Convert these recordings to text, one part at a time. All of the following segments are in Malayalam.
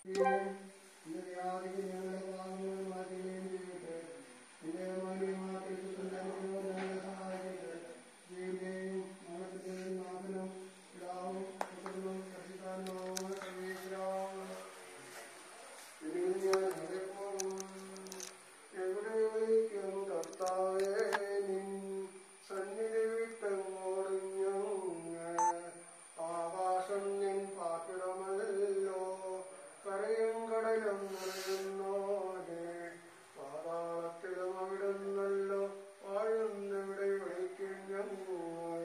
ആകാശം നിൻ പാർപ്പിടമല്ലോ കരയും കടലും നിറയുന്നോനെ പാതാളത്തിലും അവിടുന്നല്ലോ വാഴുന്നിവിടെ വിളിക്കും ഞങ്ങൾ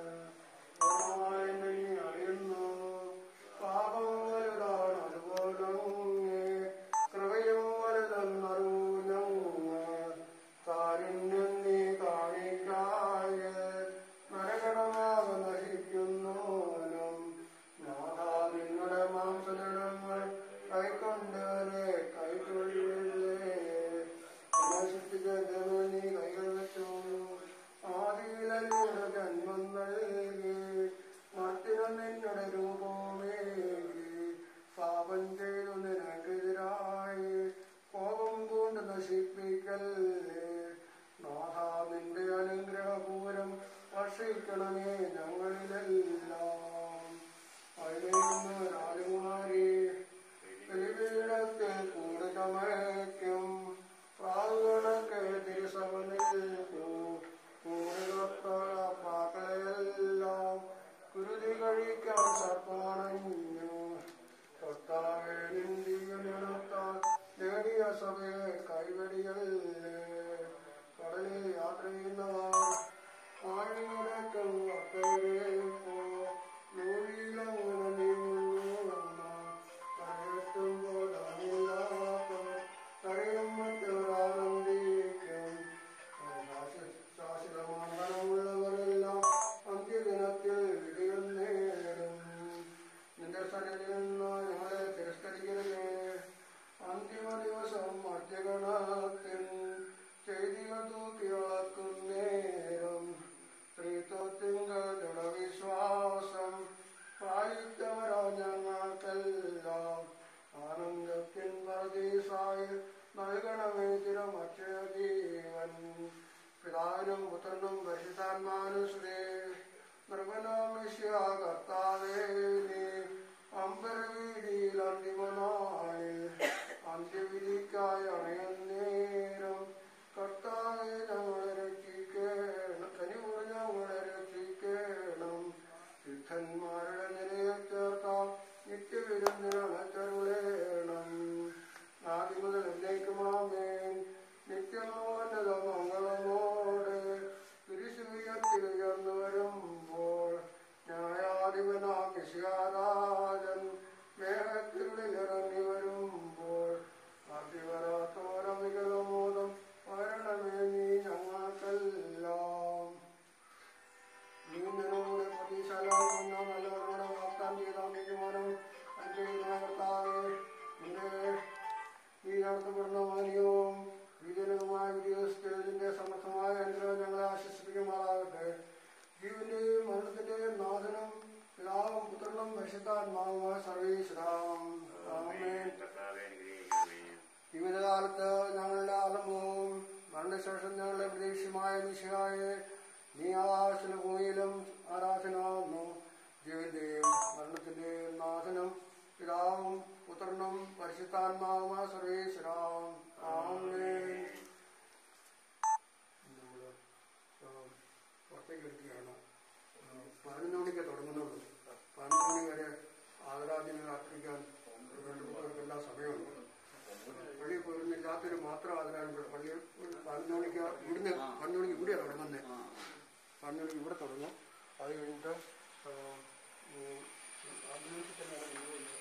നീ അറിയുന്നു പാപം വലുതാണ് അതുപോലെ കൃപയും വലുതെന്നറിവു ഞങ്ങൾ കാരുണ്യം നീ കാണിക്കായ നരകടമാക നശിക്കുന്നോനും നാഥാ നിങ്ങളുടെ മാംസജനങ്ങൾ കൈക്കൊണ്ടവരെ കൈക്കൊള്ളില്ലേ നശിപ്പിച്ച ജനം നീ കൈകൾ വെച്ചു ആദിയിലൂടെ ജന്മം നൽകി മറ്റിനും നിന്നുടെ രൂപമേകി പാപം ചെയ്തു നിനക്കെതിരായി കോപം കൊണ്ട് നശിപ്പിക്കല്ലേ നാഥാ നിന്റെ അനുഗ്രഹപൂരം വർഷിക്കണമേ ഞങ്ങളിലെല്ലാം അഴിയുന്ന രാജകുമാരി ബലിപീഠത്തിൽ കൂട് ചമയ്ക്കും പ്രാവുകളൊക്കെ തിരുസഭ നിൽക്കൂ കൂടുകത്തുള്ള പാക്കളയെല്ലാം കുരുതി കഴിക്കാൻ സർപ്പമണഞ്ഞു കർത്താവേ നിന്ദിയുണർത്താൻ നേടിയ സഭയെ കൈവടിയല്ലേ കടലിൽ യാത്ര ചെയ്യുന്നവർ ആഴിയുടക്കം അക്കരേക്കോ നൂലിലങ്ങനെ നീങ്ങുന്നു കരയെത്തുമ്പോൾ അണിയില്ലാത്ത കരയും മറ്റൊരാനന്ദിക്കും ശാശ്വതമണ്ഡലമുള്ളവരെല്ലാം അന്ത്യദിനത്തിൽ വിജയം നേടും നിന്റെ സന്നിധിയിൽ നിന്ന് ഞങ്ങളെ തിരസ്കരിക്കരുതേ അന്തിമ ദിവസം മധ്യഗണത്തിൽ ചെയ്തികൾ തൂക്കിയാക്കും നേരം സ്ത്രീത്വത്തിങ്കൽ ദൃഢവിശ്വാസം പ്രായുക്തവരാ ഞങ്ങൾക്കെല്ലാം ആനന്ദത്തിൻ പരദീസായി നൽകണമേ ചിരമക്ഷയ ജീവൻ പിതാവിനും പുത്രനും പരിശുദ്ധാത്മാനുശ്രേ നിർമ്മലാമിഷ്യ കർത്താവേ നീ അമ്പരവീടിയിൽ അന്തിമനാളിൽ അന്ത്യവിധിക്കായി അണയുന്നേരം കർത്താവെ ഞങ്ങളെ രക്ഷിക്കണം കനിവുകൾ ഞങ്ങളെ രക്ഷിക്കണം സിദ്ധന്മാരുടെ നിലയിൽ ചേർത്താം നിത്യവിരുന്നിനണച്ചരുളേണം ആദ്യം മുതൽ എന്നേക്കുമാമേൻ നിത്യമോന്നത മംഗളമോടെ തിരുശുയത്തിൽ ഉയർന്നു വരുമ്പോൾ ന്യായാധിപനാം വിശ്വാരാജൻ മേഘത്തിനുള്ളിൽ ഇറങ്ങി വരുമ്പോൾ അതിവരാത്തോരമികമോദം വരണമേ നീ ഞങ്ങൾക്കെല്ലാം നീന്തനോടെ പ്രതീക്ഷലാകുന്ന നല്ലവരോടെ വാഗ്ദാനം ചെയ്ത അംഗീകരണം അനുഗ്രഹിക്കുന്ന കർത്താവേ നിന്റെ ഈ നടത്തപ്പെടുന്ന മാന്യവും വിജയനവുമായ വിജയസ്ഥിരത്തിന്റെ സമർത്ഥമായ അനുഗ്രഹം ഞങ്ങളെ ആശ്വസിപ്പിക്കുമാറാകട്ടെ ജീവന്റെയും മരണത്തിന്റെയും നാഥനും പിതാവും പുത്രനും പരിശുദ്ധാത്മാവുമായ സർവീശ്വരാം ആമേൻ ജീവിതകാലത്ത് ഞങ്ങളുടെ ആലംബവും മരണശേഷം ഞങ്ങളുടെ പ്രതീക്ഷമായ നിശയായ നീ ആകാശത്തിലും ഭൂമിയിലും ആരാധനാകുന്നു ജീവന്റെയും മരണത്തിന്റെയും നാഥനും പിതാവും പുത്രനും പരിശുദ്ധാത്മാവുമായ സർവേശ്വരാം ആമേൻ നമ്മള് ആ, പുറത്തേക്ക് എടുക്കുകയാണ് ആ, പതിനൊന്ന് മണിക്ക് തുടങ്ങുന്നുള്ളൂ പതിനൊന്ന് മണി വരെ ആദരാജ്ഞനെ കാത്തിരിക്കാൻ വേണ്ടപ്പെട്ടവർക്കെല്ലാം സമയമുണ്ട് പള്ളി പോയിരുന്നില്ലാത്തൊരു മാത്രം ആദരാനുണ്ട് പള്ളി പതിനൊന്ന് മണിക്ക് ഇവിടുന്ന് പതിനൊന്ന് മണിക്ക് ഇവിടെയാണ് തുടങ്ങുന്നത് പതിനൊന്ന് മണിക്ക് ഇവിടെ തുടങ്ങും അത് കഴിഞ്ഞിട്ട് ആ, ഉം, അതിലേക്ക് തന്നെയാണ് നിങ്ങളുള്ളത്.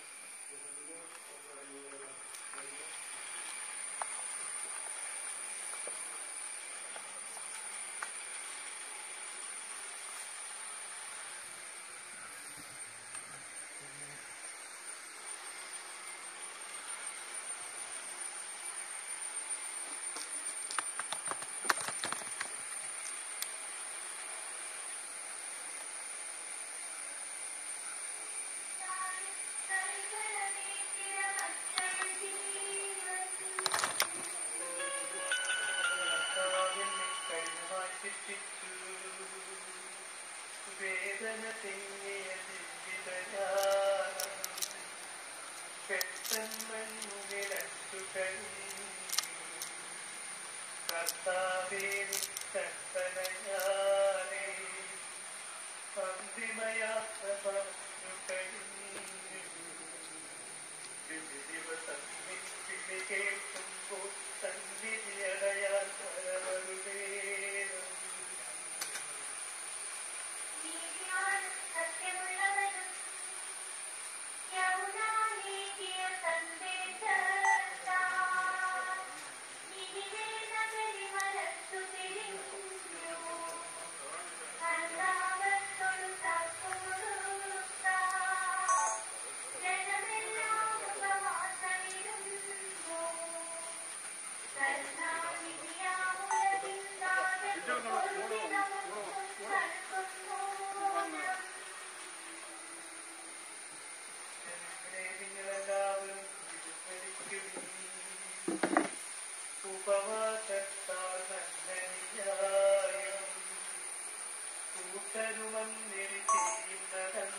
Thank കർത്താവേ കൽപ്പനയാലേ അന്തിമയാത്ര പറഞ്ഞു കഴിഞ്ഞു ദിവസം വിളി കേൾക്കുമ്പോൾ സന്നിധി അടയാൻ വരവരുടേണം നീതിയാണ് സത്യമുള്ളവനും യൗവനാനീതിയ സന്ദേശത്താൽ നിനിവേ നഗരി മനസ്സു തിരിഞ്ഞു. കർത്താവത്തോടു തർക്കമൊടുത്ത ജനമെല്ലാം ഉപവാസമിരുന്നു. കരുണാനിധിയാമുലകിന്താതെ പൊരുതി നമുക്കും നൽകുന്നു നിങ്ങളെല്ലാവരും ഉപവാസത്താൽ നന്ദനിയായും കൂട്ടരുമന്നിരിക്കുന്നതൻ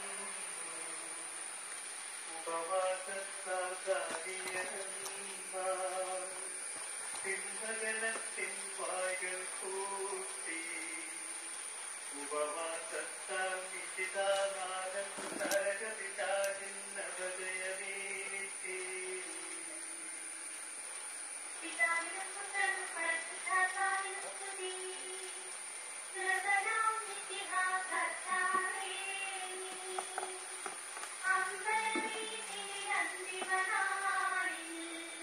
ഉപവാസത്താൽ കാര്യന്മാർ സിംഹജനത്തിൻ വായ്കൾ കൂട്ടി ഉപവാസത്താൽ നിശിതാനാദം നരകപിതാജിന്നവജയമീറ്റി പിതാവിനും പുത്രനും പരിശുദ്ധാത്മാവിനും സ്തുതി. കൃപയാം നിത്യഹാ കർത്താവേ നീ. അമ്പരവീഥിയിൽ അന്തിമനാളിൽ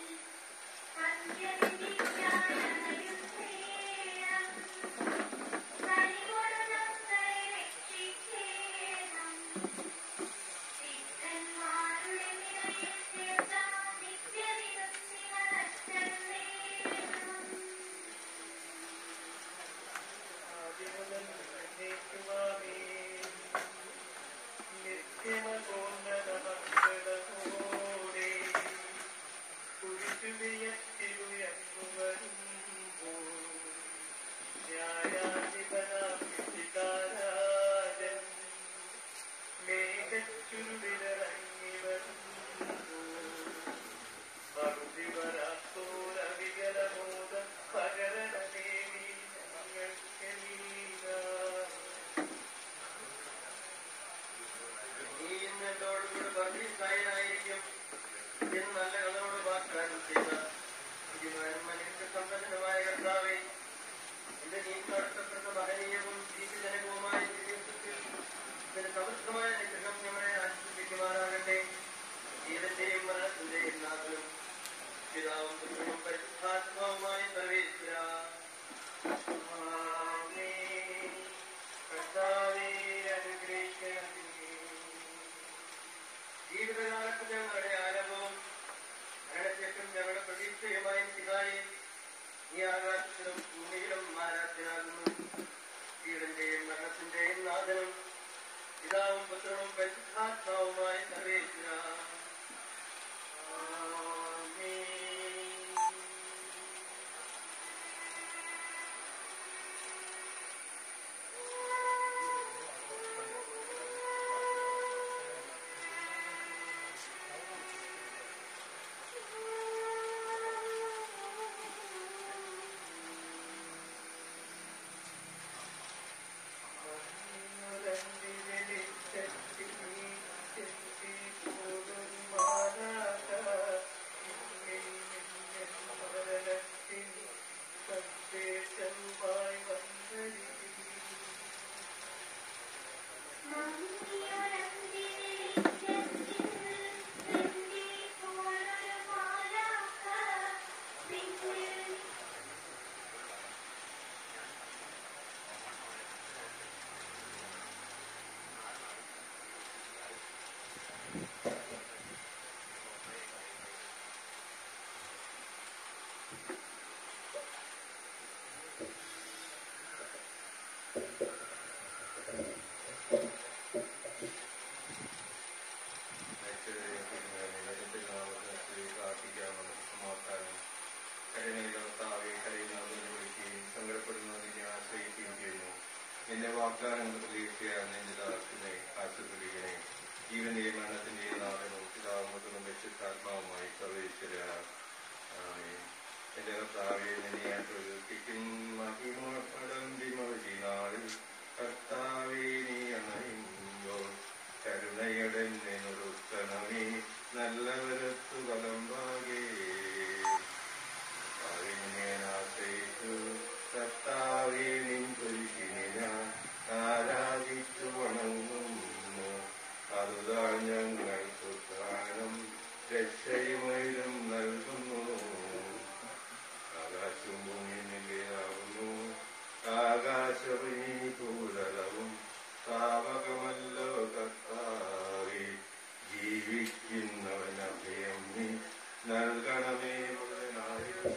അന്ത്യവിധിക്കായി അണയുന്നേരം കനിവോടെ ഞങ്ങളെ രക്ഷിക്കേണം. സിദ്ധന്മാരുടെ നിരയിൽ ചേർത്ത നിത്യവിരുന്നികളച്ചേരണം. നിത്യമകോന്നതമക്കളോടെ കുരിശുവിയത്തിലുയർന്നുവരുമ്പോൾ ന്യായാധിപനാരാജൻ മേഘച്ചുരുവിലിറങ്ങി വരുമ്പോൾ മറുതി വരാത്തോരവികലബോധം പകരണമേ നീ ഞങ്ങൾക്കെല്ലാം നീ ഇന്ന് എന്നോടുകൂടെ ബന്ധിസ്ഥായനായിരിക്കും എന്ന് നല്ല കളോട് വാഗ്ദാനം ചെയ്ത ബുദ്ധിമാനും മനുഷ്യ സമ്പന്നനുമായ കർത്താവേ ഇത് നീ നടത്തപ്പെട്ട മഹനീയവും ജീവജനകവുമായ ദിവസത്തിൽ ഇതിന് സമൃദ്ധമായ നിഗ്രഹം ഞങ്ങളെ ആശ്വസിപ്പിക്കുമാറാകട്ടെ ജീവന്റെയും മരണത്തിന്റെയും നാഥനും പിതാവും പുത്രനും പരിശുദ്ധാത്മാവുമായ സർവേശ്വര ആമേൻ. കർത്താവേ അനുഗ്രഹിക്കണമേ ജീവിതകാലത്ത് ഞങ്ങളുടെ ആരംഭവും മരണശേഷം ഞങ്ങളുടെ പ്രതീക്ഷയുമായ പിതായി ഈ ആകാശത്തിലും ഭൂമിയിലും ആരാധ്യനാകുന്നു ജീവന്റെയും മരണത്തിന്റെയും നാഥനും പിതാവും പുത്രനും പരിശുദ്ധാത്മാവുമായ സർവേശ്വര നിന്റെ വാഗ്ദാനങ്ങൾ പ്രതീക്ഷയാൽ നിന്റെ ദാസിനെ ആശ്വസിപ്പിക്കണേ ജീവന്റെയും മരണത്തിന്റെയും നാഥനും പിതാവുന്നതും രക്ഷിതാത്മാവുമായി സർവേശ്വര എന്റെ കർത്താവെ നിന്നെ ഞാൻ പ്രകീർത്തിക്കും മഹിമടന്തിമൊഴിനാളിൽ കർത്താവെ നീ അണയുമ്പോൾ കരുണയുടെ നിർത്തണമേ നല്ലവരത്തു കലമ്പാകേ ആശ്രയിച്ചു കർത്താവെ നിൻ കുരിശിനെ ഞാൻ ആരാധിച്ചു വണങ്ങുന്നു അതുതാ ഞങ്ങൾക്ക് സ്ഥാനം രക്ഷയുമൈരും നൽകുന്നു ആകാശവും ഭൂമിയിലാകുന്നു ആകാശവിനി കൂടലവും സ്ഥാപകമല്ലോ കർത്താവെ ജീവിക്കുന്നവൻ അഭയം നീ നൽകണമേ മുഴുവനായും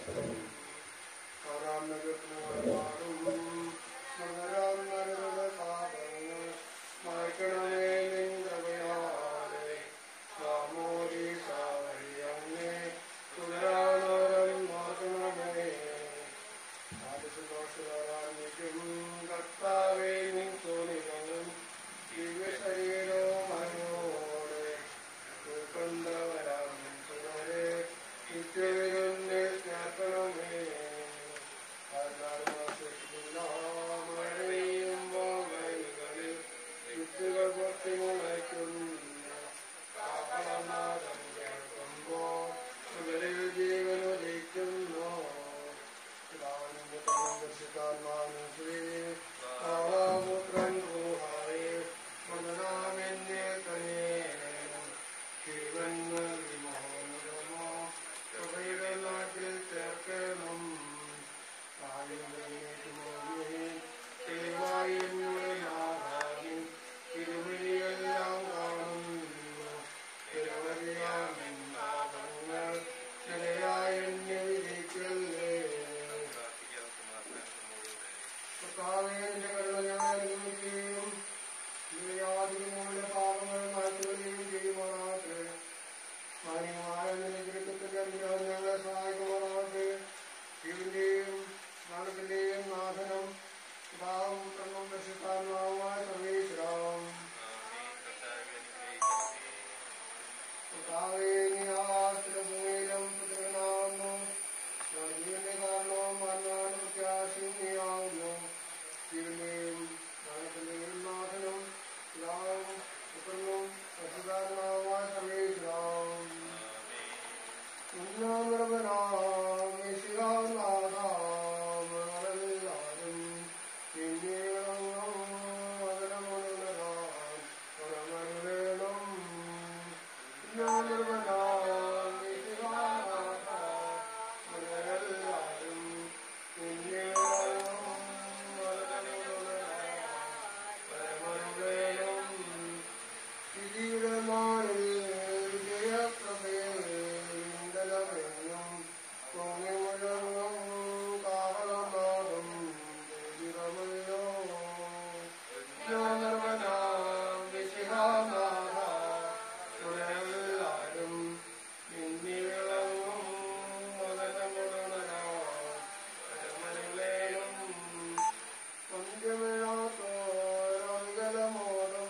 ഞങ്ങളെ സഹായിക്കുമാറാകട്ടെ ജീവന്റെയും നാളത്തിന്റെയും നാഥനം പിതാവും കണ്ണും രക്ഷിക്കാനുമായ സർവേശ്വരാം കർത്താവേ, നീ ആകാശത്തിലും ഭൂമിയിലും പ്രതിഫലനാകുന്നു. ഞങ്ങളുടെ ജീവന്റെ കാരണവും മരണവും പ്രത്യാശയും നീയാകുന്നു. ജീവന്റെയും മരണത്തിന്റെയും നാഥനും പിതാവും പുത്രനും പരിശുദ്ധാത്മാവുമായ സർവേശ്വരാം. ഉന്നതനാം യേശുനാഥാം ഞങ്ങളെല്ലാവരും നിന്നെ വണങ്ങും. വചനമുണരാം വരമരുളേണം. ഉന്നതനാം യേശുനാഥാം ഞങ്ങളെല്ലാവരും നിന്നെ വണങ്ങും. വചനമുണരാം വരമരുളേണം. വിധിയുടെ നാളിൽ വിജയപ്രഭയും പൊങ്ങി മുഴങ്ങും കാവളനാദം ദൈവികമല്ലോ ജ്ഞാനവനാം വിശിഹാനാഥ എല്ലാരും നിന്നി വിളങ്ങും മകനമുണരാം പരമനിലയും പഞ്ചമിഴാത്തോരങ്കലമോദം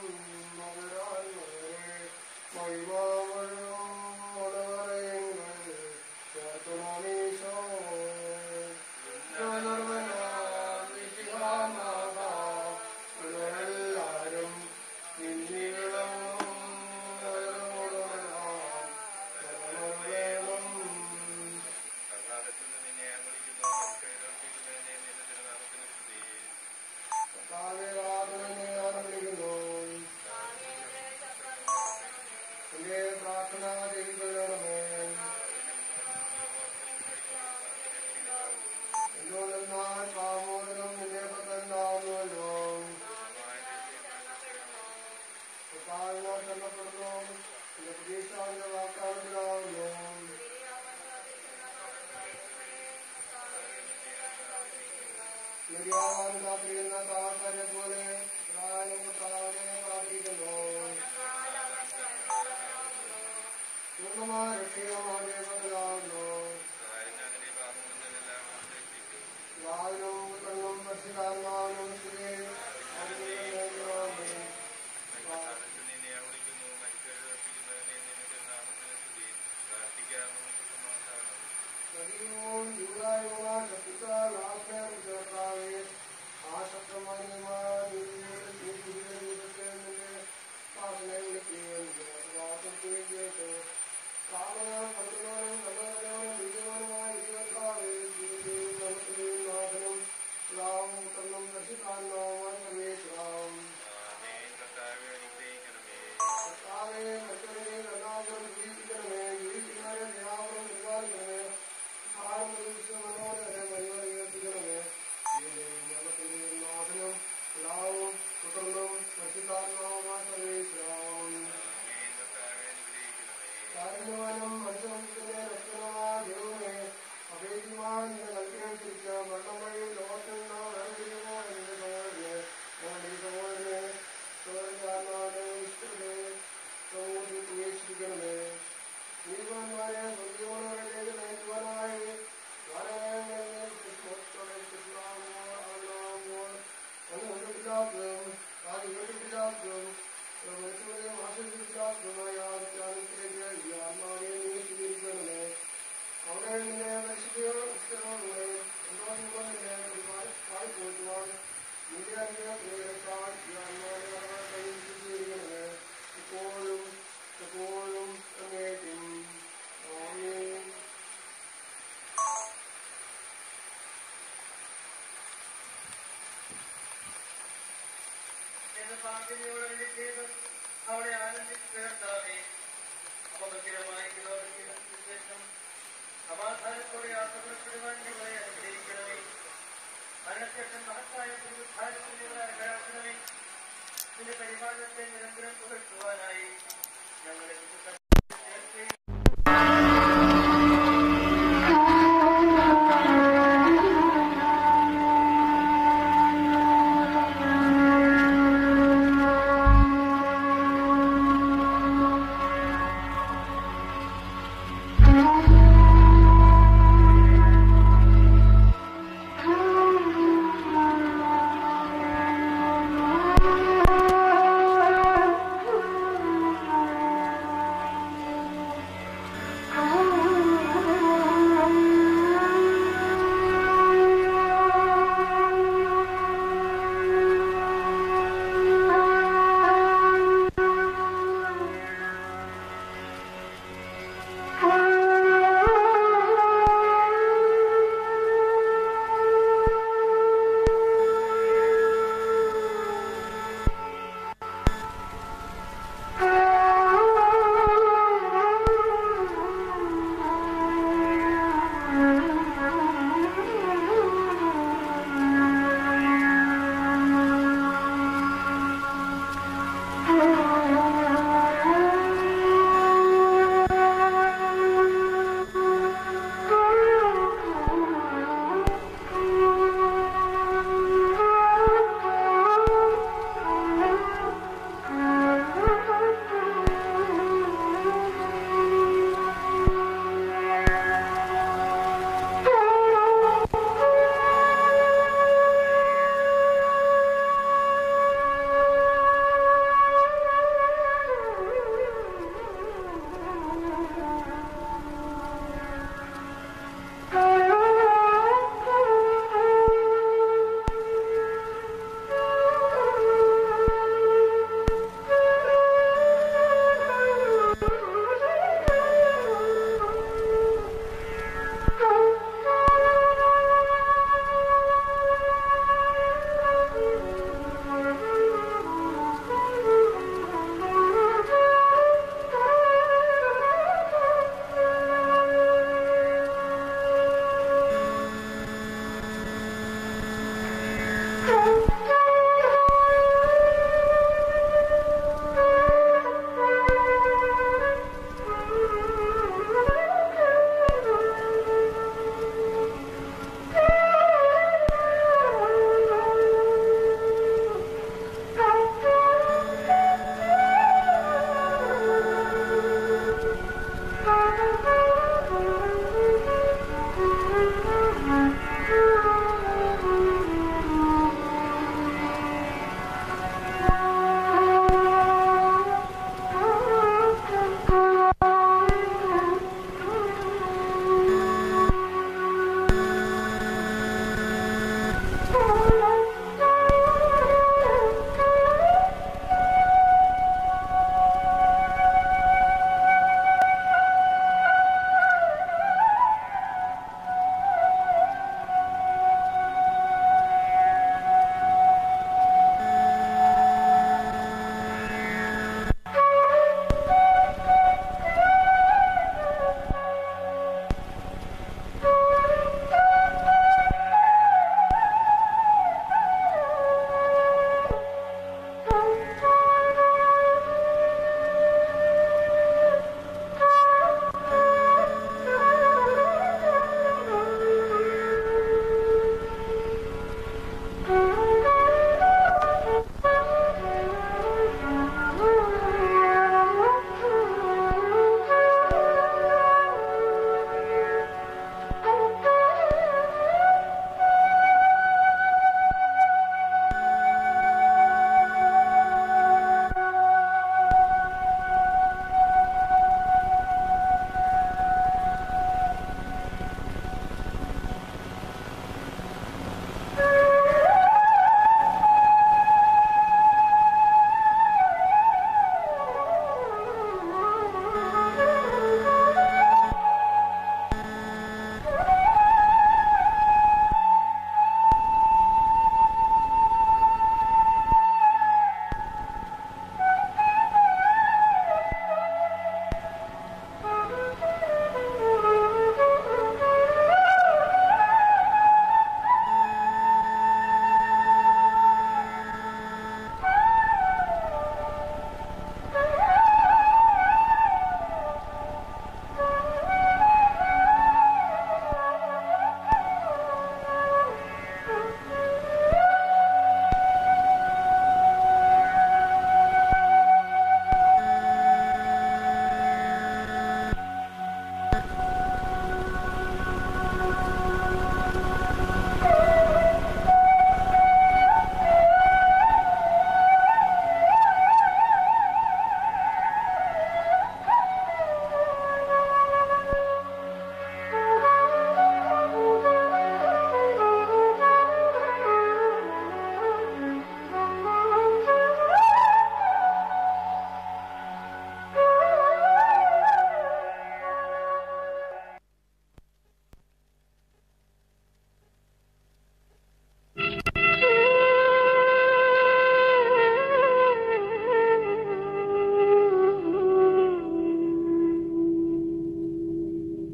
മകരാൻ മഹിമാവഴും മുളവരയങ്ങൾ ഭാഗ്യതയോടെ വിധി ചെയ്ത് അവളെ ആനന്ദിക്കേർത്താവേ അപമന്ദിരമായി ശേഷം സമാധാനത്തോടെ യാത്ര പുറപ്പെടുവാൻ ഞങ്ങളെ അനുഗ്രഹിക്കണമേ മരണശേഷം മഹത്തായ പുനരുദ്ധാരത്തിൽ ഞങ്ങളെ അർഹരാക്കണമേ നിന്റെ പരിപാലനത്തെ നിരന്തരം പുകഴ്ത്തുവാനായി ഞങ്ങളെ വിശുദ്ധ Thank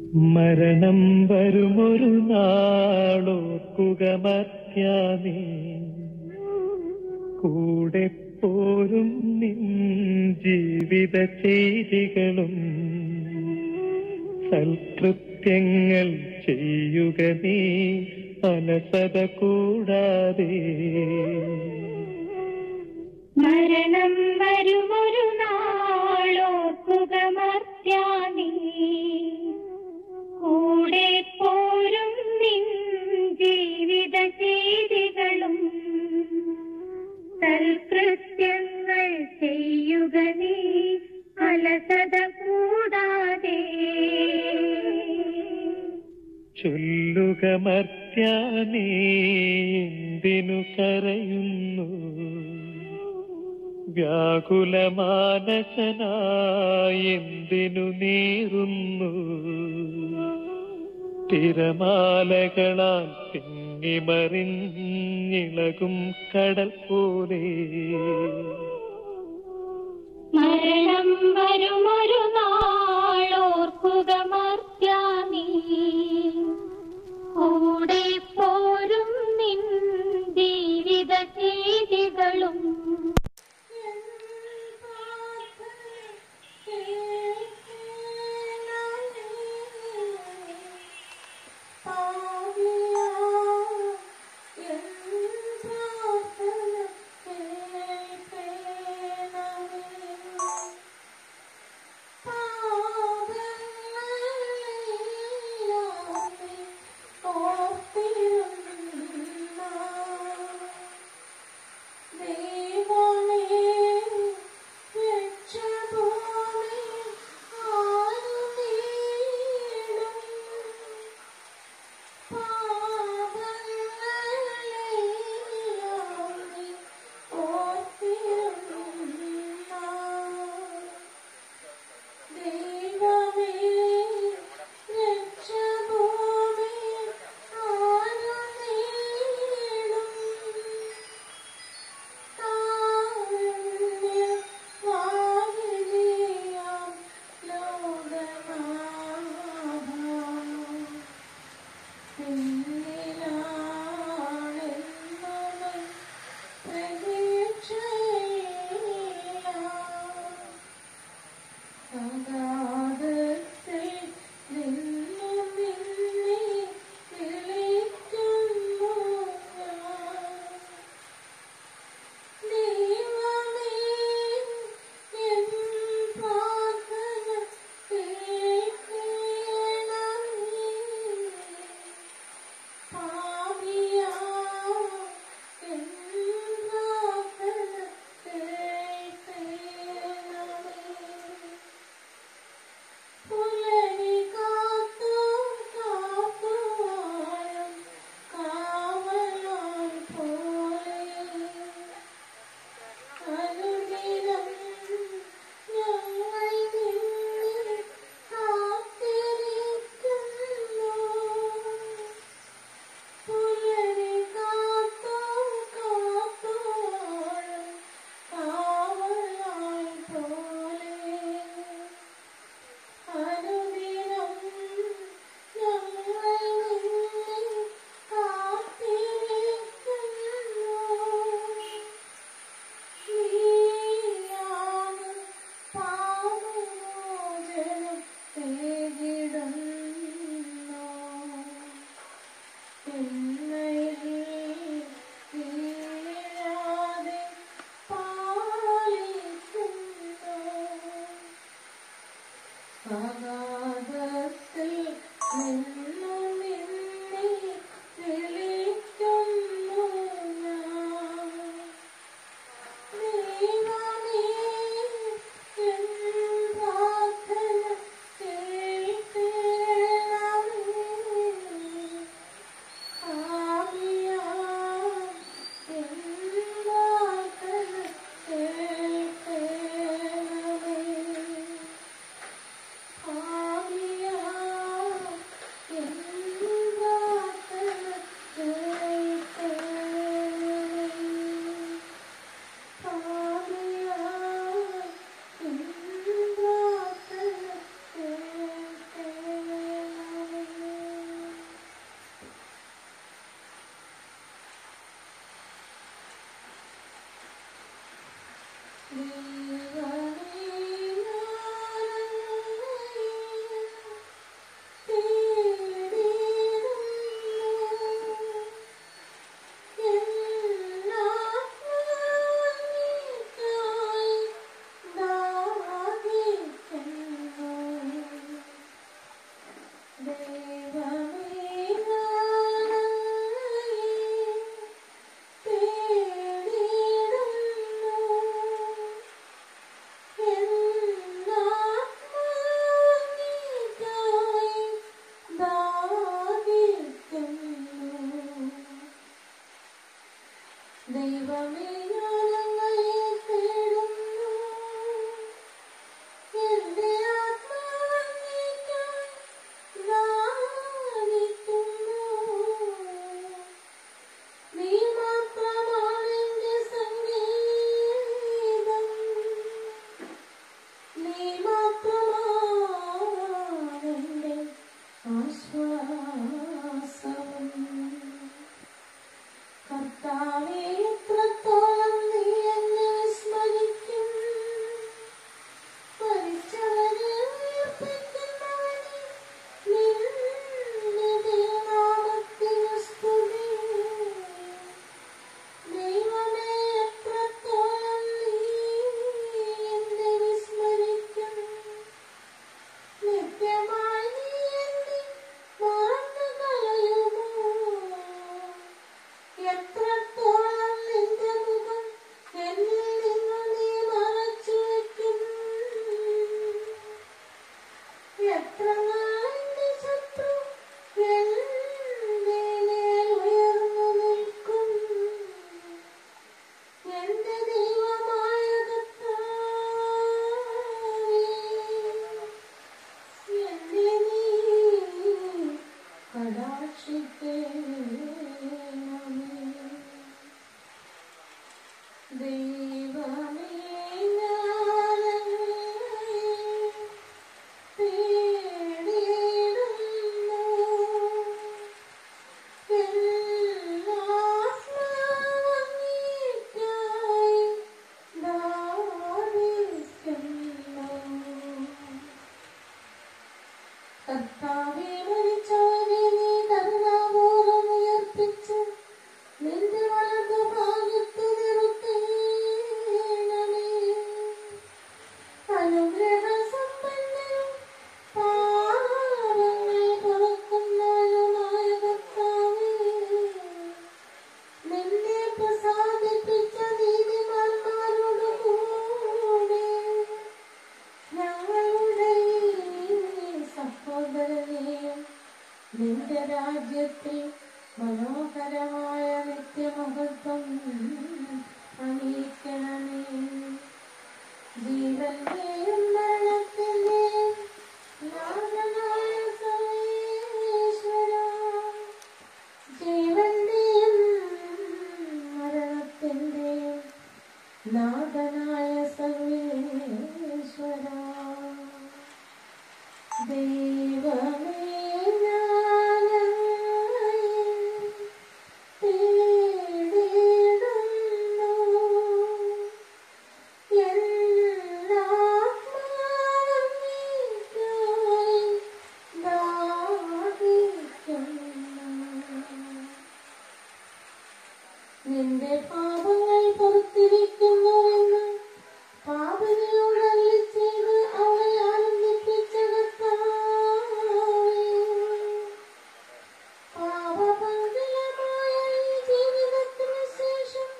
മരണം വരുമൊരു നാളോർക്കുക മത്യാനേ കൂടെ പോരും നിൻ ജീവിത ചെയ്തികളും സൽകൃത്യങ്ങൾ ചെയ്യുക നീ അലസത കൂടാതെ മരണം വരുമൊരു നാളോർക്കുക മർത്യാനീ കൂടെ പോരും നിൻ ജീവിത ചെയ്തികളും സൽകൃത്യങ്ങൾ ചെയ്യുക നീ അലസത കൂടാതെ ചൊല്ലുക മർത്യാനേ എന്തിനു കരയുന്നു വ്യാകുലമാനസനായി എന്തിനു നീറുന്നു തിരമാലകളാൽ തിങ്ങിമറിഞ്ഞിളകും കടൽ പോലെ മരണം വരുമൊരു നാളോർക്കുക മർത്യാനീ കൂടെ പോരും നിൻ ജീവിത ചെയ്തികളും ആ ദൈവമേ ഞാനങ്ങയെ തേടുന്നു എന്റെ ആത്മാവങ്ങേയ്ക്കായി ദാഹിക്കുന്നു. നീ മാത്രമാണെന്റെ സംഗീതം. നീ മാത്രമാണെന്റെ ആശ്വാസം കർത്താവേ എത്രത്തോളം നീ എന്നെ വിസ്മരിക്കും മരിച്ചവരെ ഉയർപ്പിക്കുന്നവനെ നിന്റെ തിരുനാമത്തിനു സ്തുതി. ദൈവമേ, എത്രത്തോളം നീ എന്നെ വിസ്മരിക്കും. നിത്യമായി നീ എന്നെ മറന്നുകളയുമോ? എത്രത്തോളം നിന്റെ മുഖം എന്നിൽ നിന്ന് നീ മറച്ചു വയ്ക്കും എത്ര നാളിന്റെ ശത്രു എന്റെ മേൽ ഉയർന്നു നിൽക്കും എന്റെ ദൈവമായ കർത്താവേ, എന്നെ നീ കടാക്ഷിക്കണമേ ദൈവമേ ഞാനങ്ങയെ തേടിയിടുന്നു. എല്ലാസ്മരണയ്ക്കായി ദാഹിക്കുന്നു. കർത്താവേ മരിച്ചവനെ നീ കരുണാപൂർവ്വം ഉയർപ്പിച്ച് നിന്റെ വലതുഭാഗത്ത് നിർത്തേണമേ. അനുഗ്രഹസമ്പന്നനും പാപങ്ങൾ പൊറുക്കുന്നവനുമായ കർത്താവേ, നിന്നെ പ്രസാദിപ്പിച്ച നീതിമാന്മാരോട് കൂടെ ഞങ്ങളുടെ ഈ സഹോദരനെയും നിന്റെ രാജ്യത്തിൽ മനോഹരമായ നിത്യമഹത്വം അണിയിക്കണമേ ജീവന്റെയും മരണത്തിന്റെയും നാഥനായ സർവേശ്വര ജീവന്റെയും മരണത്തിന്റെയും നാഥനായ സർവേശ്വര ദൈവമേ ഞാനങ്ങയെ തേടിയിടുന്നു. എല്ലാത്മാവങ്ങേയ്ക്കായി ദാഹിക്കുന്നു. നിന്റെ പാപങ്ങൾ പുറത്തിരിക്കുന്നുവെന്ന് പാപനയോട് അരുളി ചെയ്ത് അവളെ ആനന്ദിപ്പിച്ച കർത്താവേ, പാപപങ്കിലമായ ഈ ജീവിതത്തിനു ശേഷം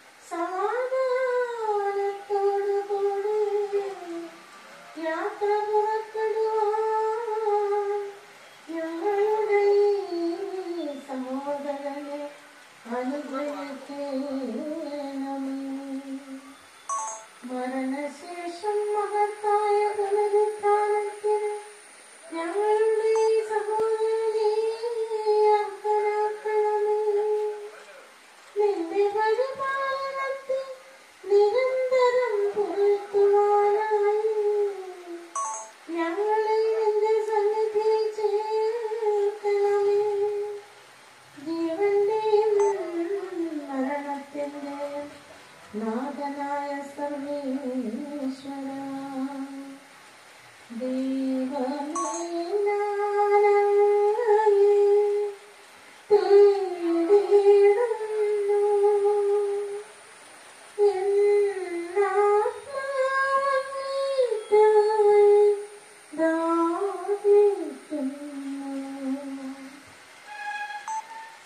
സമാധാനത്തോടുകൂടി യാത്ര പുറപ്പെടുവാൻ ഞങ്ങളുടെ ഈ സഹോദരനെ അനുഗ്രഹിക്കണമേ മരണശേഷം മഹത്തായ പുനരുത്ഥാനത്തിന് ഞങ്ങളുടെ ഈ സഹോദരനെ അർഹനാക്കണമേ നിന്റെ പരിപാലനത്തിൽ നിരന്തരം പുലർത്തുവാനായി ഞങ്ങളെ നിന്റെ സന്നിധിയിൽ ചേർക്കണമേ ജീവന്റെയും മരണത്തിന്റെയും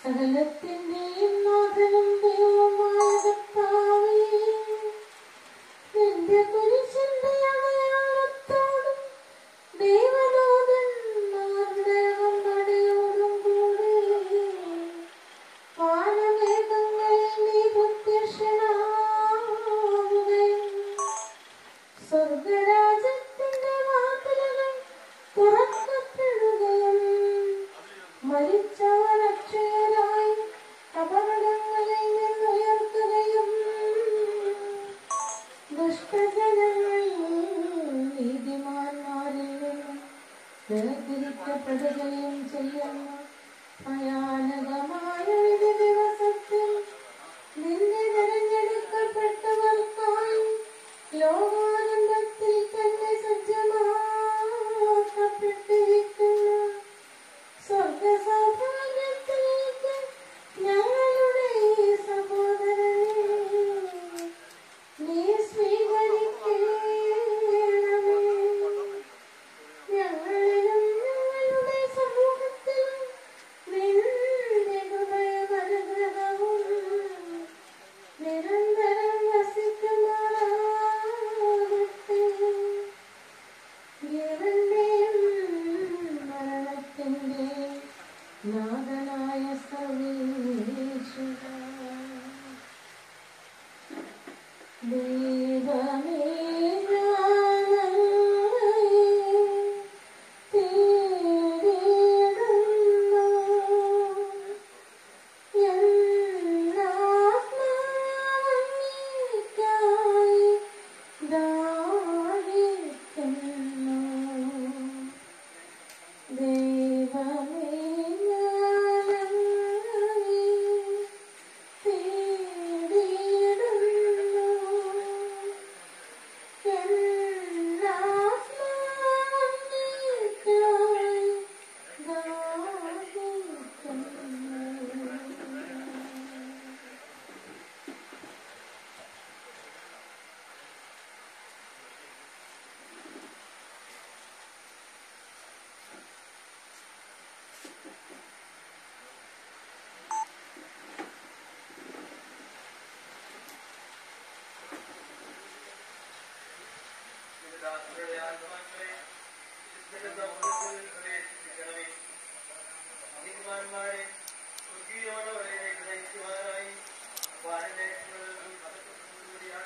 സകലത്തിന്റെയും നാഥനും ദൈവവുമായ കർത്താവേ, നിന്റെ കുരിശിന്റെ അടയാളത്തോടും ദൈവദൂതന്മാരുടെ അകമ്പടിയോടും കൂടെ വാനമേഘങ്ങളിൽ നീ പ്രത്യക്ഷനാവുകയും സ്വർഗരാജ്യത്തിന്റെ വാതിലുകൾ തുറക്കപ്പെടുകയും മരിച്ചവർ അക്ഷയരായി അപകടങ്ങളിൽ നിന്നുയർത്തുകയും ദുഷ്ടജനങ്ങൾ നീതിമാന്മാരിൽ നിന്ന് വേർതിരിക്കപ്പെടുകയും ചെയ്യുന്ന ഭയാനകമായ ഒരു ദിവസത്തിൽ നിന്നെ തിരഞ്ഞെടുക്കപ്പെട്ടവർക്കായി ലോകാനന്ദത്തിൽ തന്നെ സജ്ജമാക്കപ്പെട്ടിരിക്കുന്ന സ്വർഗ സൗഭാഗ്യത്തിലേക്ക് ഞങ്ങളുടെ ഈ സഹോദരനെ നീ സ്വീകരിക്കണമേ ഞങ്ങളിലും ഞങ്ങളുടെ സമൂഹത്തിലും നിന്റെ ഹൃദയമനുഗ്രഹവും നിരന്തരം വസിക്കുമാറാകട്ടെ ജീവന്റെയും മരണത്തിന്റെയും നാഥനായ സർവീശ്വര ദൈവമേ ദാസരുടെ ആത്മാക്കളെ ക്രിസ്തുവിന്റെ സൗഹൃദത്തിൽ പ്രവേശിപ്പിക്കണമേ നീതിമാന്മാരെ സ്വർഗീയ മനോഹരയിലേക്ക് നയിക്കുവാനായി വാഴലേഖകളിൽ അടക്കപ്പെട്ടതുകൂടിയാണ്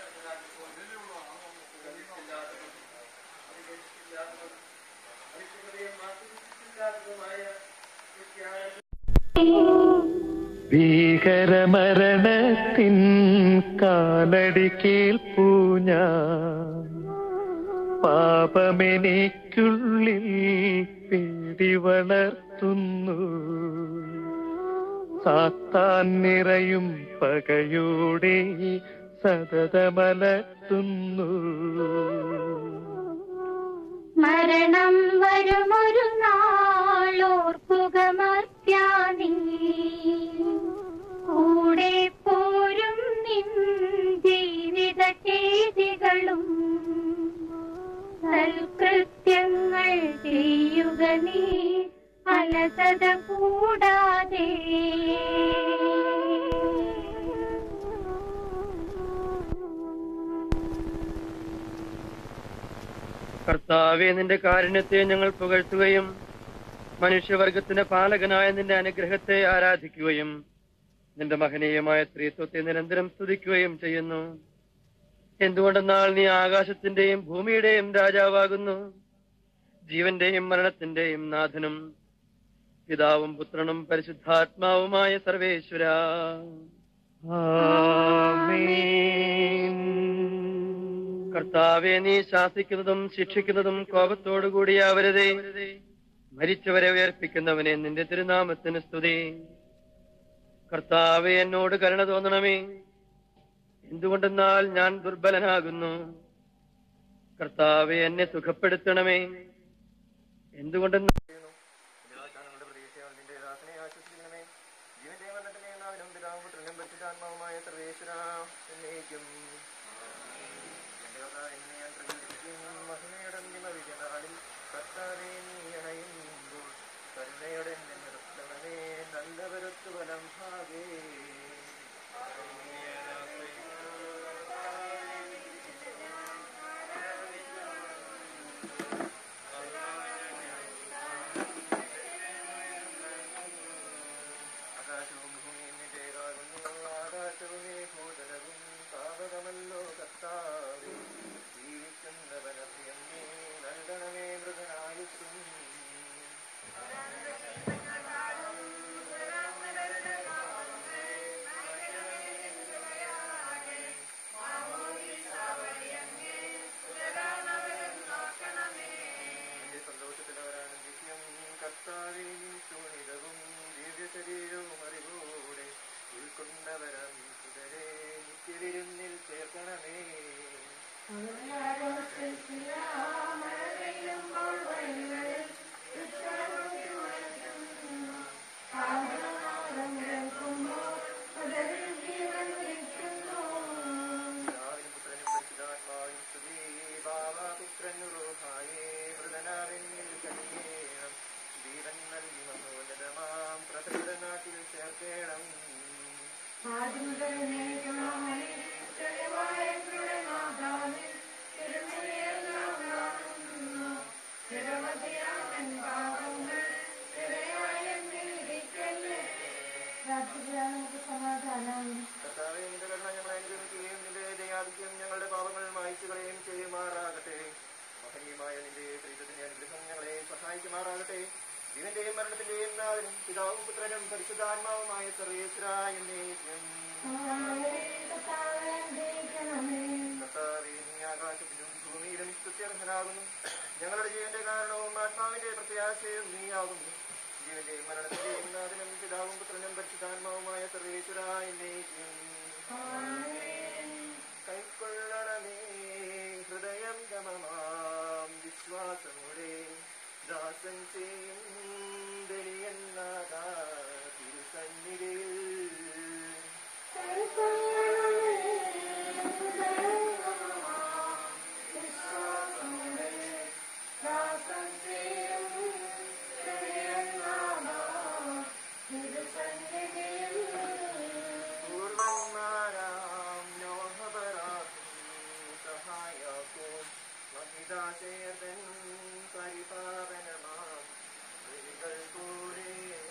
ആത്മഹൃദയം ക്രിസ്ത്യാനി ഭീകരമരണത്തിൻ കാലടി കേൾപ്പൂ ഞാൻ പാപമെനിക്കുള്ളിൽ പേടി വളർത്തുന്നു സാത്താൻ നിറയും പകയോടെ സതതമലർത്തുന്നു മരണം വരുമൊരു നാളോർക്കുക മർത്യാനീ കൂടെ പോരും നിൻ ജീവിത ചെയ്തികളും സൽകൃത്യങ്ങൾ ചെയ്യുക നീ അലസത കൂടാതെ കർത്താവെ നിന്റെ കാരുണ്യത്തെ ഞങ്ങൾ പുകഴ്ത്തുകയും മനുഷ്യവർഗത്തിന്റെ പാലകനായ നിന്റെ അനുഗ്രഹത്തെ ആരാധിക്കുകയും നിന്റെ മഹനീയമായ സ്ത്രീത്വത്തെ നിരന്തരം സ്തുതിക്കുകയും ചെയ്യുന്നു എന്തുകൊണ്ടെന്നാൽ നീ ആകാശത്തിന്റെയും ഭൂമിയുടെയും രാജാവാകുന്നു ജീവന്റെയും മരണത്തിന്റെയും നാഥനും പിതാവും പുത്രനും പരിശുദ്ധാത്മാവുമായ സർവേശ്വര ആമേൻ കർത്താവെ നീ ശാസിക്കുന്നതും ശിക്ഷിക്കുന്നതും കോപത്തോടുകൂടിയാവരുതേ മരിച്ചവരെ ഉയർപ്പിക്കുന്നവനെ നിന്റെ തിരുനാമത്തിന് സ്തുതി കർത്താവെ എന്നോട് കരുണ തോന്നണമേ എന്തുകൊണ്ടെന്നാൽ ഞാൻ ദുർബലനാകുന്നു കർത്താവെ എന്നെ സുഖപ്പെടുത്തണമേ എന്തുകൊണ്ടെന്നാൽ ശരീരവും അറിവോടെ ഉൾക്കൊണ്ടവരം സുതരെ നിത്യവിരുന്നിൽ ചേർക്കണമേ പിതാവിനും പുത്രനും പരിശുദ്ധാത്മാവിനും സ്തുതി ഭാവപുത്രനുറുഹായേ മൃതനാവിന്നിൽ കനിയേണം ജീവൻ നൽകി മനോന്നതമാം പ്രകൃത നാട്ടിൽ ചേർക്കേണം നമുക്ക് സമാധാനം കർത്താവേ നിന്റെ കരുണ ഞങ്ങളെ അനുഗ്രഹിക്കുകയും നിന്റെ ദയാധിക്യം ഞങ്ങളുടെ പാപങ്ങൾ മായ്ച്ചു കളയുകയും ചെയ്യുമാറാകട്ടെ മഹനീയമായ നിന്റെ പ്രീതത്തിന്റെ അനുഗ്രഹം ഞങ്ങളെ സഹായിക്കുമാറാകട്ടെ ജീവന്റെയും മരണത്തിന്റെയും നാഥനും പിതാവും പുത്രനും പരിശുദ്ധാത്മാവുമായ സർവേശ്വരായ എന്നേക്കും കർത്താവേ നീ ആകാശത്തിലും ഭൂമിയിലും സ്തുത്യർഹനാകുന്നു ഞങ്ങളുടെ ജീവന്റെ കാരണവും ആത്മാവിന്റെ പ്രത്യാശയും നീയാകുന്നു ജീവന്റെയും മരണത്തിന്റെയും നാഥനും പിതാവും പുത്രനും പരിശുദ്ധാത്മാവുമായ സർവേശ്വരായ എന്നേക്കും കൈക്കൊള്ളണമേ ഹൃദയം ഗമമാം വിശ്വാസമുടെ ദാസൻ ചെയ്യും ബലിയെന്നാഥ തിരുസന്നിധിയിൽ പൂർവന്മാരാം നോഹപരാക്കും സഹായക്കും മഹിതാശയതൻ പരിപാലനമാം വരികൾ പോലെ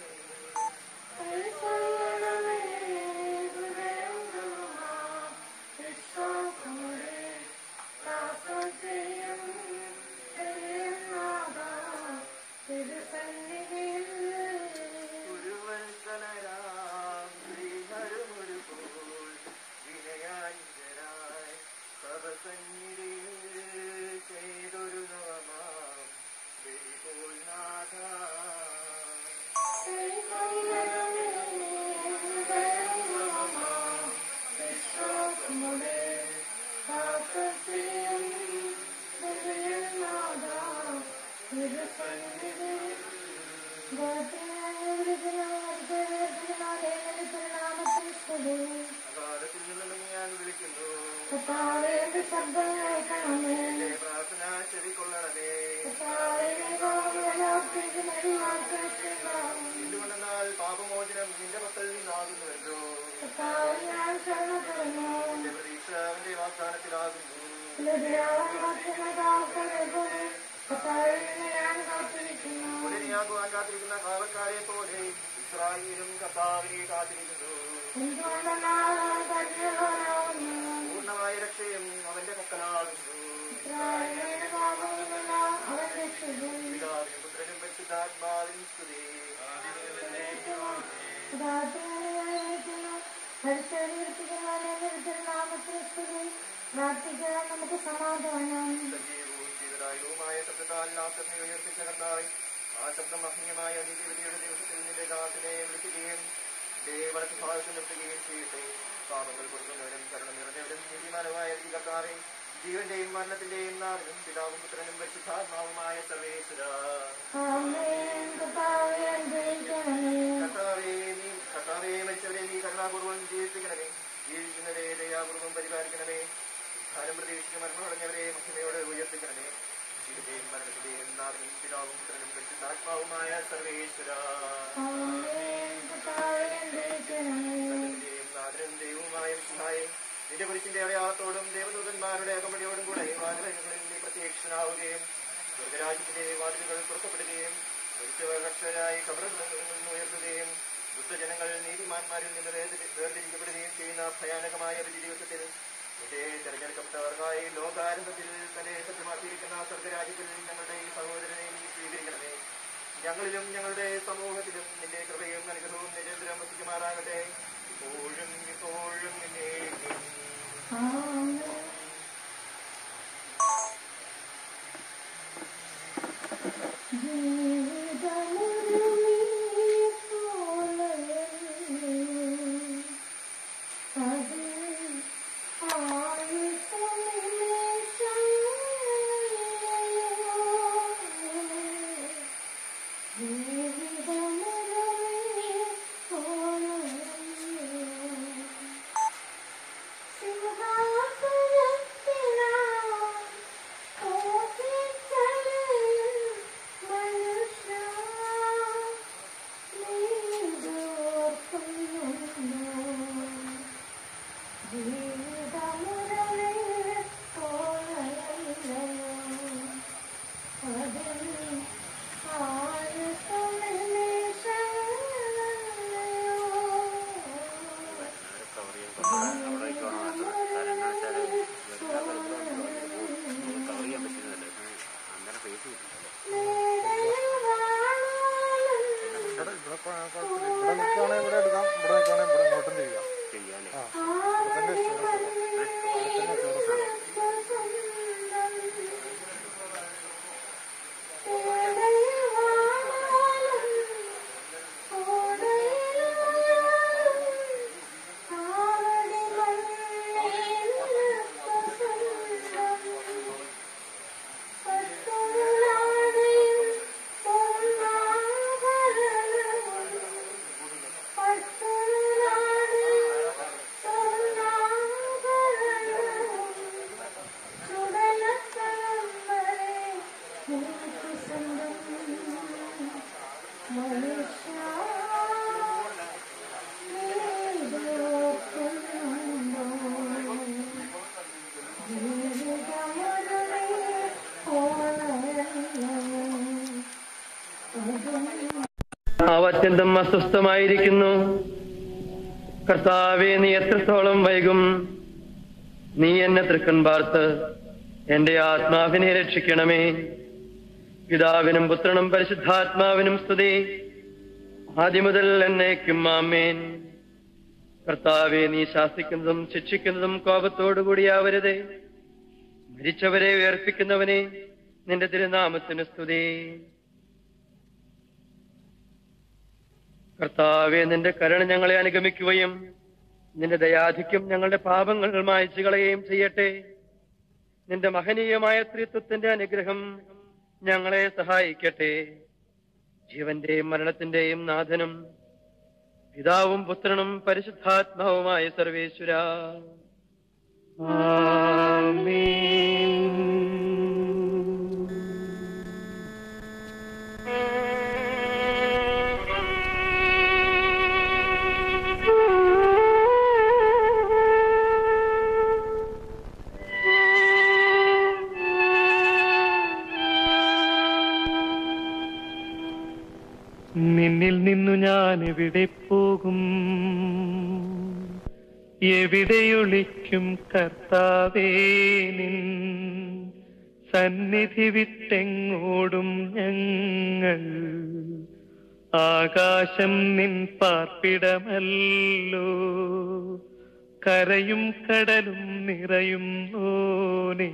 ഗുരുവത്സലരാം ശ്രീഹരുമൊരുപോൽ വിനയാഞ്ജനായി സവസന്നിധിയിൽ ചെയ്തൊരു നവമാം വെളിപോൽ നാഥ അകാലത്തിൽ നിന്നും ഞാൻ വിളിക്കുന്നു എന്റെ പ്രാർത്ഥന ചെവിക്കൊള്ളണമേ എന്തുകൊണ്ടെന്നാൽ പാപമോചനം നിന്റെ പക്കൽ നിന്നാകുന്നുവല്ലോ എന്റെ പ്രതീക്ഷ അവന്റെ വാഗ്ദാനത്തിലാകുന്നു ഉടനെയാകുവാൻ കാത്തിരിക്കുന്ന കാവൽക്കാരെ പോലെ ഇസ്രായേലും കർത്താവിനെ കാത്തിരിക്കുന്നു പൂർണ്ണമായ രക്ഷയും അവന്റെ പക്കലാകുന്നു പിതാവിനും പുത്രനും പരിശുദ്ധാത്മാവിനും സ്തുതി പ്രാർത്ഥിക്കാൻ നമുക്ക് സമാധാനം സജീവവും ജീവദായകവുമായ ശബ്ദത്താൽ നാശത്തെ ഉയർത്തിച്ച കർത്താവ് ആ ശബ്ദം മഹനീയമായ നീതിയുടെ ദിവസത്തിൽ നിന്റെ ദാസിനെ വിളിക്കുകയും ദേവളത്ത് ഭാഗത്ത് നിർത്തുകയും ചെയ്യട്ടെ പാപങ്ങൾ കൊടുക്കുന്നവരും കരുണ നിറഞ്ഞവരും നീതിമാനമായ ഈ കർത്താവെ ജീവന്റെയും മരണത്തിന്റെയും നാഥനും പിതാവും പുത്രനും പരിശുദ്ധാത്മാവുമായ സർവേശ്വര ആമേൻ കർത്താവേ അനുഗ്രഹിക്കണമേ കർത്താവേ നീ കർത്താവേ മരിച്ചവരെ നീ കരുണാപൂർവ്വം ജീവിപ്പിക്കണമേ ജീവിക്കുന്നവരെ ദയാപൂർവ്വം പരിപാലിക്കണമേ ധാനം പ്രതീക്ഷിച്ച് മരണമടഞ്ഞവരെ മഹിമയോടെ ഉയർത്തിക്കണമേ ജീവിതയും മരണത്തിന്റെയും നാഥനും പിതാവും പുത്രനും പരിശുദ്ധാത്മാവുമായ സർവേശ്വര ആമേൻ കർത്താവേ അനുഗ്രഹിക്കണമേ സകലത്തിന്റെയും നാഥനും ദൈവവുമായ സഹായം നിന്റെ കുരിശിന്റെ അടയാളത്തോടും ദേവദൂതന്മാരുടെ അകമ്പടിയോടും കൂടെ വാതിലുകളിൽ നീ പ്രത്യക്ഷനാവുകയും സ്വർഗരാജ്യത്തിന്റെ വാതിലുകൾ തുറക്കപ്പെടുകയും മരിച്ചവർ രക്ഷകരായി കബറുകളിൽ നിന്ന് ഉയർത്തുകയും ദുഷ്ടജനങ്ങൾ നീതിമാന്മാരിൽ നിന്ന് വേർതി- വേർതിരിക്കപ്പെടുകയും ചെയ്യുന്ന ഭയാനകമായ ഒരു ദിവസത്തിൽ നിന്റെ തെരഞ്ഞെടുക്കപ്പെട്ടവർക്കായി ലോകാരംഭത്തിൽ തന്നെ സത്യമാക്കിയിരിക്കുന്ന സ്വർഗരാജ്യത്തിൽ ഞങ്ങളുടെ ഈ സഹോദരനെ നീ സ്വീകരിക്കണമേ ഞങ്ങളിലും ഞങ്ങളുടെ സമൂഹത്തിലും നിന്റെ കൃപയും അനുഗ്രഹവും നിരന്തരം വസിക്കുമാറാകട്ടെ ഇപ്പോഴും ഇപ്പോഴും എന്നേക്കും. ആമേൻ ജീവിതമൊരു നീ പോലെ കുഴപ്പമില്ല ഇവിടെ നിൽക്കുകയാണെങ്കിൽ ഇവിടെ എടുക്കാം ഇവിടെ നിൽക്കുകയാണെങ്കിൽ ഇവിടെ ഇങ്ങോട്ടും ചെയ്യാം ആ ഇവിടെ തന്നെ സ്റ്റോറേജ് ഉള്ളൂ. ഇവിടെ തന്നെ സ്റ്റോറേജ് ഉള്ളൂ. ആവ് അത്യന്തം അസ്വസ്ഥമായിരിക്കുന്നു കർത്താവെ നീ എത്രത്തോളം വൈകും നീ എന്നെ തൃക്കൺ പാർത്ത് എന്റെ ആത്മാവിനെ രക്ഷിക്കണമേ പിതാവിനും പുത്രനും പരിശുദ്ധാത്മാവിനും സ്തുതി ആദ്യം മുതൽ എന്നേക്കും ആമേൻ കർത്താവെ നീ ശാസിക്കുന്നതും ശിക്ഷിക്കുന്നതും കോപത്തോടുകൂടിയാവരുതേ മരിച്ചവരെ ഉയർപ്പിക്കുന്നവനെ നിന്റെ തിരുനാമത്തിന് സ്തുതി കർത്താവെ നിന്റെ കരുണ ഞങ്ങളെ അനുഗമിക്കുകയും നിന്റെ ദയാധിക്യം ഞങ്ങളുടെ പാപങ്ങൾ മായച്ചു കളയുകയും ചെയ്യട്ടെ നിന്റെ മഹനീയമായ ത്രിത്വത്തിന്റെ അനുഗ്രഹം ഞങ്ങളെ സഹായിക്കട്ടെ ജീവന്റെയും മരണത്തിന്റെയും നാഥനും പിതാവും പുത്രനും പരിശുദ്ധാത്മാവുമായ സർവേശ്വര നിന്നിൽ നിന്നു ഞാൻ എവിടെ പോകും എവിടെയൊളിക്കും കർത്താവേ നിൻ സന്നിധി വിട്ടെങ്ങോടും ഞങ്ങൾ ആകാശം നിൻ പാർപ്പിടമല്ലോ കരയും കടലും നിറയും നോനേ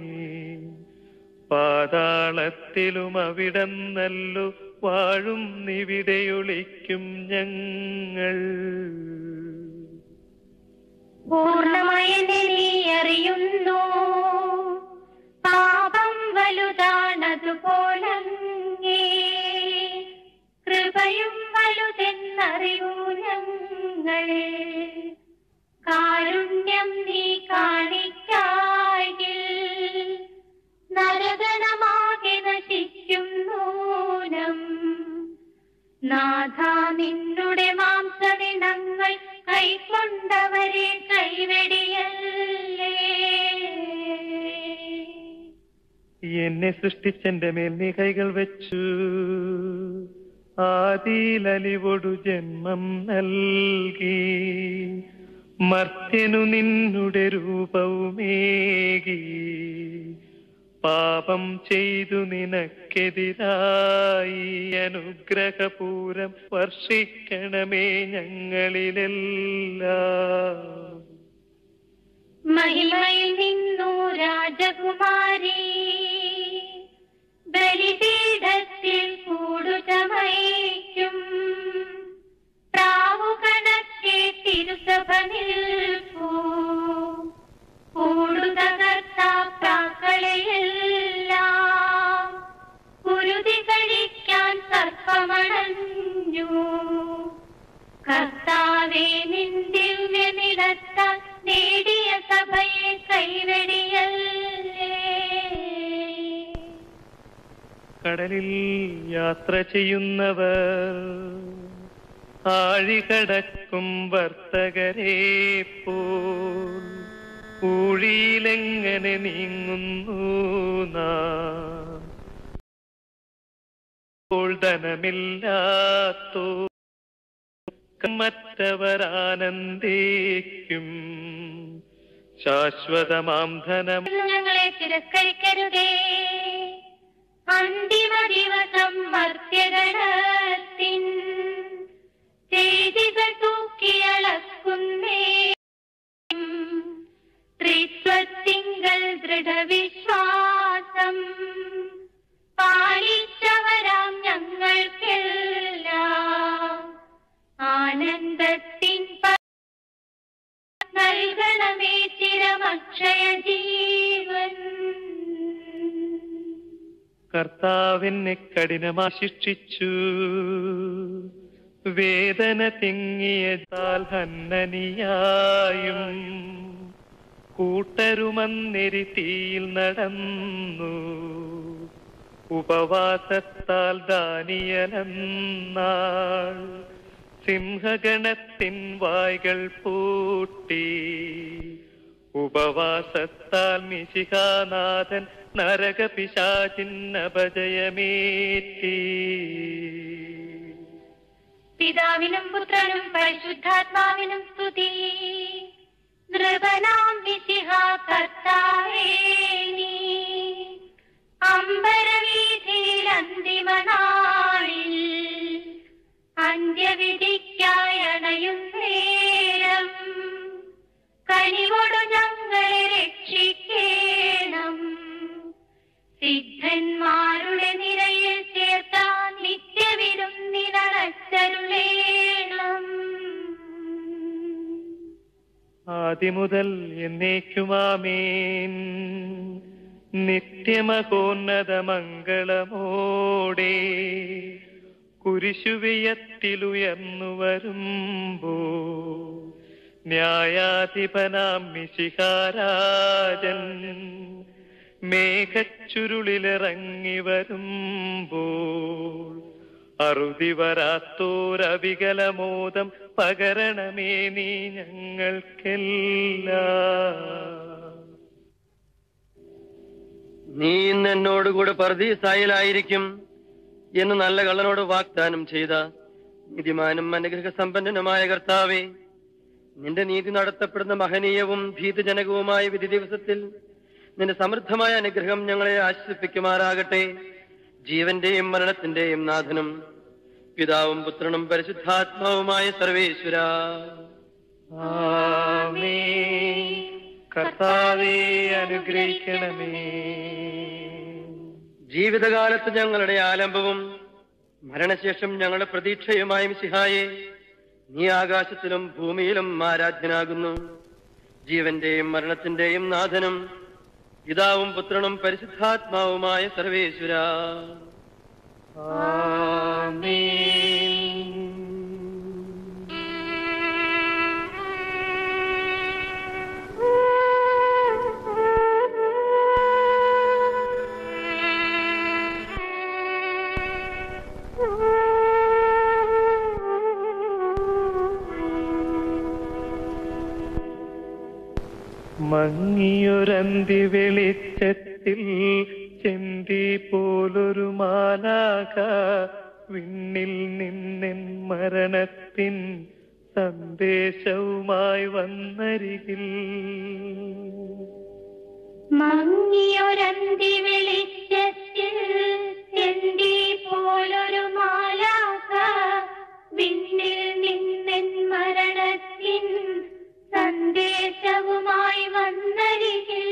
പാതാളത്തിലും അവിടം നല്ലു വാഴും നിവിടെയൊളിക്കും ഞങ്ങൾ പൂർണ്ണമായി നീ അറിയുന്നു പാപം വലുതാണതുപോലങ്ങേ കൃപയും വലുതെന്നറിയൂ ഞങ്ങൾ കാരുണ്യം നീ കാണിക്കായിൽ നരകണമാകെ നശിക്കും നൂനം നാഥ നിന്നുടെ മാംസദിനങ്ങൾ കൈക്കൊണ്ടവരെ കൈവെടിയല്ലേ എന്നെ സൃഷ്ടിച്ചെന്റെ മേൽ നീ കൈകൾ വെച്ചു ആദിയിലലിവൊടു ജന്മം നൽകി മർത്യനു നിന്നുടെ രൂപവുമേകി പാപം ചെയ്തു നിനക്കെതിരായി അനുഗ്രഹപൂരം വർഷിക്കണമേ ഞങ്ങളിലെല്ലാം മഹിമയിൽ നിന്നു രാജകുമാരി ബലിപീഠത്തിൽ കൂടുചമയ്ക്കും പ്രാവുകണക്കെ തിരുസഭ നിൽപ്പൂ കൂടുതകർത്താക്കളെയെല്ലാം കുരുതി കഴിക്കാൻ സർപ്പമണഞ്ഞു കർത്താവേ നിൻ ദിവ്യനിടത്താൽ നേടിയ സഭയെ കൈവെടിയല്ലേ കടലിൽ യാത്ര ചെയ്യുന്നവർ ആഴികടക്കും വർത്തകരെ പോൽ ഊഴിയിലെങ്ങനെ നീങ്ങുന്നു നാം ഇപ്പോൾ ധനമില്ലാത്തോ മറ്റവർ ആനന്ദിക്കും ശാശ്വതമാം ധനം ഞങ്ങളെ തിരസ്കരിക്കരുതേ അന്തിമ ദിവസം മർത്യഗണത്തിൻ കർത്താവിനെ കഠിനമായി ശിക്ഷിച്ചു വേദന തിങ്ങിയതാൽ ഹന്നനിയായും കൂട്ടരുമന്നെരി തീയിൽ നടന്നു ഉപവാസത്താൽ ദാനിയലെന്നാൾ സിംഹഗണത്തിൻ വായ്കൾ പൂട്ടി ഉപവാസത്താൽ മിശിഹാനാഥൻ നരകപിശാചിൻ അപജയമേറ്റി പിതാവിനും പുത്രനും പരിശുദ്ധാത്മാവിനും സ്തുതി നൃപനാം വിശിഹ കർത്താവേ നീ അമ്പരവീഥിയിൽ അന്തിമനാളിൽ അന്ത്യവിധിക്കായി അണയുന്നേരം കനിവോടു ഞങ്ങളെ രക്ഷിക്കേണം സിദ്ധന്മാരുടെ നിരയിൽ ചേർത്താൻ നിത്യവിരുന്നിനടച്ചരുളേണം ആദിമുതൽ എന്നേക്കുമാമേൻ നിത്യമകോന്നത മംഗളമോടെ കുരിശുവിയത്തിലുയർന്നു വരുമ്പോ ന്യായാധിപനാം മിശിഹാരാജൻ മേഘച്ചുരുളിലിറങ്ങി വരുമ്പോൾ അറുതി വരാത്തോരവികലമോദം പകരണമേ നീ ഞങ്ങൾക്കെല്ലാം നീ ഇന്ന് എന്നോടുകൂടെ പർദീസായിലായിരിക്കും എന്ന് നല്ല കള്ളനോട് വാഗ്ദാനം ചെയ്ത നീതിമാനും അനുഗ്രഹ സമ്പന്നനുമായ കർത്താവേ നിന്റെ നീതി നടത്തപ്പെടുന്ന മഹനീയവും ഭീതജനകവുമായ വിധി ദിവസത്തിൽ നിന്റെ സമൃദ്ധമായ അനുഗ്രഹം ഞങ്ങളെ ആശ്വസിപ്പിക്കുമാറാകട്ടെ ജീവന്റെയും മരണത്തിന്റെയും നാഥനും പിതാവും പുത്രനും പരിശുദ്ധാത്മാവുമായ സർവേശ്വര ആമേൻ. കർത്താവേ അനുഗ്രഹിക്കണമേ ജീവിതകാലത്ത് ഞങ്ങളുടെ ആലംബവും മരണശേഷം ഞങ്ങളുടെ പ്രതീക്ഷയുമായ മിശിഹായെ നീ ആകാശത്തിലും ഭൂമിയിലും ആരാധ്യനാകുന്നു ജീവന്റെയും മരണത്തിന്റെയും നാഥനും പിതാവും പുത്രനും പരിശുദ്ധാത്മാവുമായ സർവേശ്വര മങ്ങിയൊരന്തി വെളിച്ചത്തിൽ ചെന്തി പോലൊരു മാലാക വിണ്ണിൽ നിന്നെൻ മരണത്തിൻ സന്ദേശവുമായി വന്നരികിൽ മങ്ങിയൊരന്തി വെളിച്ചത്തിൽ ചെന്തി പോലൊരു മാലാക വിണ്ണിൽ നിന്നെൻ മരണത്തിൻ സന്ദേശവുമായി വന്നരികിൽ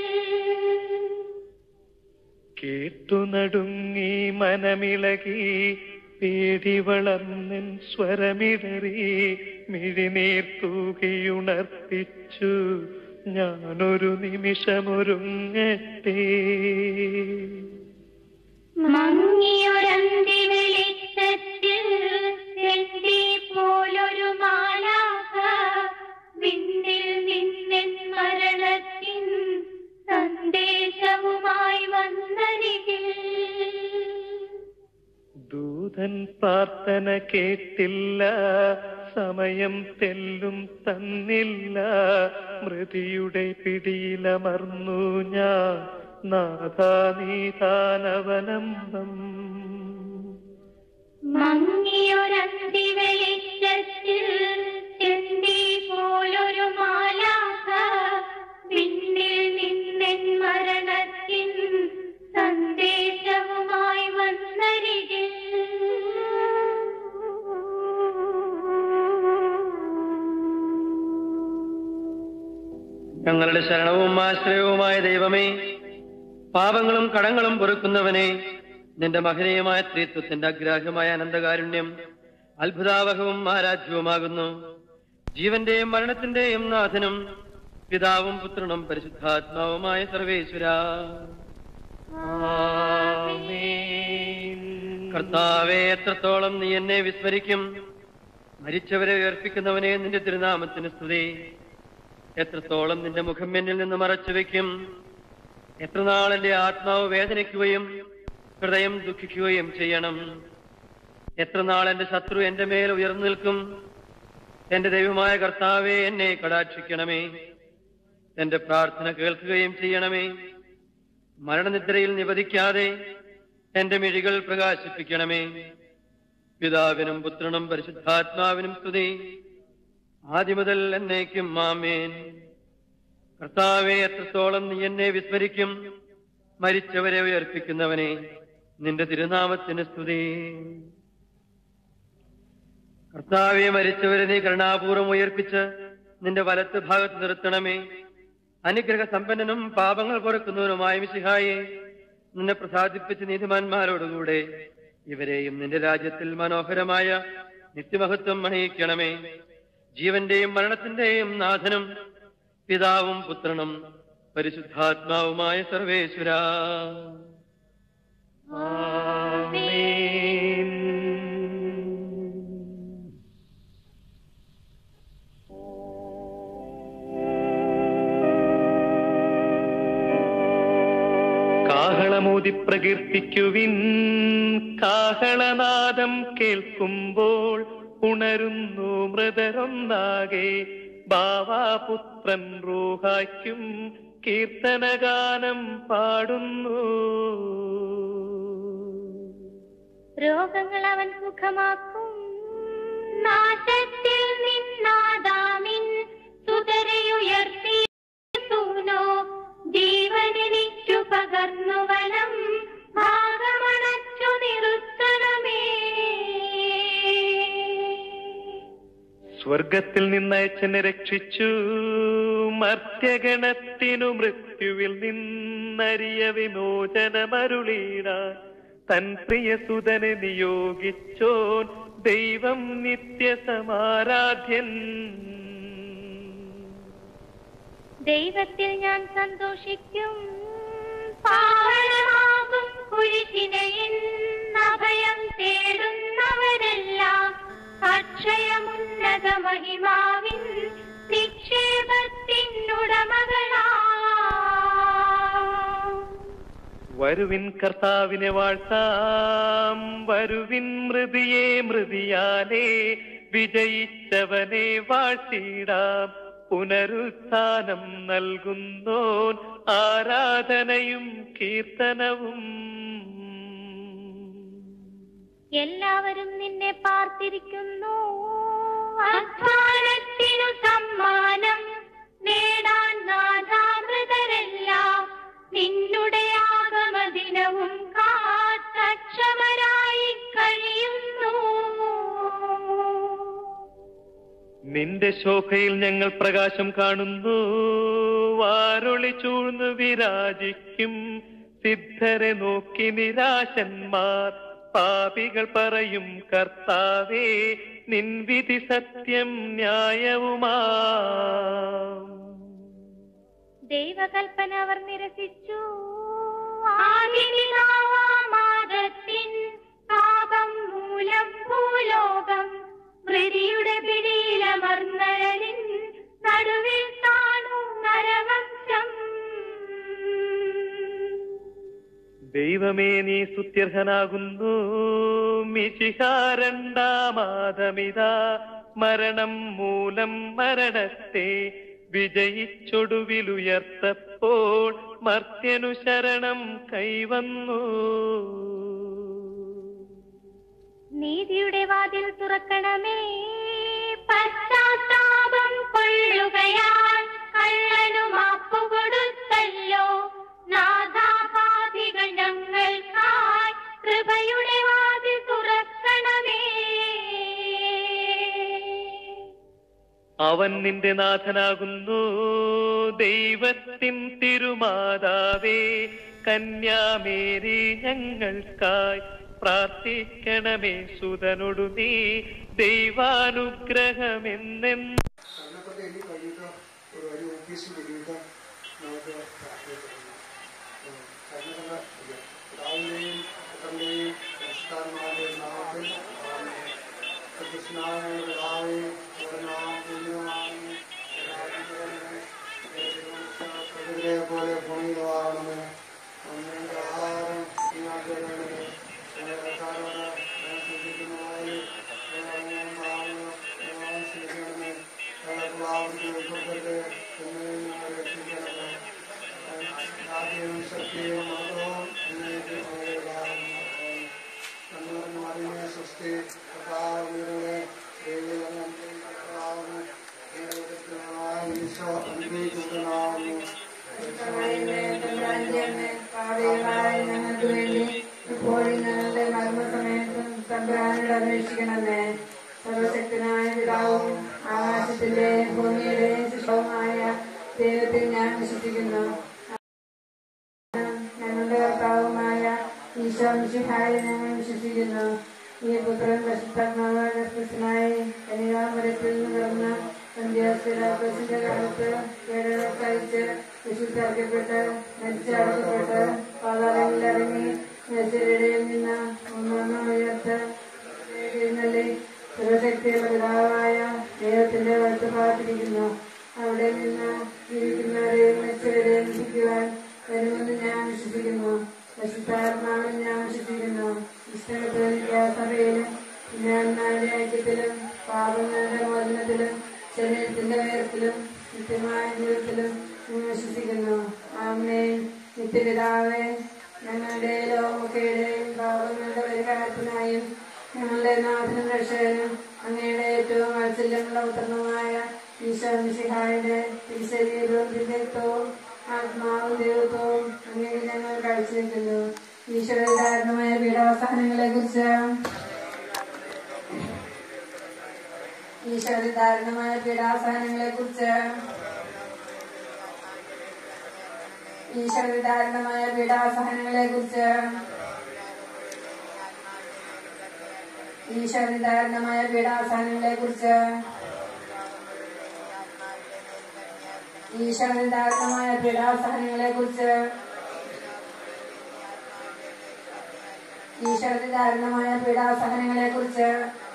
കേട്ടു നടുങ്ങി മനമിളകി പേടി വളർന്നൻ സ്വരമിടറി മിഴിനീർ തൂകിയുണർത്തിച്ചു ഞാനൊരു നിമിഷമൊരുങ്ങട്ടെ മങ്ങിയൊരന്തി വെളിച്ചത്തിൽ ചെന്തി പോലൊരു മാലാക വിണ്ണിൽ നിന്നെൻ മരണത്തിൻ സന്ദേശവുമായി വന്നരികിൽ ദൂതൻ പ്രാർത്ഥന കേട്ടില്ല സമയം തെല്ലും തന്നില്ല മൃതിയുടെ പിടിയിലമർന്നു ഞാൻ നാഥാനീതാനവലംബം മങ്ങിയൊരന്തി വെളിച്ചത്തിൽ ചെന്തി പോലൊരു മാലാക വിണ്ണിൽ നിന്നെൻ മരണത്തിൻ സന്ദേശവുമായി വന്നരികിൽ ഞങ്ങളുടെ ശരണവും ആശ്രയവുമായ ദൈവമേ പാപങ്ങളും കടങ്ങളും പൊറുക്കുന്നവനെ നിന്റെ മഹനീയമായ സ്ത്രീത്വത്തിന്റെ അഗ്രാഹ്യമായ അനന്തകാരുണ്യം അത്ഭുതാവഹവും ആരാധ്യവുമാകുന്നു ജീവന്റെയും മരണത്തിന്റെയും നാഥനും പിതാവും പുത്രനും പരിശുദ്ധാത്മാവുമായ സർവേശ്വര ആമേൻ കർത്താവെ എത്രത്തോളം നീ എന്നെ വിസ്മരിക്കും മരിച്ചവരെ ഉയർപ്പിക്കുന്നവനെ നിന്റെ തിരുനാമത്തിന് സ്തുതി എത്രത്തോളം നിന്റെ മുഖം എന്നിൽ നിന്ന് മറച്ചു വെക്കും എത്ര നാൾ എന്റെ ആത്മാവ് വേദനിക്കുകയും ഹൃദയം ദുഃഖിക്കുകയും ചെയ്യണം എത്ര നാൾ എന്റെ ശത്രു എന്റെ മേൽ ഉയർന്നു നിൽക്കും എന്റെ ദൈവമായ കർത്താവെ എന്നെ കടാക്ഷിക്കണമേ എന്റെ പ്രാർത്ഥന കേൾക്കുകയും ചെയ്യണമേ മരണനിദ്രയിൽ നിവധിക്കാതെ എന്റെ മിഴികൾ പ്രകാശിപ്പിക്കണമേ പിതാവിനും പുത്രനും പരിശുദ്ധാത്മാവിനും സ്തുതി ആദ്യമുതൽ എന്നേക്കും മാമേൻ കർത്താവെ എത്രത്തോളം നീ എന്നെ വിസ്മരിക്കും മരിച്ചവരെ ഉയർപ്പിക്കുന്നവനെ നിന്റെ തിരുനാമത്തിന് സ്തുതി കർത്താവെ മരിച്ചവരെ നീ കരുണാപൂർവം ഉയർപ്പിച്ച് നിന്റെ വലത്ത് ഭാഗത്ത് നിർത്തണമേ അനുഗ്രഹ സമ്പന്നനും പാപങ്ങൾ പൊറുക്കുന്നവനുമായ മിശിഹായെ നിന്നെ പ്രസാദിപ്പിച്ച നീതിമാന്മാരോടുകൂടെ ഇവരെയും നിന്റെ രാജ്യത്തിൽ മനോഹരമായ നിത്യമഹത്വം അണിയിക്കണമേ ജീവന്റെയും മരണത്തിന്റെയും നാഥനും പിതാവും പുത്രനും പരിശുദ്ധാത്മാവുമായ സർവേശ്വര കാഹളമൂതി പ്രകീർത്തിക്കുവിൻ കാഹളനാദം കേൾക്കുമ്പോൾ ഉണരുന്നു മൃതരൊന്നാകെ ബാവാപുത്രൻ റൂഹായ്ക്കും കീർത്തനഗാനം പാടുന്നു രോഗങ്ങൾ അവൻ സുഖമാക്കും നാശത്തിൽ നിന്നാദാമിൻ സുതരയുയർത്തി സൂനോ ജീവനെനിക്കു പകർന്നു വനം ഭാഗമണച്ചു നിർത്തണമേ സ്വർഗത്തിൽ നിന്നയച്ചനെ രക്ഷിച്ചു മർത്യഗണത്തിനു മൃത്യുവിൽ നിന്നരിയ വിമോചനമരുളീടാൻ തൻ പ്രിയസുതനെ നിയോഗിച്ചോൻ ദൈവം നിത്യസമാരാധ്യൻ ദൈവത്തിൽ ഞാൻ സന്തോഷിക്കും പാവനമാകും കുരിശിനയിൽ അഭയം തേടുന്നവരെല്ലാം അക്ഷയമുന്നത മഹിമാവിൻ നിക്ഷേപത്തിനുടമകളാ വരുവിൻ കർത്താവിനെ വാഴ്ത്താം വരുവിൻ മൃതിയെ മൃതിയാലേ വിജയിച്ചവനെ വാഴ്ത്തിടാം പുനരുത്ഥാനം നൽകുന്നോൻ ആരാധനയും കീർത്തനവും എല്ലാവരും നിന്നെ പാർത്തിരിക്കുന്നു അധ്വാനത്തിനു സമ്മാനം നേടാൻ നാഥാമൃതരെല്ലാം നിന്നുടെ ആഗമദിനവും കാത്തക്ഷമരായി കഴിയുന്നു നിന്റെ ശോഭയിൽ ഞങ്ങൾ പ്രകാശം കാണുന്നു വാരൊളി ചൂഴ്ന്നു വിരാജിക്കും സിദ്ധരെ നോക്കി നിരാശന്മാർ പാപികൾ പറയും കർത്താവേ നിൻ വിധി സത്യം ന്യായവുമാ ദൈവകൽപ്പന അവർ നിരസിച്ചു ആദിപിതാവാമാദത്തിൻ പാപം മൂലം ഭൂലോകം മൃതിയുടെ പിടിയിലമർന്നഴലിൻ നടുവിൽ താണു നരവംശം ദൈവമേ നീ സുത്യർഹനാകുന്നു മിശിഹാരണ്ടാമാതമിതാ മരണം മൂലം മരണത്തെ വിജയിച്ചൊടുവിലുയർത്തപ്പോൾ മർത്യനു ശരണം കൈവന്നു നീതിയുടെ വാതിൽ തുറക്കണമേ പശ്ചാത്താപം കൊള്ളുകയാൽ കള്ളനു മാപ്പു കൊടുത്തല്ലോ നാഥാപാതികൾ ഞങ്ങൾക്കായി കൃപയുടെ വാതിൽ തുറക്കണമേ അവൻ നിന്റെ നാഥനാകുന്നു ദൈവത്തിൻ തിരുമാതാവേ കന്യാമേരി ഞങ്ങൾക്കായി പ്രാർത്ഥിക്കണമേ സുതനൊടു നീ ദൈവാനുഗ്രഹമെന്നെന്നും അതിനെപ്പറ്റി എനിക്ക് കഴിഞ്ഞിട്ട് ഒരു ഒരു ഓഫീസിൽ കഴിഞ്ഞിട്ട് നമുക്ക് രാവിലെയും പുത്രൻ്റെയും പരിശുദ്ധാത്മാവിന്റെ നാമത്തിൽ ആമേൻ. കൃഷ്ണനായ പിതാവേ, അങ്ങയുടെ നാമം പൂജ്യമാകണമേ. പ്രകൃതിയെ പോലെ ഭൂമിയിലുമാകണമേ അങ്ങയുടെ ആഹാരം ഞങ്ങൾക്ക് തരണമേ ഞങ്ങളുടെ കാരോട് ഞങ്ങൾ ശ്രദ്ധിക്കുന്നതായി ഞങ്ങളെ ഞങ്ങളെ സ്വീകരിക്കണമേ ഞങ്ങൾക്ക് പ്രാർത്ഥിച്ച് ഉൾപ്പെടുത്തരുത് എന്നെ ഞങ്ങൾ രക്ഷിക്കണമേ ആദ്യവും ശക്തിയും മതവും എന്നേക്കും അങ്ങയുടേതാകുന്നു. നന്മ അറിഞ്ഞ സൃഷ്ടി കർത്താവിനെ ദൈവം കർത്താവിന് ഈശോ അനുഗ്രഹിക്കുന്നതാകുന്നു ഞങ്ങൾക്ക് വേണ്ടി ഇപ്പോഴും ഞങ്ങളുടെ മരണസമയത്തും തമ്പുരാനോട് അപേക്ഷിക്കണമേ സർവശക്തനായ പിതാവും ആകാശത്തിന്റെ ഭൂമിയുടെയും ശിശവുമായ ദൈവത്തിൽ ഞാൻ വിശ്വസിക്കുന്നു ഞങ്ങളുടെ കർത്താവുമായ ഈശോ മിശിഹായി ഞങ്ങൾ വിശ്വസിക്കുന്നു ഈ പുത്രൻ പരിശുദ്ധാത്മാവായി കനികാമരത്തിൽ നിന്ന് പിറന്ന സന്ധ്യാസ്വരാസിന്റെ കാലത്ത് കേരള കഴിച്ച് വിശുദ്ധർക്കപ്പെട്ട് മരിച്ചടക്കപ്പെട്ട് പാതാളങ്ങളിൽ ഇറങ്ങി മരിച്ചവരുടെയിൽ നിന്ന് ഒന്നൊന്നും ഉയർത്ത് എഴുന്നള്ളി സർവശക്തിയുള്ള പിതാവായ ദൈവത്തിന്റെ വലത്ത് ഭാഗത്തിരിക്കുന്നു അവിടെ നിന്ന് ജീവിക്കുന്നവരെയും മരിച്ചവരെയും രക്ഷിക്കുവാൻ വരുമെന്ന് ഞാൻ വിശ്വസിക്കുന്നു പരിശുദ്ധാത്മാവിൽ ഞാൻ വിശ്വസിക്കുന്നു ഇഷ്ടകത്തോലിക്ക സഭയിലും ജ്ഞാനാന്റെ ഐക്യത്തിലും പാപങ്ങളുടെ മോചനത്തിലും ശരീരത്തിന്റെ ഉയരത്തിലും നിത്യമായ ജീവിതത്തിലും ഞാൻ വിശ്വസിക്കുന്നു ആമേൻ നിത്യപിതാവേ ഞങ്ങളുടെ ലോകമൊക്കെയുടെയും പാപങ്ങളുടെ പരിഹാരത്തിനായും ഞങ്ങളുടെ നാഥനും രക്ഷകനും അങ്ങയുടെ ഏറ്റവും വാത്സല്യമുള്ള പുത്രനുമായ ഈശോ മിശിഹായുടെ തിരുശരീരവും തിരുരക്തവും ആത്മാവും ദൈവത്വവും അങ്ങനെ ഞങ്ങൾ കാഴ്ചവെക്കുന്നു ഈശ്വരധാരണമായ പീഡാവസാനങ്ങളെ കുറിച്ച് ഈശ്വരധാരണമായ പീഡാവസാനങ്ങളെ കുറിച്ച് ഈശ്വരധാരണമായ പീഡാവസാനങ്ങളെ കുറിച്ച് ഈശ്വരധാരണമായ പീഡാവസാനങ്ങളെ കുറിച്ച് ഈശ്വരധാരണമായ പീഡാവസാനങ്ങളെ കുറിച്ച് ഈശ്വരധാരണമായ പീഡാസഹനങ്ങളെ കുറിച്ച്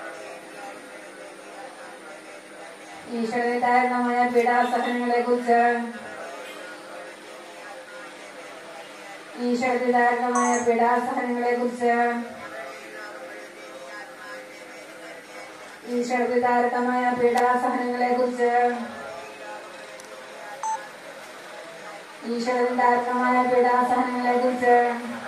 ഈശ്വരധാരണമായ പീഡാസഹനങ്ങളെ കുറിച്ച് ഈശ്വരധാരണമായ പീഡാസഹനങ്ങളെ കുറിച്ച് ഈശ്വരധാരണമായ പീഡാസഹനങ്ങളെ കുറിച്ച് ഈശ്വരധാരണമായ പീഡാസഹനങ്ങളെ കുറിച്ച്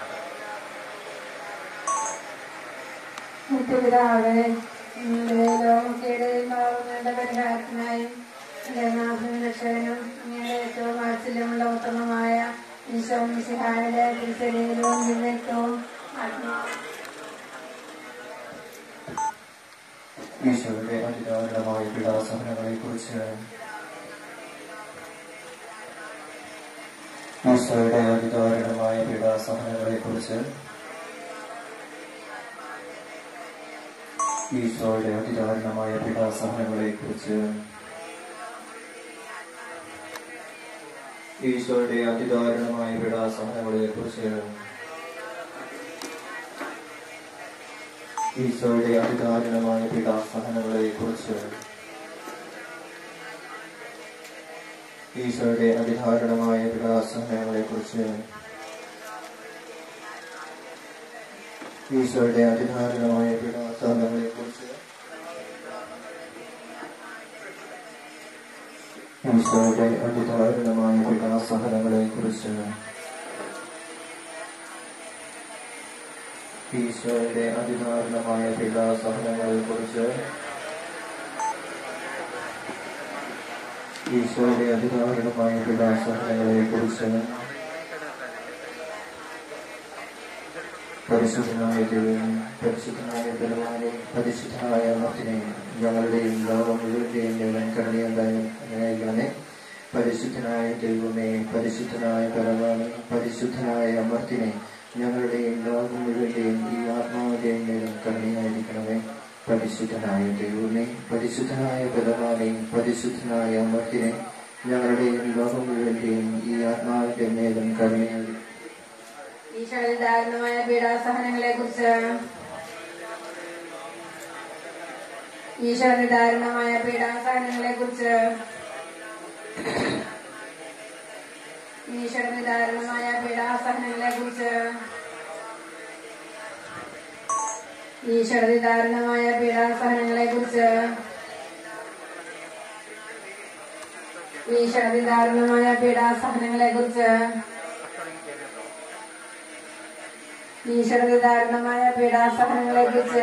നിത്യപിതാവേ ലോകക്കേടെയും പാവങ്ങളുടെ പരിഹാരത്തിനായും നാഥനും രക്ഷകനും അങ്ങയുടെ ഏറ്റവും വാത്സല്യമുള്ള ഉത്തമമായ ഈശോ മിശിഹായുടെ തിരുശരീരവും വിവേകവും ആത്മാവും ഈശോയുടെ അതിദാരുണമായ പീഡാസഹനങ്ങളെ കുറിച്ച് ഈശോയുടെ അതിദാരുണമായ പീഡാസഹനങ്ങളെ കുറിച്ച് ഈശോയുടെ അതിദാരുണമായ പീഡാസഹനങ്ങളെ കുറിച്ച് ഈശോയുടെ അതിദാരുണമായ പീഡാസഹനങ്ങളെ കുറിച്ച് ഈശോയുടെ അതിദാരുണമായ പീഡാസഹനങ്ങളെ കുറിച്ച് ഈശോയുടെ അതിദാരുണമായ പീഡാസഹനങ്ങളെ കുറിച്ച് ഈശോയുടെ അതിദാരുണമായ പീഡാസഹനങ്ങളെ കുറിച്ച് ഈശോയുടെ അതിദാരുണമായ പീഡാസഹനങ്ങളെ കുറിച്ച് ഈശോയുടെ അതിദാരുണമായ പീഡാസഹനങ്ങളെ കുറിച്ച് ഈശോയുടെ അതിദാരുണമായ പീഡാസഹനങ്ങളെ കുറിച്ച് പരിശുദ്ധനായ ദൈവം പരിശുദ്ധനായ ബലവാനെ പരിശുദ്ധനായ അമർത്തിനെ ഞങ്ങളുടെയും ലോകം മുഴുവന്റെയും ദൈവം കരുണയുണ്ടായിരിക്കണമേ പരിശുദ്ധനായ ദൈവമേ പരിശുദ്ധനായ ബലവാനെ പരിശുദ്ധനായ അമർത്തിനെ ഞങ്ങളുടെയും ലോകം മുഴുവന്റെയും ഈ ആത്മാവിന്റെയും മേലും കരുണയായിരിക്കണമേ പരിശുദ്ധനായ ദൈവമേ പരിശുദ്ധനായ ബലവാനെ പരിശുദ്ധനായ അമർത്തിനെ ഞങ്ങളുടെയും ലോകം മുഴുവന്റെയും ഈ ആത്മാവിന്റെ മേലും കരുണയായിരിക്കും ഈശ്വരധാരണമായ പീഡാസഹനങ്ങളെ കുറിച്ച് ഈശ്വരനിധാരണമായ പീഡാസഹനങ്ങളെ കുറിച്ച് ഈശ്വരനിധാരണമായ പീഡാസഹനങ്ങളെ കുറിച്ച് ഈശ്വരനിധാരണമായ പീഡാസഹനങ്ങളെ കുറിച്ച് ഈശ്വരനിധാരണമായ പീഡാസഹനങ്ങളെ കുറിച്ച് ഈശ്വരനിധാരണമായ പീഡാസഹനങ്ങളെ കുറിച്ച്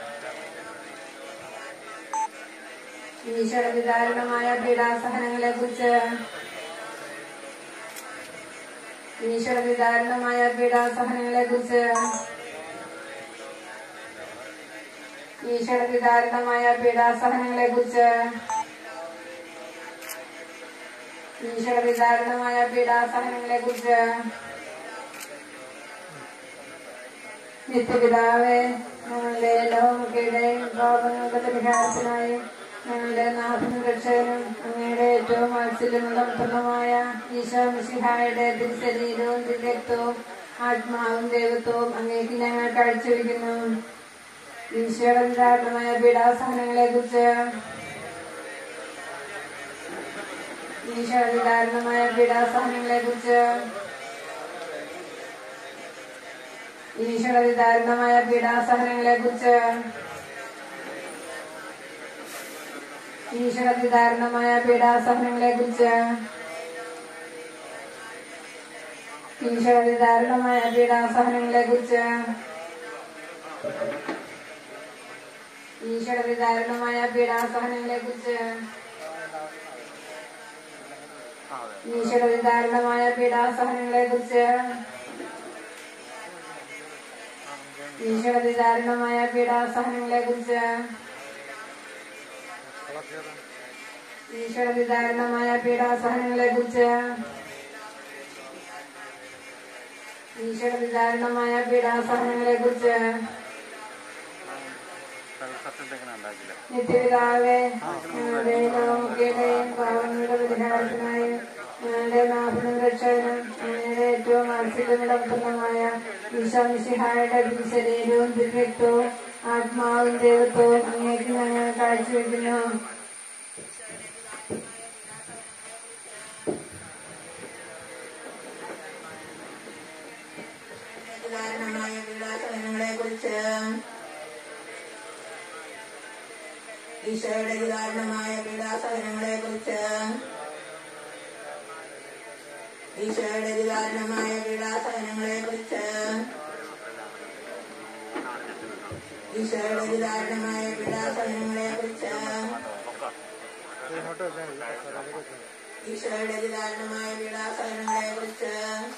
ഈശ്വരവിധാരണമായ പീഡാസഹനങ്ങളെ കുറിച്ച് ഈശ്വരവിധാരണമായ പീഡാസഹനങ്ങളെ കുറിച്ച് ഈശ്വരവിധാരണമായ പീഡാസഹനങ്ങളെ കുറിച്ച് ഈശ്വരവിധാരണമായ പീഡാസഹനങ്ങളെ കുറിച്ച് നിത്യപിതാവേ ഞങ്ങളുടെ ലോകമൊക്കെയുടെയും പാപങ്ങളുടെ പരിഹാരത്തിനായി ഞങ്ങളുടെ നാഥനും രക്ഷകനും അങ്ങയുടെ ഏറ്റവും വാത്സല്യമുള്ള ഉത്തമമായ ഈശോ മിശിഹായുടെ തിരുശരീരവും തിരക്തവും ആത്മാവും ദൈവത്വവും അങ്ങേക്ക് ഞങ്ങൾ കാഴ്ചവെക്കുന്നു ഈശോയുടെ നിരാകരണമായ പീഡാസഹനങ്ങളെ കുറിച്ച് ഈശോയുടെ നിരാകരണമായ പീഡാസഹനങ്ങളെ കുറിച്ച് ഈശോയുടെ നിരാകരണമായ പീഡാസഹനങ്ങളെ കുറിച്ച് ഈശ്വരവിധാരണമായ പീഡാസഹനങ്ങളെ കുറിച്ച് ഈശ്വരവിധാരണമായ പീഡാസഹനങ്ങളെ കുറിച്ച് ഈശ്വരവിധാരണമായ പീഡാസഹനങ്ങളെ കുറിച്ച് ഈശ്വരവിധാരണമായ പീഡാസഹനങ്ങളെ കുറിച്ച് ഈശ്വരവിധാരണമായ പീഡാസഹനങ്ങളെ കുറിച്ച് ഈശ്വരവിധാരണമായ പീഡാസഹനങ്ങളെ കുറിച്ച് ഈശ്വരവിധാരണമായ പീഡാസഹനങ്ങളെ കുറിച്ച് നിത്യപിതാവേ ഞങ്ങളുടെ ലോകയുടെയും പാവങ്ങളുടെ പരിഹാരത്തിനായി ഞങ്ങളുടെ നാഥനും രക്ഷകനും അങ്ങയുടെ ഏറ്റവും വാത്സല്യമുള്ള പുത്രനുമായ ഈശോമിശിഹായുടെ തിരുശരീരവും തിരക്തവും ആത്മാവും ദൈവത്വവും അങ്ങേക്ക് ഞങ്ങൾ കാഴ്ചവെക്കുന്നു കാരണമായ പീഡാസഹനങ്ങളെ കുറിച്ച് ഈശോയുടെ കാരണമായ പീഡാസഹനങ്ങളെ കുറിച്ച് ഈശോയുടെ കാരണമായ പീഡാസഹനങ്ങളെ കുറിച്ച് ഈശോയുടെ കാരണമായ പീഡാസഹനങ്ങളെ കുറിച്ച് ഇങ്ങോട്ട് വെച്ചാൽ മതി കസേരയിലേക്ക് വെച്ചാൽ മതി. ഈശോയുടെ കാരണമായ പീഡാസഹനങ്ങളെ കുറിച്ച്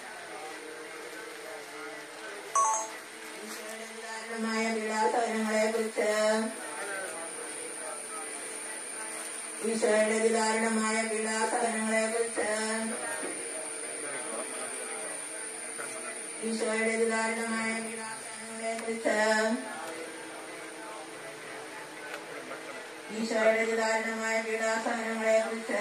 ഈശോയുടെ കാരണമായ പീഡാസഹനങ്ങളെ കുറിച്ച് ഈശോയുടെ കാരണമായ പീഡാസഹനങ്ങളെ കുറിച്ച് ഈശോയുടെ കാരണമായ പീഡാസഹനങ്ങളെ കുറിച്ച് ഈശോയുടെ കാരണമായ പീഡാസഹനങ്ങളെ കുറിച്ച്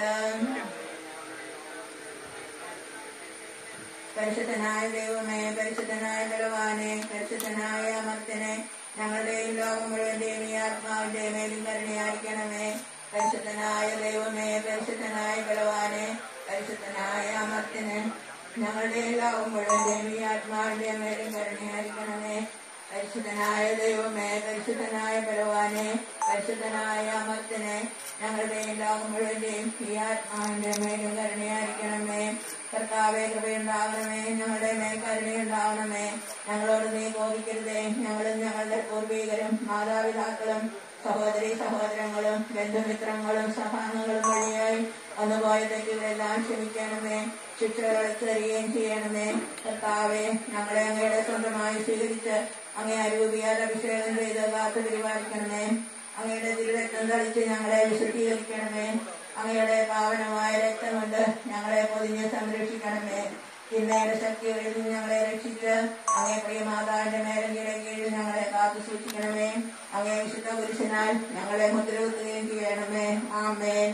പരിശുദ്ധനായ ദൈവമേ പരിശുദ്ധനായ ബലവാനെ പരിശുദ്ധനായ അമർത്തനെ ഞങ്ങളുടെയും ലോകം മുഴുവന്റെയും ഈ ആത്മാവിന്റെ മേലും കരുണയായിരിക്കണമേ പരിശുദ്ധനായ ദൈവമേ പരിശുദ്ധനായ ബലവാനെ പരിശുദ്ധനായ അമർത്തനെ ഞങ്ങളുടെയും ലോകം മുഴുവന്റെയും ഈ ആത്മാവിന്റെ മേലും കരുണയായിരിക്കണമേ പരിശുദ്ധനായ ദൈവമേ പരിശുദ്ധനായ ബലവാനെ പരിശുദ്ധനായ അമർത്തനെ ഞങ്ങളുടെയും ലോകം മുഴുവന്റെയും ഈ ആത്മാവിന്റെ മേലും കരുണയായിരിക്കണമേ കർത്താവെ കൃപയുണ്ടാവണമേ ഞങ്ങളുടെ മേൽ കരുണയുണ്ടാവണമേ ഞങ്ങളോട് നീ കോപിക്കരുതേ ഞങ്ങളും ഞങ്ങളുടെ പൂർവീകരും മാതാപിതാക്കളും സഹോദരി സഹോദരങ്ങളും ബന്ധുമിത്രങ്ങളും സഭാംഗങ്ങളും വഴിയായി വന്നുപോയ തെറ്റുകളെല്ലാം ക്ഷമിക്കണമേ ശിക്ഷകൾ തരികയും ചെയ്യണമേ കർത്താവെ ഞങ്ങളെ അങ്ങയുടെ സ്വന്തമായി സ്വീകരിച്ച് അങ്ങേ അരൂപിയാൽ അഭിഷേകം ചെയ്ത് കാത്തു പരിപാലിക്കണമേ അങ്ങയുടെ തിരുരക്തം തളിച്ച് ഞങ്ങളെ വിശുദ്ധീകരിക്കണമേ അങ്ങയുടെ പാവനമായ രക്തം കൊണ്ട് ഞങ്ങളെ പൊതിഞ്ഞ് സംരക്ഷിക്കണമേ തിന്മയുടെ ശക്തികളിൽ നിന്ന് ഞങ്ങളെ രക്ഷിച്ച് അങ്ങേ പ്രിയമാതാവിന്റെ മേലങ്കിയുടെ കീഴിൽ ഞങ്ങളെ കാത്തു സൂക്ഷിക്കണമേ അങ്ങേ വിശുദ്ധ പുരുഷനാൽ ഞങ്ങളെ മുദ്രകുത്തുകയും ചെയ്യണമേ ആമേൻ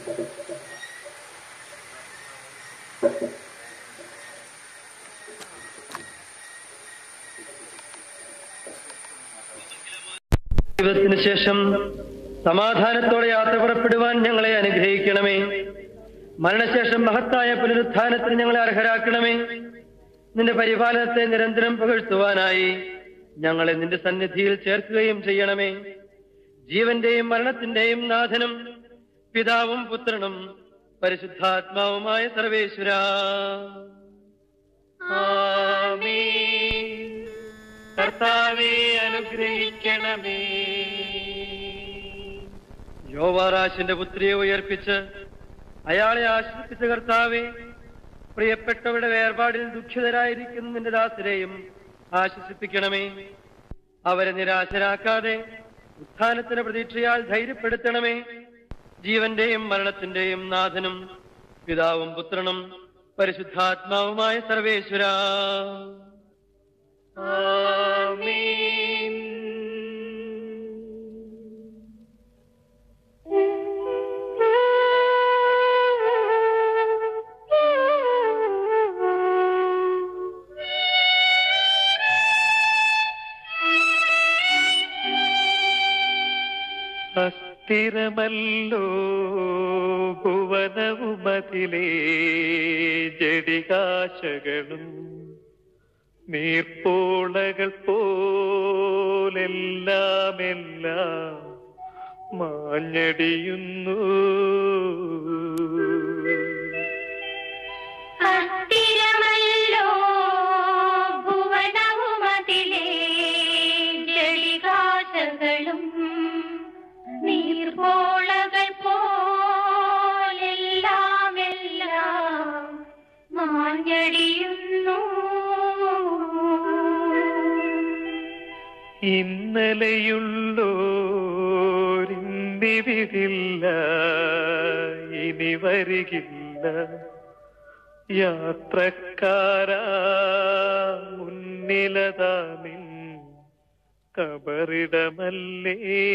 ദിവസത്തിന് ശേഷം സമാധാനത്തോടെ യാത്ര പുറപ്പെടുവാൻ ഞങ്ങളെ അനുഗ്രഹിക്കണമേ മരണശേഷം മഹത്തായ പുനരുത്ഥാനത്തിന് ഞങ്ങളെ അർഹരാക്കണമേ നിന്റെ പരിപാലനത്തെ നിരന്തരം പുകഴ്ത്തുവാനായി ഞങ്ങളെ നിന്റെ സന്നിധിയിൽ ചേർക്കുകയും ചെയ്യണമേ ജീവന്റെയും മരണത്തിന്റെയും നാഥനും പിതാവും പുത്രനും പരിശുദ്ധാത്മാവുമായ സർവേശ്വര കർത്താവെ അനുഗ്രഹിക്കണമേ യോവാറാശിന്റെ പുത്രിയെ ഉയർപ്പിച്ച് അയാളെ ആശ്രയിപ്പിച്ച കർത്താവെ പ്രിയപ്പെട്ടവരുടെ വേർപാടിൽ ദുഃഖിതരായിരിക്കുന്ന നിന്റെ ദാസരെയും ആശ്വസിപ്പിക്കണമേ അവരെ നിരാശരാക്കാതെ ഉത്ഥാനത്തിന് പ്രതീക്ഷയാൽ ധൈര്യപ്പെടുത്തണമേ ജീവന്റെയും മരണത്തിന്റെയും നാഥനും പിതാവും പുത്രനും പരിശുദ്ധാത്മാവുമായ സർവേശ്വര അസ്ഥിരമല്ലോ ഭുവനവുമതിലേ ജടികാശകളും നീർപ്പോളകൾ പോലെല്ലാമെല്ലാം മാഞ്ഞടിയുന്നു അസ്ഥിരമല്ലോ ഭുവനവുമതിലേ ജളികാശകളും നീർപോളകൾ പോലെല്ലാമെല്ലാം മാഞ്ഞടിയുന്നു ഇന്നലെയുള്ളോരിന്നിവിടില്ല ഇനി വരികില്ല യാത്രക്കാരാ മുന്നിലതാ നിൻ കബറിടമല്ലേ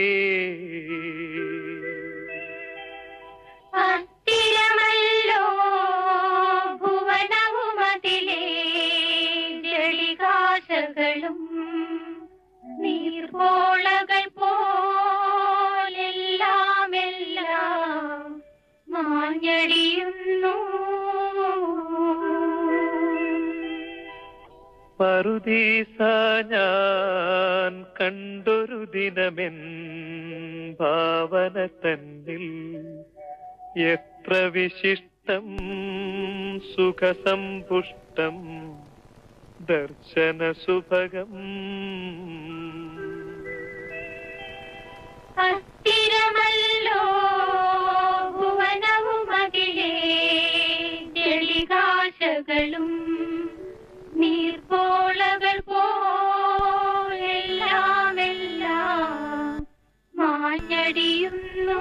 അസ്ഥിരമല്ലോ ഭുവനവുമതിലേ ജളികാശകളും നീർപോളകൾ പോലെല്ലാമെല്ലാം മാഞ്ഞടിയുന്നു പറുദീസ ഞാൻ കണ്ടൊരു ദിനമെൻ ഭാവന തന്നിൽ എത്ര വിശിഷ്ടം സുഖസമ്പുഷ്ടം ദർശന സുഭഗം അസ്ഥിരമല്ലോ ഭുവനവുമതിലേ ജളികാശകളും നീർപ്പോളകൾ പോലെല്ലാമെല്ലാം മാഞ്ഞടിയുന്നു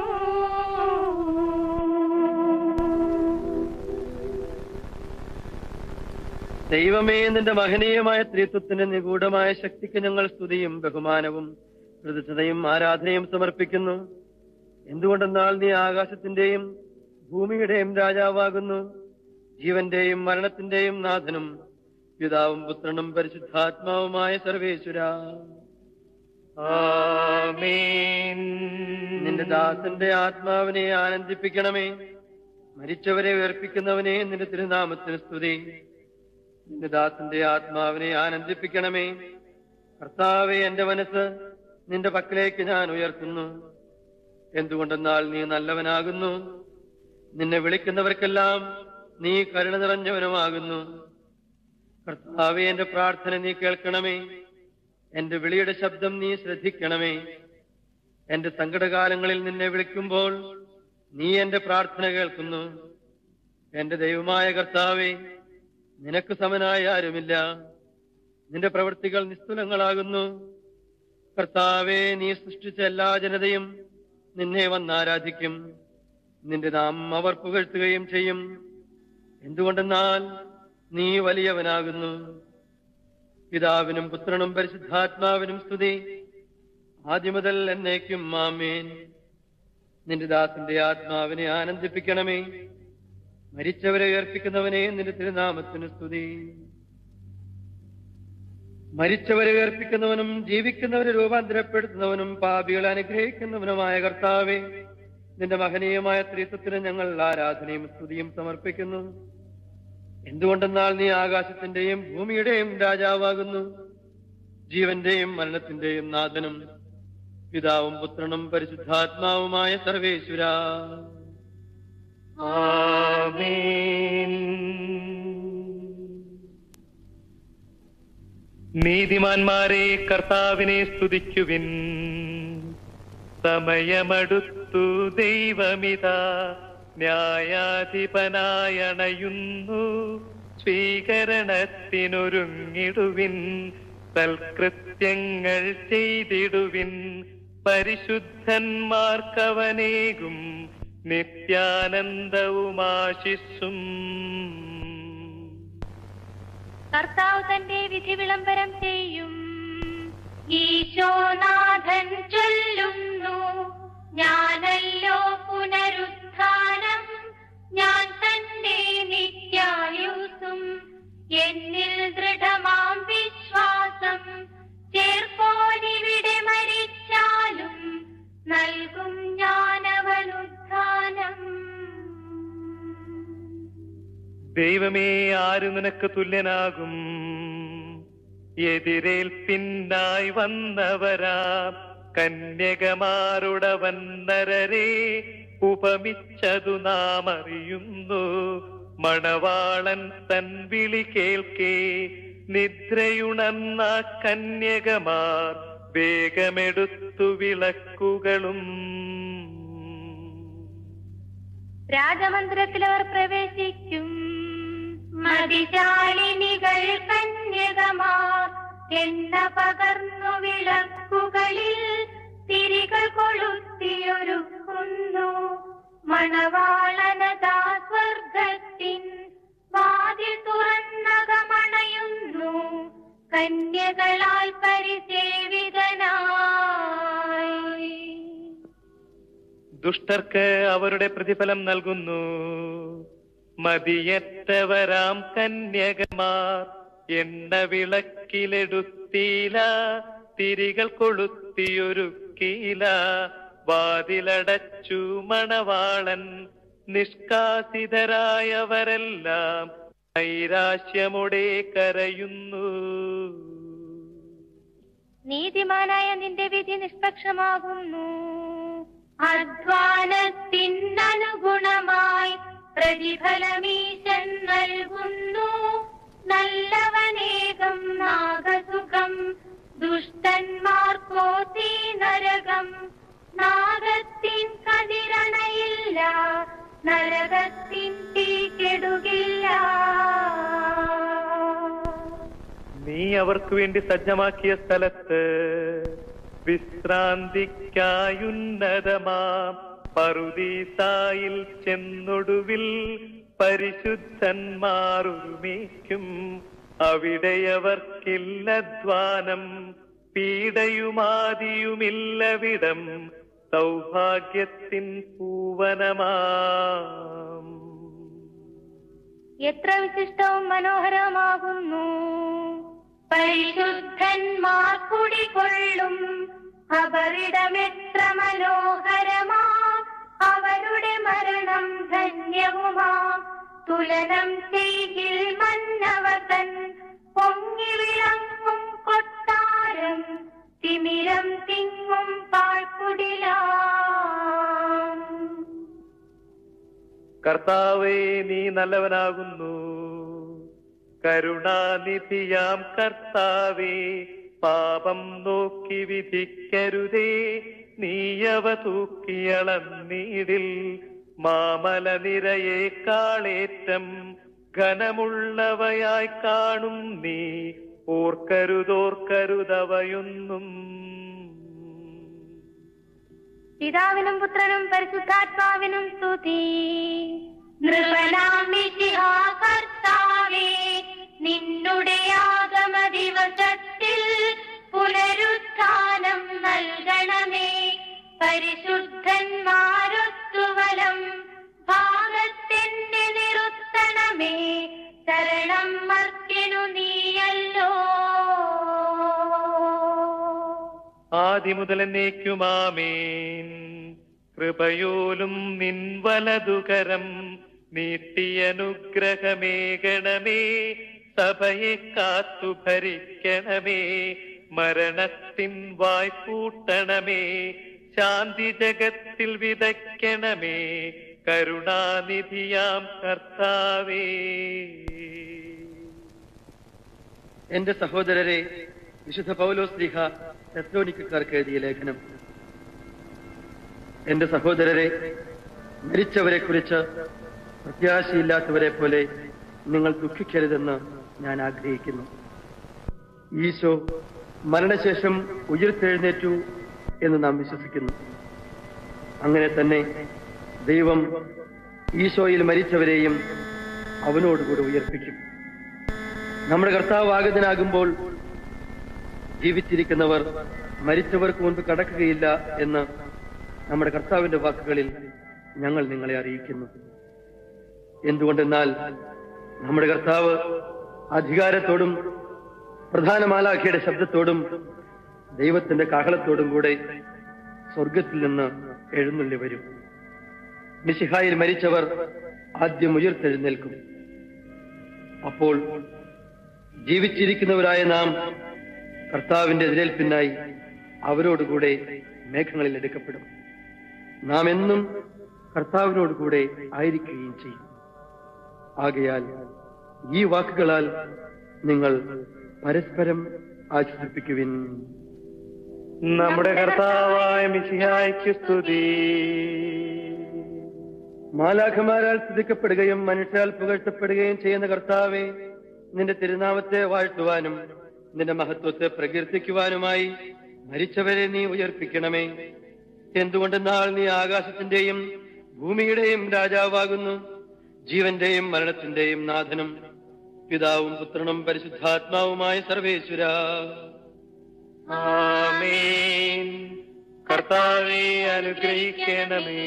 ദൈവമേ നിന്റെ മഹനീയമായ ത്രിത്വത്തിന്റെ നിഗൂഢമായ ശക്തിക്ക് ഞങ്ങൾ സ്തുതിയും ബഹുമാനവും കൃതജ്ഞതയും ആരാധനയും സമർപ്പിക്കുന്നു എന്തുകൊണ്ടെന്നാൽ നീ ആകാശത്തിന്റെയും ഭൂമിയുടെയും രാജാവാകുന്നു ജീവന്റെയും മരണത്തിന്റെയും നാഥനും പിതാവും പുത്രനും പരിശുദ്ധാത്മാവുമായ സർവേശ്വര നിന്റെ ദാസന്റെ ആത്മാവിനെ ആനന്ദിപ്പിക്കണമേ മരിച്ചവരെ ഉയർപ്പിക്കുന്നവനെ നിന്റെ തിരുനാമത്തിന് സ്തുതി നിന്റെ ദാസന്റെ ആത്മാവിനെ ആനന്ദിപ്പിക്കണമേ കർത്താവെ എന്റെ മനസ്സ് നിന്റെ പക്കലേക്ക് ഞാൻ ഉയർത്തുന്നു എന്തുകൊണ്ടെന്നാൽ നീ നല്ലവനാകുന്നു നിന്നെ വിളിക്കുന്നവർക്കെല്ലാം നീ കരുണ നിറഞ്ഞവനുമാകുന്നു കർത്താവെ എന്റെ പ്രാർത്ഥന നീ കേൾക്കണമേ എന്റെ വിളിയുടെ ശബ്ദം നീ ശ്രദ്ധിക്കണമേ എന്റെ സങ്കടകാലങ്ങളിൽ നിന്നെ വിളിക്കുമ്പോൾ നീ എന്റെ പ്രാർത്ഥന കേൾക്കുന്നു എന്റെ ദൈവമായ കർത്താവെ നിനക്ക് സമനായ ആരുമില്ല നിന്റെ പ്രവൃത്തികൾ നിസ്തുലങ്ങളാകുന്നു കർത്താവെ നീ സൃഷ്ടിച്ച എല്ലാ ജനതയും നിന്നെ വന്നാരാധിക്കും നിന്റെ നാം അവർ പുകഴ്ത്തുകയും ചെയ്യും എന്തുകൊണ്ടെന്നാൽ നീ വലിയവനാകുന്നു പിതാവിനും പുത്രനും പരിശുദ്ധാത്മാവിനും സ്തുതി ആദ്യം മുതൽ എന്നേക്കും മാമേൻ നിന്റെ ദാസന്റെ ആത്മാവിനെ ആനന്ദിപ്പിക്കണമേ മരിച്ചവരെ ഉയർപ്പിക്കുന്നവനെ നിന്റെ തിരുനാമത്തിന് സ്തുതി മരിച്ചവരെ ഉയർപ്പിക്കുന്നവനും ജീവിക്കുന്നവരെ രൂപാന്തരപ്പെടുത്തുന്നവനും പാപികളെ അനുഗ്രഹിക്കുന്നവനുമായ കർത്താവെ നിന്റെ മഹനീയമായ ത്രിത്വത്തിന് ഞങ്ങൾ ആരാധനയും സ്തുതിയും സമർപ്പിക്കുന്നു എന്തുകൊണ്ടെന്നാൽ നീ ആകാശത്തിന്റെയും ഭൂമിയുടെയും രാജാവാകുന്നു ജീവന്റെയും മരണത്തിന്റെയും നാഥനും പിതാവും പുത്രനും പരിശുദ്ധാത്മാവുമായ സർവേശ്വര നീതിമാന്മാരെ കർത്താവിനെ സ്തുതിക്കുവിൻ സമയമടുത്തു ദൈവമിതാ ന്യായാധിപനായണയുന്നു സ്വീകരണത്തിനൊരുങ്ങിടുവിൻ സൽകൃത്യങ്ങൾ ചെയ്തിടുവിൻ പരിശുദ്ധന്മാർക്കവനേകും നിത്യാനന്ദവുമാശിസ്സും കർത്താവ് തന്റെ വിധി വിളംബരം ചെയ്യും ഈശോനാഥൻ ചൊല്ലുന്നു ഞാനല്ലോ പുനരുത്ഥാനം ഞാൻ തന്നെ നിത്യായുസും എന്നിൽ ദൃഢമാം വിശ്വാസം ചേർപ്പോനിവിടെ മരിച്ചാലും നൽകും ഞാനവനുത്ഥാനം ദൈവമേ ആര് നിനക്ക് തുല്യനാകും എതിരേൽപ്പിന്നായി വന്നവരാ കന്യകമാരുടവൻ നരരെ ഉപമിച്ചതു നാം അറിയുന്നു മണവാളൻ തൻ വിളി കേൾക്കേ നിദ്രയുണർന്ന കന്യകമാർ വേഗമെടുത്തു വിളക്കുകളും രാജമന്ദിരത്തിൽ അവർ പ്രവേശിക്കും മതിശാലിനികൾ കന്യകമാർ എണ്ണ പകർന്നു വിളക്കുകളിൽ തിരികൾ കൊളുത്തിയൊരുക്കുന്നു മണവാളനതാ സ്വർഗത്തിൻ വാതിൽ തുറന്നകമണയുന്നു കന്യകളാൽ പരിസേവിതനായി ദുഷ്ടർക്ക് അവരുടെ പ്രതിഫലം നൽകുന്നു മതിയറ്റവരാം കന്യകമാർ എണ്ണ വിളക്കിലെടുത്തീല തിരികൾ കൊളുത്തിയൊരുക്കീല വാതിലടച്ചു മണവാളൻ നിഷ്കാസിതരായവരെല്ലാം നൈരാശ്യമുടെ കരയുന്നു നീതിമാനായ നിന്റെ വിധി നിഷ്പക്ഷമാകുന്നു അധ്വാനത്തിനനുഗുണമായി പ്രതിഫലമീശൻ നൽകുന്നു നല്ലവനേകം നാഗസുഖം ദുഷ്ടന്മാർക്കോ തീ നരകം നാഗത്തിൻ കതിരണയില്ല നരകത്തിൻ തീ കെടുകില്ല നീ അവർക്ക് വേണ്ടി സജ്ജമാക്കിയ സ്ഥലത്ത് വിശ്രാന്തിക്കായുന്നതമാം പറുദീസായിൽ ചെന്നൊടുവിൽ പരിശുദ്ധന്മാരൊരുമിക്കും അവിടെയവർക്കില്ലധ്വാനം പീഡയുമാതിയുമില്ലവിടം സൗഭാഗ്യത്തിൻ പൂവനമാം എത്ര വിശിഷ്ടവും മനോഹരമാകുന്നു പരിശുദ്ധന്മാർ കുടികൊള്ളും അവരിടമെത്ര മനോഹരമാ അവരുടെ മരണം ധന്യവുമാ തുലനം ചെയ്യിൽ മന്നവതൻ പൊങ്ങി വിളങ്ങും കൊട്ടാരം തിമിരം തിങ്ങും പാഴ്ക്കുടിലാം കർത്താവേ നീ നല്ലവനാകുന്നു കരുണാനിധിയാം കർത്താവേ പാപം നോക്കി വിധിക്കരുതേ നീയവ തൂക്കിയളന്നീടിൽ മാമല നിരയേക്കാളേറ്റം ഘനമുള്ളവയായി കാണും നീ ഓർക്കരുതോർക്കരുതവയൊന്നും പിതാവിനും പുത്രനും പരിശുദ്ധാത്മാവിനും സ്തുതി നൃപനാമിശിഹാ കർത്താവേ നിന്നുടെ ആഗമ ദിവസത്തിൽ പുനരുത്ഥാനം നൽകണമേ പരിശുദ്ധന്മാരോ മംഗലം ഭാഗത്തെന്നെ നിറുത്തണമേ ശരണം മർത്തിനു നീയല്ലോ ആദി മുതൽ എന്നേക്കുമാമേൻ കൃപയോലും നിൻ വലതുകരം നീട്ടിയനുഗ്രഹമേകണമേ സഭയെ കാത്തു ഭരിക്കണമേ മരണത്തിൻ വായ്പൂട്ടണമേ ശാന്തി ജഗത്തിൽ വിതയ്ക്കണമേ കരുണാനിധിയാം കർത്താവേ എന്റെ സഹോദരരെ വിശുദ്ധ പൗലോസ് ലീഹ തെസ്ലോനിക്കാർക്ക് എഴുതിയ ലേഖനം എന്റെ സഹോദരരെ മരിച്ചവരെ കുറിച്ച് പ്രത്യാശയില്ലാത്തവരെ പോലെ നിങ്ങൾ ദുഃഖിക്കരുതെന്ന് ഞാൻ ആഗ്രഹിക്കുന്നു ഈശോ മരണശേഷം ഉയർത്തെഴുന്നേറ്റു എന്ന് നാം വിശ്വസിക്കുന്നു അങ്ങനെ തന്നെ ദൈവം ഈശോയിൽ മരിച്ചവരെയും അവനോടുകൂടി ഉയർപ്പിക്കും നമ്മുടെ കർത്താവ് ആഗതനാകുമ്പോൾ ജീവിച്ചിരിക്കുന്നവർ മരിച്ചവർക്ക് മുൻപ് കടക്കുകയില്ല എന്ന് നമ്മുടെ കർത്താവിന്റെ വാക്കുകളിൽ ഞങ്ങൾ നിങ്ങളെ അറിയിക്കുന്നു എന്തുകൊണ്ടെന്നാൽ നമ്മുടെ കർത്താവ് അധികാരത്തോടും പ്രധാന മാലാഖയുടെ ശബ്ദത്തോടും ദൈവത്തിന്റെ കാഹളത്തോടും കൂടെ സ്വർഗത്തിൽ നിന്ന് എഴുന്നള്ളി വരും മിശിഹായിൽ മരിച്ചവർ ആദ്യം ഉയർത്തെഴുന്നേൽക്കും അപ്പോൾ ജീവിച്ചിരിക്കുന്നവരായ നാം കർത്താവിന്റെ എതിരേൽപ്പിനായി അവരോടുകൂടെ മേഘങ്ങളിൽ എടുക്കപ്പെടും നാം എന്നും കർത്താവിനോടുകൂടെ ആയിരിക്കുകയും ചെയ്യും ആകയാൽ ഈ വാക്കുകളാൽ നിങ്ങൾ പരസ്പരം ആശ്വസിപ്പിക്കുവിൻ നമ്മുടെ കർത്താവായ മിശിഹായ്ക്ക് സ്തുതി മാലാഖമാരാൽ സ്തുതിക്കപ്പെടുകയും മനുഷ്യാൽ പുകഴ്ത്തപ്പെടുകയും ചെയ്യുന്ന കർത്താവെ നിന്റെ തിരുനാമത്തെ വാഴ്ത്തുവാനും നിന്റെ മഹത്വത്തെ പ്രകീർത്തിക്കുവാനുമായി മരിച്ചവരെ നീ ഉയർപ്പിക്കണമേ എന്തുകൊണ്ടെന്നാൽ നീ ആകാശത്തിന്റെയും ഭൂമിയുടെയും രാജാവാകുന്നു ജീവന്റെയും മരണത്തിന്റെയും നാഥനും പിതാവും പുത്രനും പരിശുദ്ധാത്മാവുമായ സർവേശ്വര ആമേൻ കർത്താവെ അനുഗ്രഹിക്കണമേ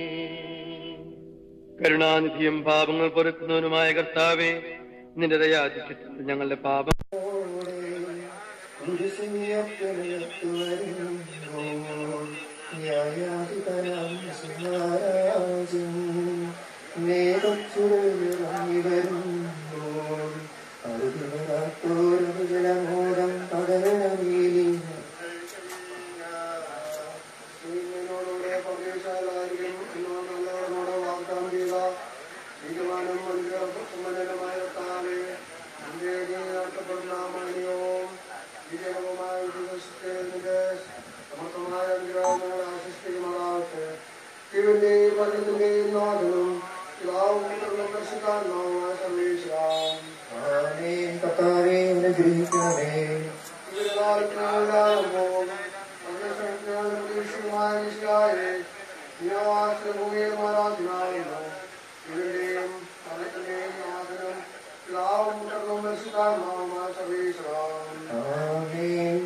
കരുണാനിധിയും പാപങ്ങൾ പൊറുക്കുന്നവനുമായ കർത്താവെ നിന്റെ ദയാധിക്യത്തിൽ ഞങ്ങളുടെ പാപം ജലമോദം പടരണമേലി നിന്നോടുകൂടെ പരദേശാലായിരിക്കും എന്നോ നല്ലവരോട് വാഗ്ദാനം ചെയ്ത തീരുമാനം മനുഷ്യമായ താവേ നിന്റെ നടത്തപ്പെടുന്ന മണിയവും വിജയവുമായ ദിവസത്തിന്റെ സമർത്ഥമായ അനുഗ്രഹങ്ങൾ ആശിസ്തിക്കുമാറാവട്ടെ ശിവന്റെയും മരണത്തിന്റെയും നാഥനും പിതാവും പുത്രനും പരിശുദ്ധാത്മാവുമായ സർവേശ്വരാം ആമേൻ കർത്താവേ അനുഗ്രഹിക്കണമേ ആമേൻ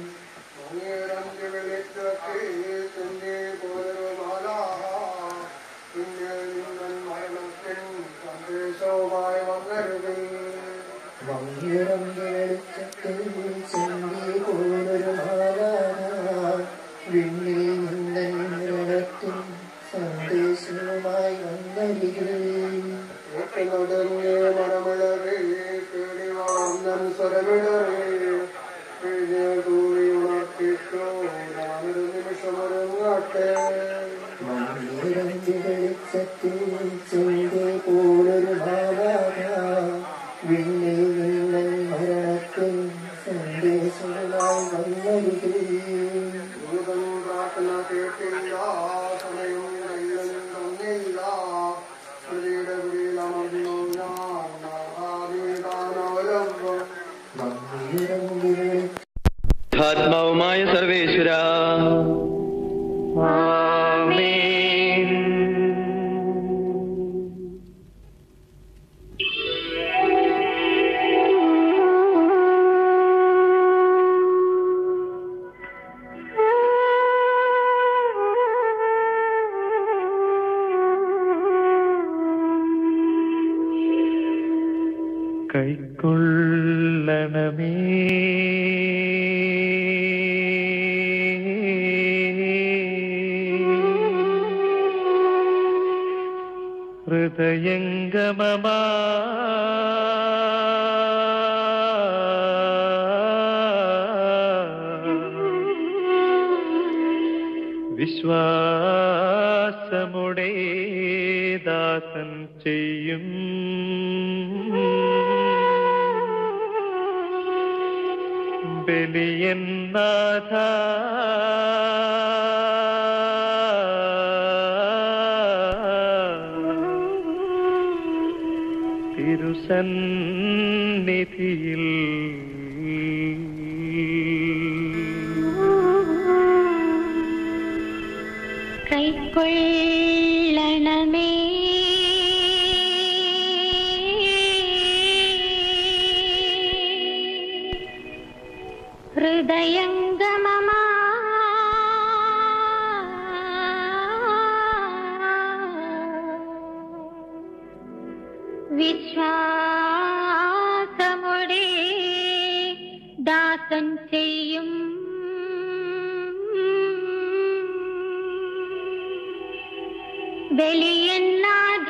സന്ദേശവുമായി വന്നരുതേ മങ്ങിരം വെളിച്ചത്തിൽ ചെന്തി പോലൊരു മാലാന വിണ്ണിൽ നിന്നൻ മരണത്തിൻ സന്ദേശവുമായി വന്നരികിൽ ഒട്ടുനടുങ്ങേ മരമിളറേ പേടി വളർന്നൻ സ്വരമിടറേ പിഴേ തൂവി ഉണർത്തിട്ടോ ഞാനൊരു നിമിഷമൊരുങ്ങട്ടെ മങ്ങിരം വെളിച്ചത്തിൽ ചെന്തി പോലൊരു മാലാന വിണ്ണിൽ നിന്നൻ മരണത്തിൻ സന്ദേശവുമായി വന്നരികിൽ ഭൂതം പ്രാർത്ഥന കേട്ടില്ല സമയം കയ്യിൽ തന്നില്ല സ്ത്രീയുടെ കുടിയിലമർന്നു ഞാൻ മഹാവീതാനവലംബം മങ്ങിരം വെളിച്ചത്തിൽ ആത്മാവുമായ സർവേശ്വര ആമേൻ Thank you. ഹൃദയംഗമമാ വിശ്വാസമുടെ ദാസൻ ചെയ്യും ബലിയൻ നാഥ തിരുസന്നിധിയിൽ കൈക്കൊള്ളണമേ ഹൃദയംഗമമാ വിശ്വാസമുടെ ദാസൻ ചെയ്യും ബലിയന്നാഥ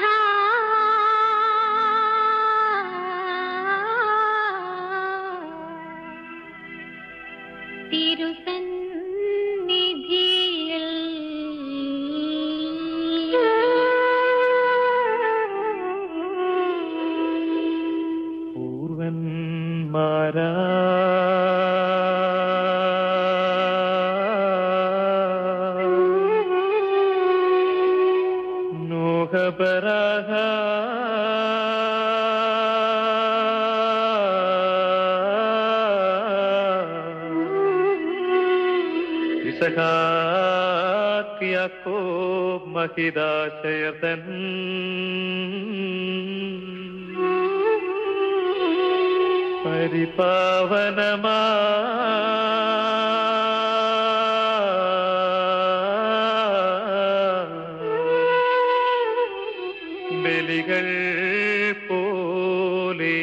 തിരുസന്നിധിയിൽ പൂർവന്മാരാ നോഹബരാഹ ഇസഹാക്കിയാക്കോ മഹിതാശയതൻ പരിപാവനമാ ബലികൾ പോലെ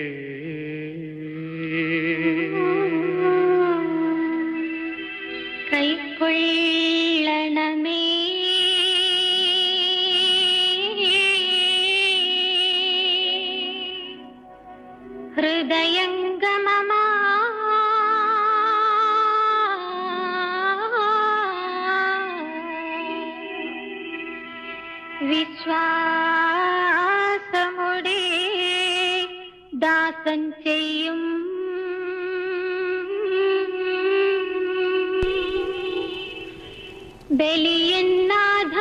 കൈക്കൊള്ളണമേ ഹൃദയംഗമമാ വിശ്വാസമുടെ ദാസൻ ചെയ്യും ബലിയന്നാഥ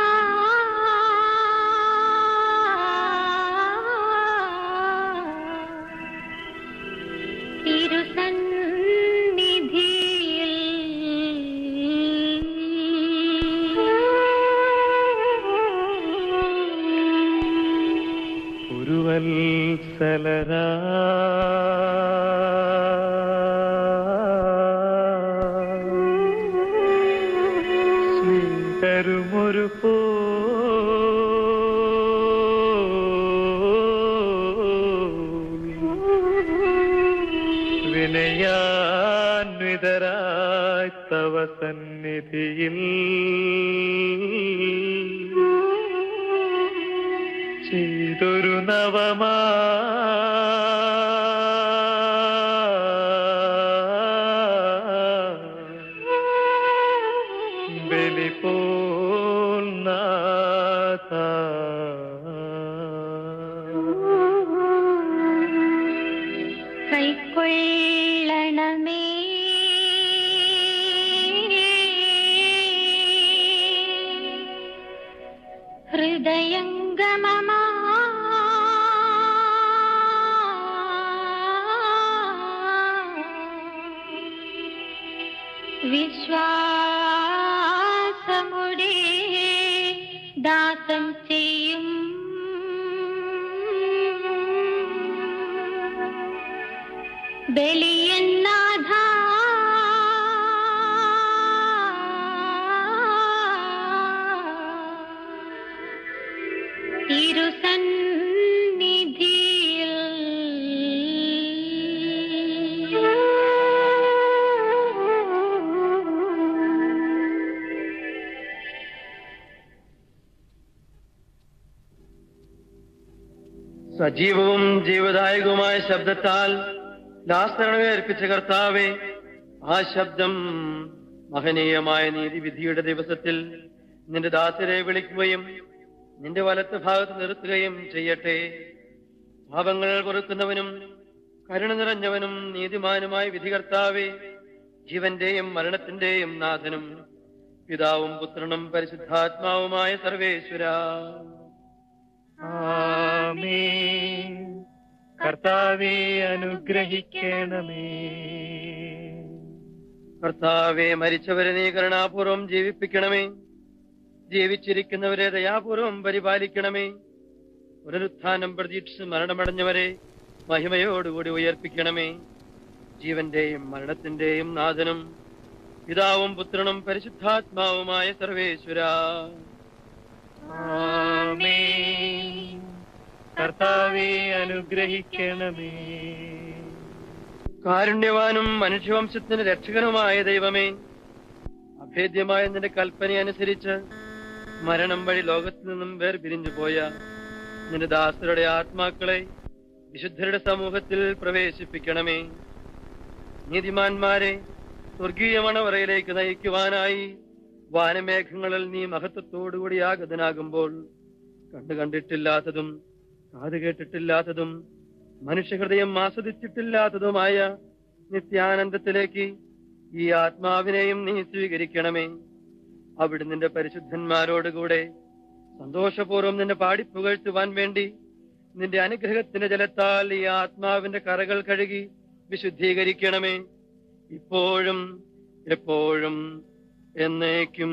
തിരുസന്നിധിയിൽ ഉരുവത്സലരാ സ്നേഹരുമൊരു പോ വിനയാന്വിതരായി തവ സന്നിധിയിൽ ചെയ്തൊരു നവമാ ബലി പോൽ നാഥ കൈക്കൊള്ളണമേ ഹൃദയംഗമമാ വിശ്വാസമുടെ ദാസം ചെയ്യും ബലിയന്നാഥ തിരുസന്നിധിയിൽ സജീവവും ജീവദായകവുമായ ശബ്ദത്താൽ ലാസരണമേ അർപ്പിച്ച കർത്താവെ ആ ശബ്ദം മഹനീയമായ നീതിവിധിയുടെ ദിവസത്തിൽ നിന്റെ ദാസരെ വിളിക്കുകയും നിന്റെ വലത്ത് ഭാഗത്ത് നിർത്തുകയും ചെയ്യട്ടെ പാപങ്ങൾ പൊറുക്കുന്നവനും കരുണ നിറഞ്ഞവനും നീതിമാനുമായ വിധികർത്താവെ ജീവന്റെയും മരണത്തിന്റെയും നാഥനും പിതാവും പുത്രനും പരിശുദ്ധാത്മാവുമായ സർവേശ്വര ആമേൻ കർത്താവെ അനുഗ്രഹിക്കണമേ കർത്താവെ മരിച്ചവരെ നീ കരുണാപൂർവം ജീവിപ്പിക്കണമേ ജീവിച്ചിരിക്കുന്നവരെ ദയാപൂർവം പരിപാലിക്കണമേ പുനരുത്ഥാനം പ്രതീക്ഷിച്ച് മരണമടഞ്ഞവരെ മഹിമയോടുകൂടി ഉയർപ്പിക്കണമേ ജീവന്റെയും മരണത്തിന്റെയും നാഥനും പിതാവും പുത്രനും പരിശുദ്ധാത്മാവുമായ സർവേശ്വര ആമേൻ കർത്താവെ അനുഗ്രഹിക്കണമേ കാരുണ്യവാനും മനുഷ്യവംശത്തിന് രക്ഷകനുമായ ദൈവമേ അഭേദ്യമായ നിന്റെ കൽപ്പനയനുസരിച്ച് മരണം വഴി ലോകത്തിൽ നിന്നും വേർപിരിഞ്ഞു പോയ നിന്റെ ദാസരുടെ ആത്മാക്കളെ വിശുദ്ധരുടെ സമൂഹത്തിൽ പ്രവേശിപ്പിക്കണമേ നീതിമാന്മാരെ സ്വർഗീയ മണവറയിലേക്ക് നയിക്കുവാനായി വാനമേഘങ്ങളിൽ നീ മഹത്വത്തോടുകൂടി ആഗതനാകുമ്പോൾ കണ്ടു കണ്ടിട്ടില്ലാത്തതും കാത് കേട്ടിട്ടില്ലാത്തതും മനുഷ്യഹൃദയം ആസ്വദിച്ചിട്ടില്ലാത്തതുമായ നിത്യാനന്ദത്തിലേക്ക് ഈ ആത്മാവിനെയും നീ സ്വീകരിക്കണമേ അവിടെ നിന്റെ പരിശുദ്ധന്മാരോടുകൂടെ സന്തോഷപൂർവ്വം നിന്നെ പാടിപ്പുകഴ്ത്തുവാൻ വേണ്ടി നിന്റെ അനുഗ്രഹത്തിന്റെ ജലത്താൽ ഈ ആത്മാവിന്റെ കറകൾ കഴുകി വിശുദ്ധീകരിക്കണമേ ഇപ്പോഴും എപ്പോഴും എന്നേക്കും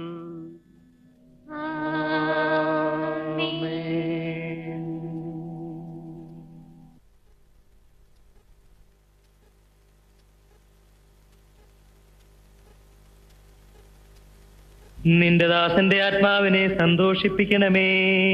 നിന്റെ ദാസന്റെ ആത്മാവിനെ സന്തോഷിപ്പിക്കണമേ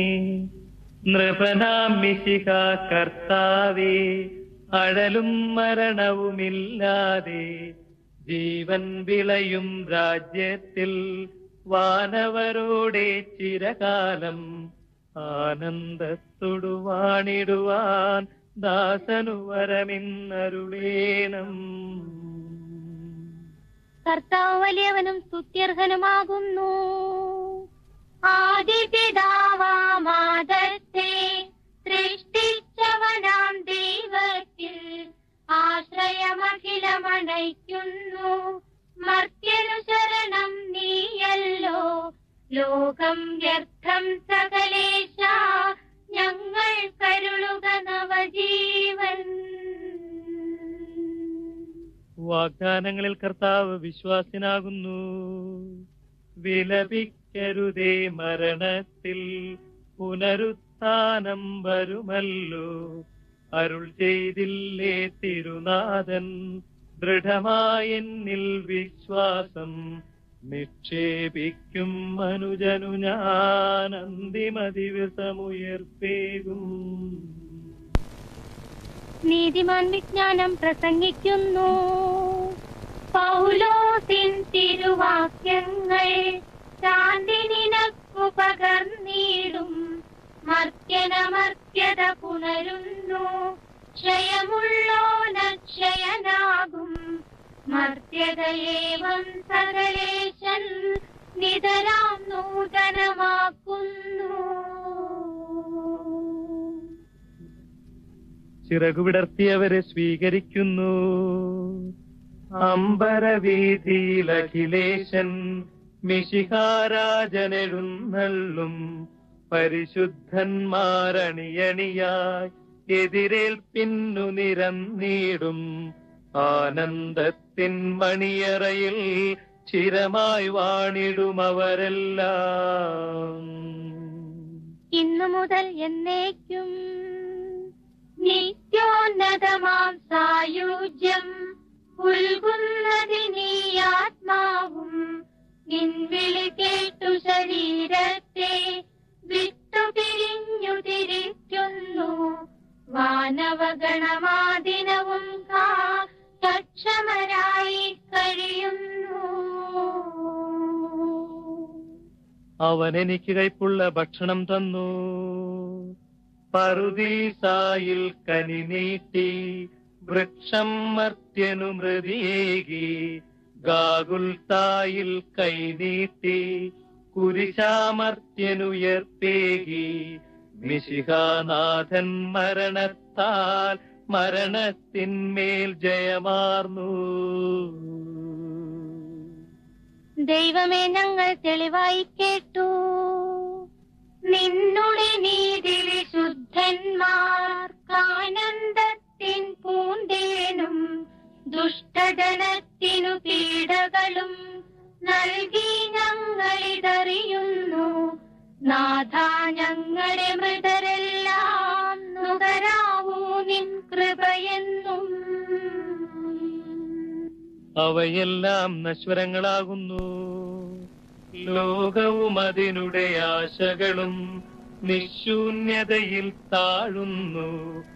നൃപനാം മിശിഹ കർത്താവേ അഴലും മരണവുമില്ലാതെ ജീവൻ വിളയും രാജ്യത്തിൽ വാനവരോടെ ചിരകാലം ആനന്ദത്തോടു വാണിടുവാൻ ദാസനു വരമിന്നരുളേണം കർത്താവ് വലിയവനും സ്തുത്യർഹനുമാകുന്നു ആദിപിതാവാമാദത്തെ സൃഷ്ടിച്ചവനാം ദൈവത്തിൽ ആശ്രയമഖിലമണയ്ക്കുന്നു മർത്യനു ശരണം നീയല്ലോ ലോകം വ്യർത്ഥം സകലേശ ഞങ്ങൾ കരുളുക നവജീവൻ വാഗ്ദാനങ്ങളിൽ കർത്താവ് വിശ്വാസിനാകുന്നു വിലപിക്കരുതേ മരണത്തിൽ പുനരുത്ഥാനം വരുമല്ലോ അരുൾ ചെയ്തില്ലേ തിരുനാഥൻ ദൃഢമായെന്നിൽ വിശ്വാസം നിക്ഷേപിക്കും മനുജനു ഞാൻ അന്തിമ ദിവസമുയർപ്പേകും നീതിമാൻ വിജ്ഞാനം പ്രസംഗിക്കുന്നു പൗലോസിൻ തിരുവാക്യങ്ങൾ ശാന്തി നിനക്കു പകർന്നിടും മർത്യനമർത്യത പുണരുന്നു ക്ഷയമുള്ളോനക്ഷയനാകും മർത്യതയേവം സകലേശൻ നിതരാം നൂതനമാക്കുന്നു ചിറകുവിടർത്തിയവരെ സ്വീകരിക്കുന്നു അമ്പരവീതിയിൽ അഖിലേശൻ മിശിഹാരാജനെഴുന്നള്ളും പരിശുദ്ധന്മാരണിയണിയായി എതിരേൽപ്പിന്നു നിരന്നീടും ആനന്ദത്തിൻ മണിയറയിൽ ചിരമായി വാണിടും അവരെല്ലാം ഇന്നു മുതൽ എന്നേക്കും നിത്യോന്നതമാം സായുജ്യം ഉൽകുന്നതിനീ ആത്മാവും നിൻവിളി കേട്ടു ശരീരത്തെ വിട്ടുപിരിഞ്ഞു തിരിക്കുന്നു വാനവഗണമാദിനവും കാ സക്ഷമരായി കഴിയുന്നു അവൻ എനിക്ക് കൈപ്പുള്ള ഭക്ഷണം തന്നു പറുദീസായിൽ കനി നീട്ടി വൃക്ഷം മർത്യനു മൃതിയേകി ഗാകുൽത്തായിൽ കൈനീട്ടി കുരിശാമർത്യനുയർപ്പേകി മിശിഹാനാഥൻ മരണത്താൽ മരണത്തിന്മേൽ ജയമാർന്നു ദൈവമേ ഞങ്ങൾ തെളിവായി കേട്ടു നിന്നുടെ നീതി വിശുദ്ധന്മാർക്കാനന്ദത്തിൻ പൂന്തേനും ദുഷ്ടജനത്തിനു പീഡകളും നൽകി ഞങ്ങളിതറിയുന്നു നാഥ ഞങ്ങളുടെ മൃതരെല്ലാം നുകരാവൂ നിൻ കൃപയെന്നും അവയെല്ലാം നശ്വരങ്ങളാകുന്നു ലോകവും അതിനുടെ ആശകളും നിശൂന്യതയിൽ താഴുന്നു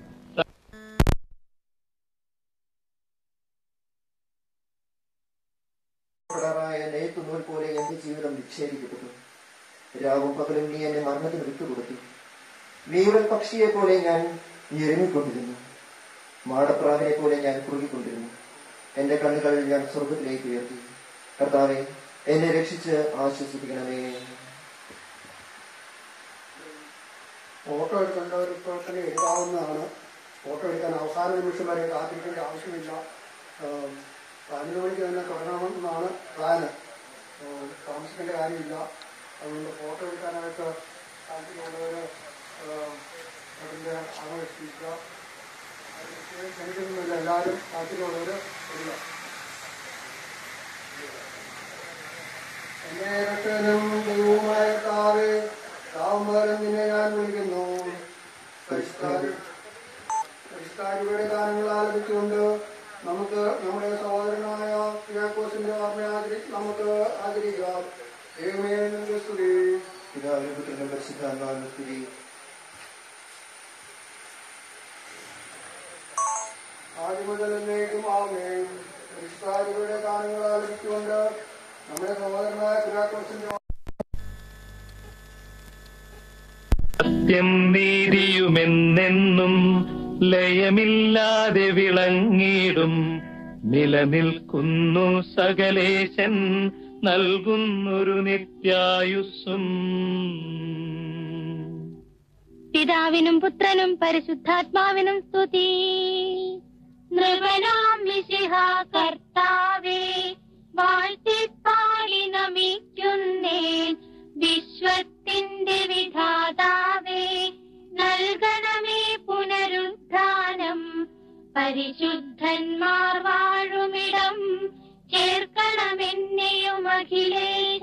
ായ നെയ്ത്തുന്നൂൽ പോലെ എന്റെ ജീവിതം വിക്ഷേപിക്കപ്പെട്ടു രാവും പകലും നീ എന്നെ മരണത്തിന് വിട്ടുകൊടുത്തു വീരൽ പക്ഷിയെ പോലെ ഞാൻ ഞെരുങ്ങിക്കൊണ്ടിരുന്നു മാടപ്രാവിനെ പോലെ ഞാൻ കുറുകിക്കൊണ്ടിരുന്നു എന്റെ കണ്ണുകൾ ഞാൻ സ്വർഗത്തിലേക്ക് ഉയർത്തി കർത്താവെ എന്നെ രക്ഷിച്ച് ആശ്വസിപ്പിക്കണമേ ഫോട്ടോ എടുക്കേണ്ടവർ ഇപ്പോൾ തന്നെ എടുക്കാവുന്നതാണ് ഫോട്ടോ എടുക്കാൻ അവസാന നിമിഷം വരെ കാത്തിരിക്കേണ്ട ആവശ്യമില്ല ഏഹ് പതിനൊന്ന് മണിക്ക് തന്നെ തുടങ്ങണമെന്നാണ് പ്ലാന് ഏഹ് താമസിക്കേണ്ട കാര്യമില്ല അതുകൊണ്ട് ഫോട്ടോ എടുക്കാനായിട്ട് താല്പര്യമുള്ളവർ അതിൻ്റെ ആവേശിക്കുക ക്ഷണിക്കുന്നില്ല എല്ലാവരും താല്പര്യമുള്ളവർ ഇല്ല എന്നെ രക്ഷകനും ദൈവവുമായ താവേ താവമ്പരം നിന്നെ ഞാൻ വിളിക്കുന്നു പരിഷ്കാരിയുടെ ഗാനങ്ങൾ ആലപിച്ചുകൊണ്ട് നമുക്ക് നമ്മുടെ സഹോദരനായ ഫിയാക്കോസിന്റെ ഓർമ്മ ആചരി നമുക്ക് ആചരിക്കാം ദൈവമേ നിന്റെ സ്തുതി പിതാവിനും പുത്രനും പരിശുദ്ധാത്മാവിനും സ്തുതി ആദ്യം മുതൽ എന്നേക്കും ആമേൻ പരിഷ്കാരിയുടെ ഗാനങ്ങൾ ആലപിച്ചുകൊണ്ട് നമ്മുടെ സഹോദരനായ ഫിയാക്കോസിന്റെ സത്യം നീതിയുമെന്നെന്നും ലയമില്ലാതെ വിളങ്ങിടും നിലനിൽക്കുന്നു സകലേശൻ നൽകുന്നൊരു നിത്യായുസ്സും പിതാവിനും പുത്രനും പരിശുദ്ധാത്മാവിനും സ്തുതി നൃപനാം മിശിഹ കർത്താവേ വാഴ്ത്തിപ്പാടി നമിക്കുന്നേൻ വിശ്വത്തിന്റെ വിധാതാവേ നൽകണമേ പുനരുദ്ധാനം പരിശുദ്ധന്മാർ വാഴുമിടം ചേർക്കണമെന്നെയും അഖിലേശ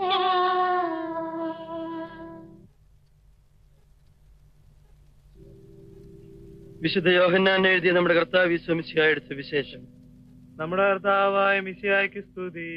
വിശുദ്ധ യോഹന്നാൻ എഴുതിയ നമ്മുടെ കർത്താവ് വിശ്വമിശിയായുടെ സുവിശേഷം നമ്മുടെ കർത്താവായ മിശിയായ്ക്ക് സ്തുതി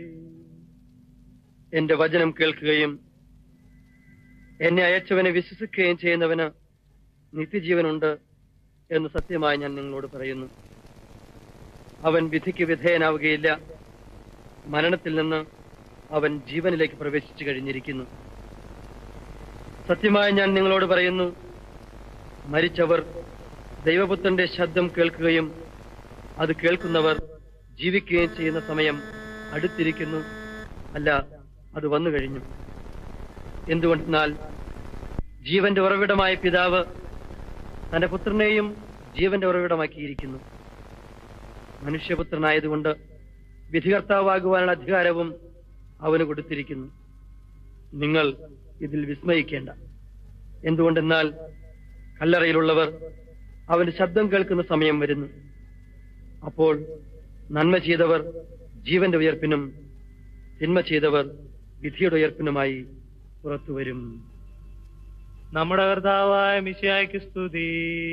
എന്റെ വചനം കേൾക്കുകയും എന്നെ അയച്ചവനെ വിശ്വസിക്കുകയും ചെയ്യുന്നവന് നിത്യജീവനുണ്ട് എന്ന് സത്യമായി ഞാൻ നിങ്ങളോട് പറയുന്നു അവൻ വിധിക്ക് വിധേയനാവുകയില്ല മരണത്തിൽ നിന്ന് അവൻ ജീവനിലേക്ക് പ്രവേശിച്ചു കഴിഞ്ഞിരിക്കുന്നു സത്യമായി ഞാൻ നിങ്ങളോട് പറയുന്നു മരിച്ചവർ ദൈവപുത്രന്റെ ശബ്ദം കേൾക്കുകയും അത് കേൾക്കുന്നവർ ജീവിക്കുകയും ചെയ്യുന്ന സമയം അടുത്തിരിക്കുന്നു അല്ല അത് വന്നു കഴിഞ്ഞു എന്തുകൊണ്ടെന്നാൽ ജീവന്റെ ഉറവിടമായ പിതാവ് തന്റെ പുത്രനെയും ജീവന്റെ ഉറവിടമാക്കിയിരിക്കുന്നു മനുഷ്യപുത്രനായതുകൊണ്ട് വിധികർത്താവാകുവാനുള്ള അധികാരവും അവന് കൊടുത്തിരിക്കുന്നു നിങ്ങൾ ഇതിൽ വിസ്മയിക്കേണ്ട എന്തുകൊണ്ടെന്നാൽ കല്ലറയിലുള്ളവർ അവന്റെ ശബ്ദം കേൾക്കുന്ന സമയം വരുന്നു അപ്പോൾ നന്മ ചെയ്തവർ ജീവന്റെ ഉയർപ്പിനും തിന്മ ചെയ്തവർ വിധിയുടെ ഉയർപ്പിനുമായി പുറത്തു വരും നമ്മുടെ കർത്താവായ മിശിയായ്ക്ക് സ്തുതി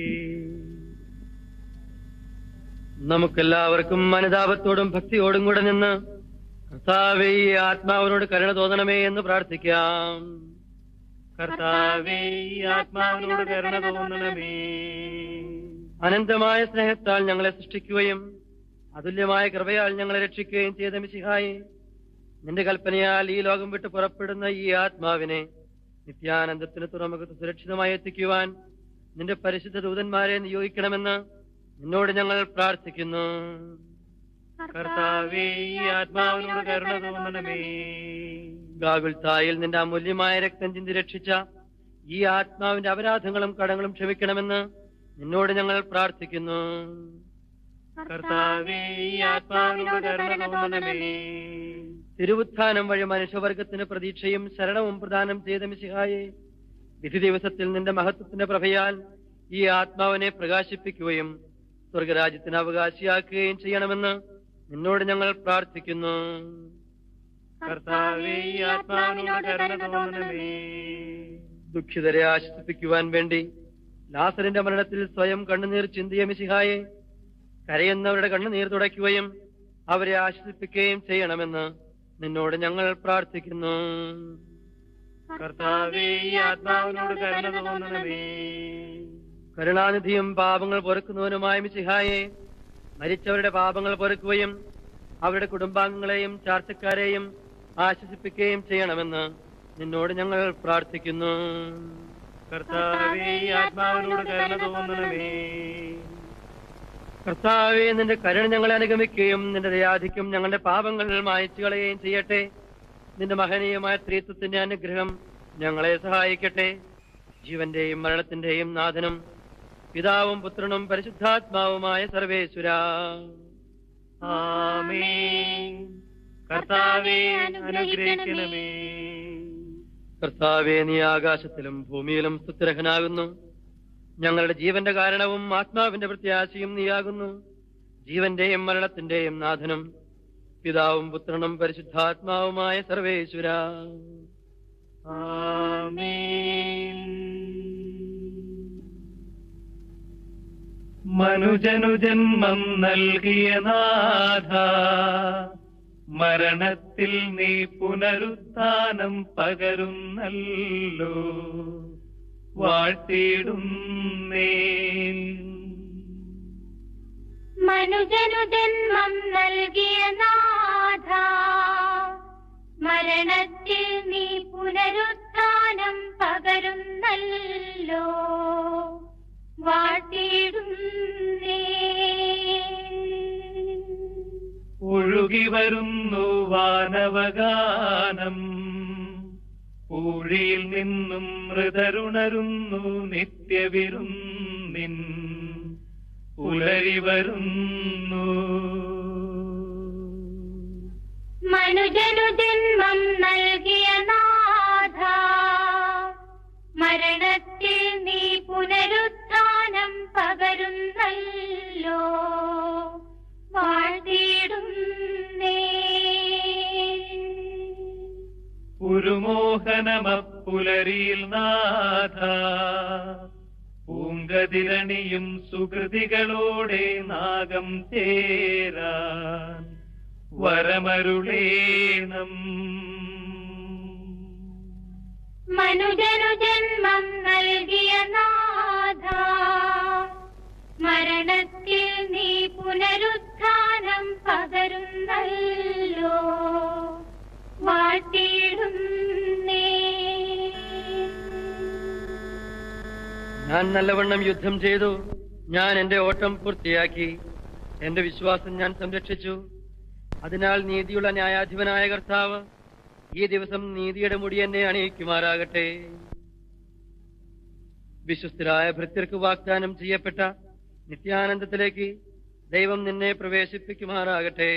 നമുക്കെല്ലാവർക്കും അനുതാപത്തോടും ഭക്തിയോടും കൂടെ നിന്ന് കർത്താവേ ഈ ആത്മാവിനോട് കരുണ തോന്നണമേ എന്ന് പ്രാർത്ഥിക്കാം കർത്താവേ ഈ ആത്മാവിനോട് കരുണ തോന്നണമേ അനന്തമായ സ്നേഹത്താൽ ഞങ്ങളെ സൃഷ്ടിക്കുകയും അതുല്യമായ കൃപയാൽ ഞങ്ങളെ രക്ഷിക്കുകയും ചെയ്ത മിശിഹായി നിന്റെ കൽപ്പനയാൽ ഈ ലോകം വിട്ട് പുറപ്പെടുന്ന ഈ ആത്മാവിനെ നിത്യാനന്ദത്തിന് തുറമുഖത്ത് സുരക്ഷിതമായി എത്തിക്കുവാൻ നിന്റെ പരിശുദ്ധ ദൂതന്മാരെ നിയോഗിക്കണമെന്ന് നിന്നോട് ഞങ്ങൾ പ്രാർത്ഥിക്കുന്നു കർത്താവേ ഈ ആത്മാവിനോട് കരുണ തോന്നണമേ ഗാഗുൽത്തായിൽ നിന്റെ അമൂല്യമായ രക്തം ചിന്തി രക്ഷിച്ച ഈ ആത്മാവിന്റെ അപരാധങ്ങളും കടങ്ങളും ക്ഷമിക്കണമെന്ന് നിന്നോട് ഞങ്ങൾ പ്രാർത്ഥിക്കുന്നു കർത്താവേ ഈ ആത്മാവിനോട് കരുണ തോന്നണമേ തിരുവുത്ഥാനം വഴി മനുഷ്യവർഗത്തിന് പ്രതീക്ഷയും ശരണവും പ്രദാനം ചെയ്ത മിശിഹായെ വിധി ദിവസത്തിൽ നിന്റെ മഹത്വത്തിന്റെ പ്രഭയാൽ ഈ ആത്മാവിനെ പ്രകാശിപ്പിക്കുകയും സ്വർഗരാജ്യത്തിന് അവകാശിയാക്കുകയും ചെയ്യണമെന്ന് നിന്നോട് ഞങ്ങൾ പ്രാർത്ഥിക്കുന്നു കർത്താവേ ഈ ആത്മാവിനോട് കരുണ തോന്നണമേ ദുഃഖിതരെ ആശ്വസിപ്പിക്കുവാൻ വേണ്ടി ലാസറിന്റെ മരണത്തിൽ സ്വയം കണ്ണുനീർ ചിന്തിയ മിശിഹായെ കരയുന്നവരുടെ കണ്ണുനീർ തുടയ്ക്കുകയും അവരെ ആശ്വസിപ്പിക്കുകയും ചെയ്യണമെന്ന് നിന്നോട് ഞങ്ങൾ പ്രാർത്ഥിക്കുന്നു കർത്താവേ ഈ ആത്മാവിനോട് കരുണ തോന്നണമേ കരുണാനിധിയും പാപങ്ങൾ പൊറുക്കുന്നവനുമായ മിശിഹായെ മരിച്ചവരുടെ പാപങ്ങൾ പൊറുക്കുകയും അവരുടെ കുടുംബാംഗങ്ങളെയും ചാർച്ചക്കാരെയും ആശ്വസിപ്പിക്കുകയും ചെയ്യണമെന്ന് നിന്നോട് ഞങ്ങൾ പ്രാർത്ഥിക്കുന്നു കർത്താവേ ഈ ആത്മാവിനോട് കരുണ തോന്നണമേ കർത്താവെ നിന്റെ കരുണ ഞങ്ങളെ അനുഗമിക്കുകയും നിന്റെ ദയാധിക്യം ഞങ്ങളുടെ പാപങ്ങൾ മായച്ചു കളയുകയും ചെയ്യട്ടെ നിന്റെ മഹനീയമായ സ്ത്രീത്വത്തിന്റെ അനുഗ്രഹം ഞങ്ങളെ സഹായിക്കട്ടെ ജീവന്റെയും മരണത്തിന്റെയും നാഥനും പിതാവും പുത്രനും പരിശുദ്ധാത്മാവുമായ സർവേശ്വര ആമേൻ കർത്താവേ അനുഗ്രഹിക്കണമേ കർത്താവെ നീ ആകാശത്തിലും ഭൂമിയിലും സ്തുത്യർഹനാകുന്നു ഞങ്ങളുടെ ജീവന്റെ കാരണവും ആത്മാവിന്റെ പ്രത്യാശയും നീയാകുന്നു ജീവന്റെയും മരണത്തിന്റെയും നാഥനും പിതാവും പുത്രനും പരിശുദ്ധാത്മാവുമായ സർവേശ്വര ആമേൻ മനുജനു ജന്മം നൽകിയ നാഥ മരണത്തിൽ നീ പുനരുത്ഥാനം പകരുന്നല്ലോ വാഴ്ത്തിയിടുന്നേ മനുജനു ജന്മം നൽകിയ നാഥ മരണത്തിൽ നീ പുനരുത്ഥാനം പകരുന്നല്ലോ വാഴ്ത്തിയിടുന്നേ ഒഴുകി വരുന്നു വാനവഗാനം ഊഴിയിൽ നിന്നും മൃതരുണരുന്നു നിത്യവിരുന്നിൻ ഉലരി വരുന്നു മനുജനു ജന്മം നൽകിയ നാഥ മരണത്തിൽ നീ പുനരുത്ഥാനം പകരുന്നല്ലോ വാഴ്ത്തിയിടുന്നേ പുരുമോഹനമപ്പുലരിയിൽ നാഥ പൂങ്കതിരണിയും സുഹൃതികളോടെ നാഗം ചേരാൻ വരമരുളേണം മനുജനു ജന്മം നൽകിയ നാഥ മരണത്തിൽ നീ പുനരുത്ഥാനം പകരുന്നല്ലോ വാഴ്ത്തിയിടുന്നേ ഞാൻ നല്ലവണ്ണം യുദ്ധം ചെയ്തു ഞാൻ എന്റെ ഓട്ടം പൂർത്തിയാക്കി എന്റെ വിശ്വാസം ഞാൻ സംരക്ഷിച്ചു അതിനാൽ നീതിയുള്ള ന്യായാധിപനായ കർത്താവ് ഈ ദിവസം നീതിയുടെ മുടി എന്നെ അണിയിക്കുമാറാകട്ടെ വിശ്വസ്തരായ ഭൃത്യർക്ക് വാഗ്ദാനം ചെയ്യപ്പെട്ട നിത്യാനന്ദത്തിലേക്ക് ദൈവം നിന്നെ പ്രവേശിപ്പിക്കുമാറാകട്ടെ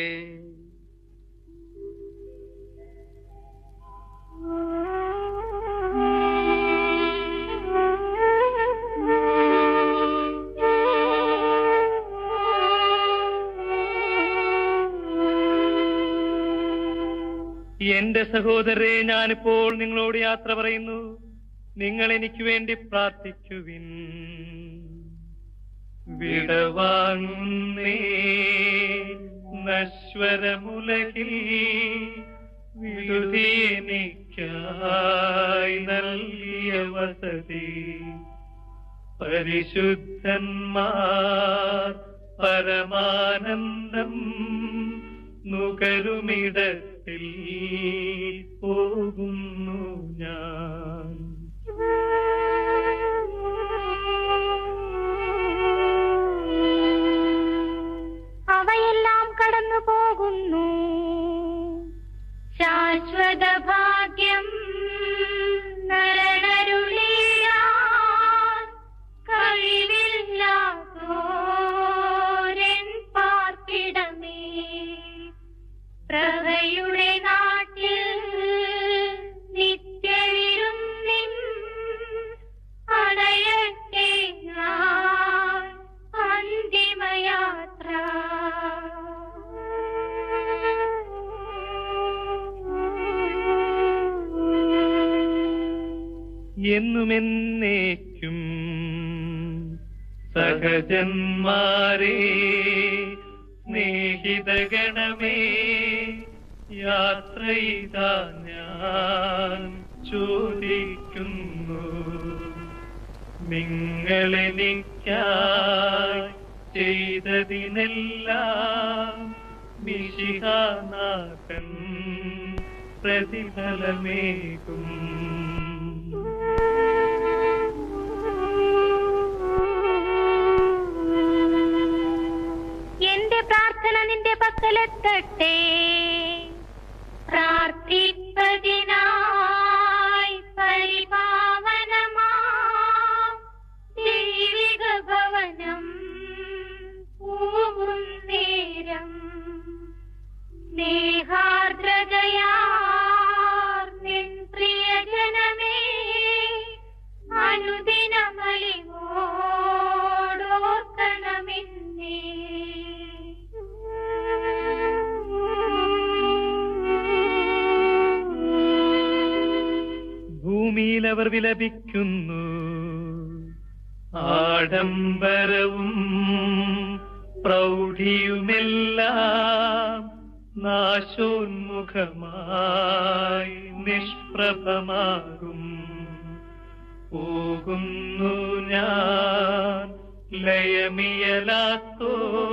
എന്റെ സഹോദരരെ ഞാനിപ്പോൾ നിങ്ങളോട് യാത്ര പറയുന്നു നിങ്ങൾ എനിക്ക് വേണ്ടി പ്രാർത്ഥിക്കുവിൻ വിടവാങ്ങുന്നേ നശ്വരമുലകിൽ വിടുതി എനിക്കായി നൽകിയ വസതി പരിശുദ്ധന്മാർ പരമാനന്ദം നുകരുമിടത്തിൽ പോകുന്നു ഞാൻ എന്നുമെന്നേക്കും സഹജന്മാരേ സ്നേഹിതഗണമേ യാത്ര ചെയ്താ ഞാൻ ചോദിക്കുന്നു നിങ്ങളെനിക്കായി ചെയ്തതിനെല്ലാം മിശിഹാനാഥൻ പ്രതിഫലമേകും എന്റെ പ്രാർത്ഥന നിന്റെ പക്കലെത്തട്ടെ പ്രാർത്ഥിപ്പതിനായി പരിപാവനമാ ദൈവിക ഭവനം പൂവും നേരം സ്നേഹാർദ്രതയാർ നിൻ പ്രിയജനമേ അനുദിനമലിവോടോർക്കണമെന്നേ ഭൂമിയിൽ അവർ വിലപിക്കുന്നു ആഡംബരവും പ്രൗഢിയുമെല്ലാം നാശോന്മുഖമായി നിഷ്പ്രഭമാകും പോകുന്നു ഞാൻ ലയമിയലാത്തോ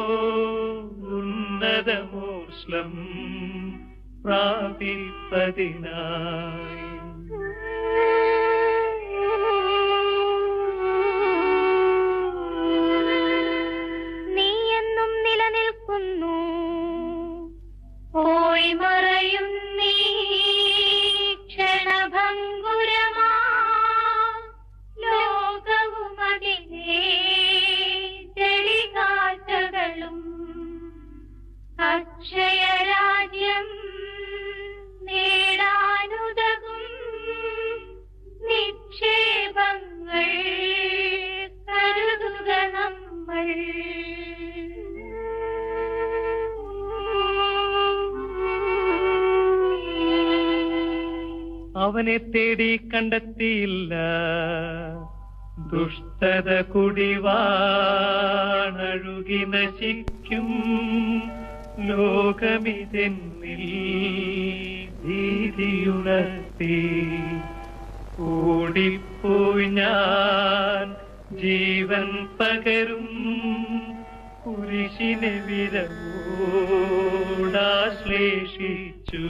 ഉന്നതമോഷ്ലം പ്രാപിപ്പതിനായി നീ എന്നും നിലനിൽക്കുന്നു പോയി മറയും നീ ക്ഷണഭങ്കുരമാ ലോകവും അതിനെ ചെളികാറ്റകളും അക്ഷയരാജ്യം നേടാനുതകും നിക്ഷേപങ്ങൾ കരുതുക നമ്മൾ അവനെ തേടി കണ്ടെത്തിയില്ല ദുഷ്ടത കുടിവാണഴുകി നശിക്കും ലോകമിതെന്നിൽ ഭീതിയുണർത്തി ഓടിപ്പോയി ഞാൻ ജീവൻ പകരും കുരിശിനെ വിരവോടാശ്ലേഷിച്ചു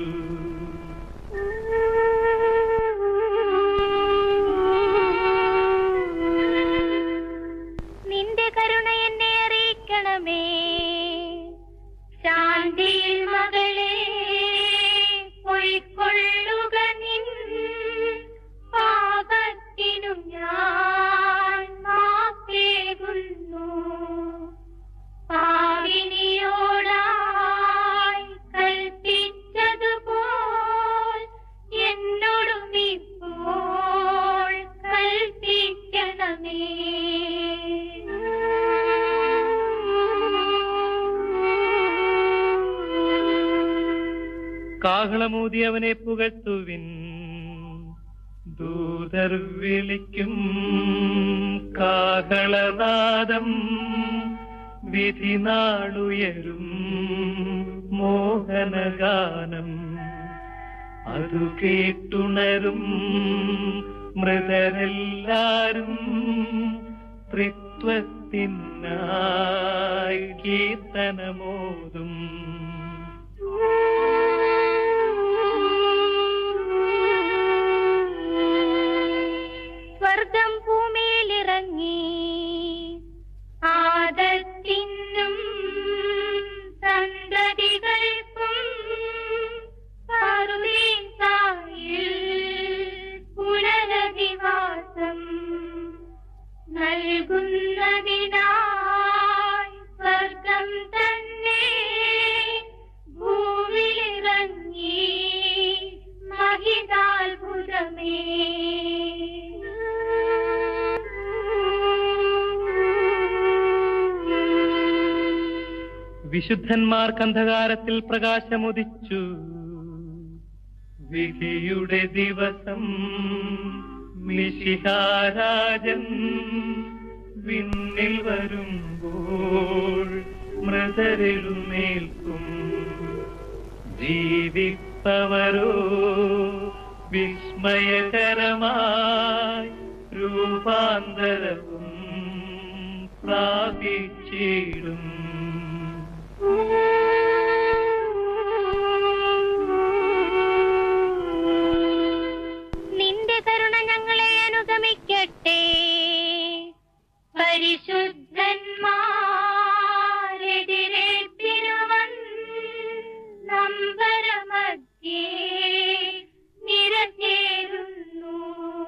നിന്റെ കരുണ എന്നെ അറിയിക്കണമേ ശാന്തിയിൽ മകളെ പൊയ്ക്കൊള്ളുക നിൻ പാപത്തിനു ഞാൻ മാപ്പേകുന്നു പാവിനിയോടായി കൽപ്പിച്ചതുപോൽ എന്നോടും ഇപ്പോൾ കൽപ്പിക്കണമേ കാഹളമൂതി അവനെ പുകഴ്ത്തുവിൻ ദൂതർ വിളിക്കും കാഹളനാദം വിധി നാളുയരും മോഹനഗാനം അതു കേട്ടുണരും മൃതരെല്ലാരും ത്രിത്വത്തിനായി കീർത്തനമോതും സ്വർഗം ഭൂമിയിലിറങ്ങി ആദത്തിനും സന്തതികൾക്കും പറുദീസായിൽ പുനരധിവാസം നൽകുന്നതിനായി സ്വർഗം തന്നെ ഭൂമിയിലിറങ്ങി മഹിതാത്ഭുതമേ വിശുദ്ധന്മാർക്ക് അന്ധകാരത്തിൽ പ്രകാശമുദിച്ചു വിധിയുടെ ദിവസം മിശിഹാരാജൻ വിണ്ണിൽ വരുമ്പോൾ മൃതരെഴുന്നേൽക്കും ജീവിപ്പവരോ വിസ്മയകരമായി രൂപാന്തരവും പ്രാപിച്ചിടും നിന്റെ കരുണ ഞങ്ങളെ അനുഗമിക്കട്ടെ പരിശുദ്ധന്മാരെതിരേൽപ്പിനുവൻ നമ്പരമധ്യേ നിരഞ്ഞേറുന്നു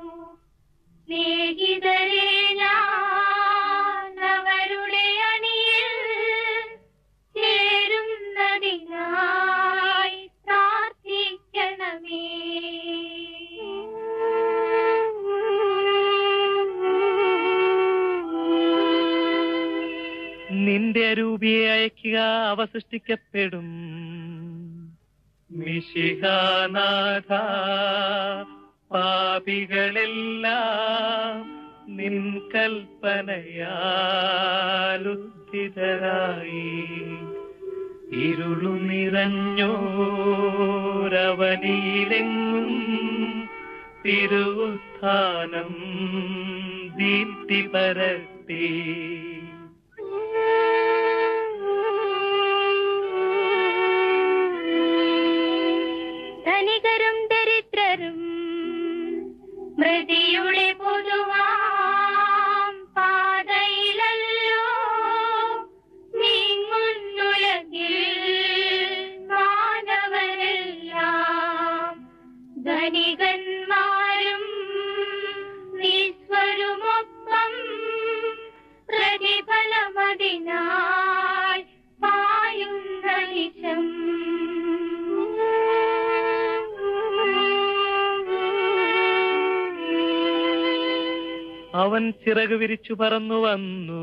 സ്നേഹിതരെ ഞാൻ അവരുടെ അണിയിൽ ചേരുന്നതിനായി പ്രാർത്ഥിക്കണമേ നിന്റെ അരൂപിയെ അയക്കുക അവ സൃഷ്ടിക്കപ്പെടും മിശിഹാനാഥ പാപികളെല്ലാം നിൻ കൽപ്പനയാലുദ്ധിതരായി ഇരുളു നിറഞ്ഞോരവനിയിലെങ്ങും തിരുവുത്ഥാനം ദീപ്തി പരത്തി ധനികരും ദരിദ്രരും മൃതിയുടെ പൊതുവാം പാതയിലല്ലോ നീങ്ങുന്നുലകിൽ മാനവരെല്ലാം ധനികന്മാരും നിസ്വരുമൊപ്പം പ്രതിഫലമതിനായി പായുന്ന നിശം അവൻ ചിറക് വിരിച്ചു പറന്നു വന്നു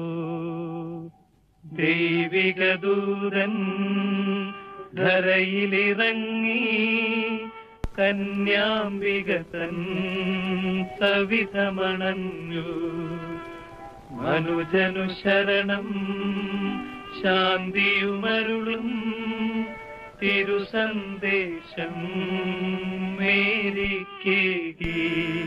ദൈവിക ദൂതൻ ധരയിലിറങ്ങി കന്യാംബിക തൻ സവിധമണഞ്ഞു മനുജനു ശരണം ശാന്തിയുമരുളും തിരുസന്ദേശം മേരിക്കേകി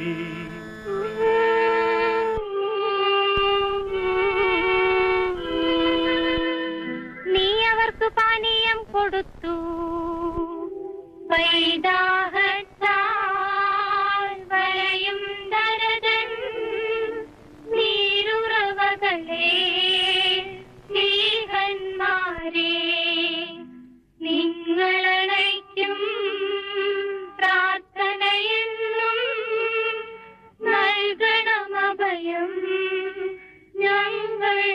നീ അവർക്ക് പാനീയം കൊടുത്തു വൈദാഹത്താൽ വലയും ദരതൻ നീരുറവകളെ സ്നേഹന്മാരെ നിങ്ങളണയ്ക്കും പ്രാർത്ഥനയെന്നും നൽകണമഭയം ഞങ്ങൾ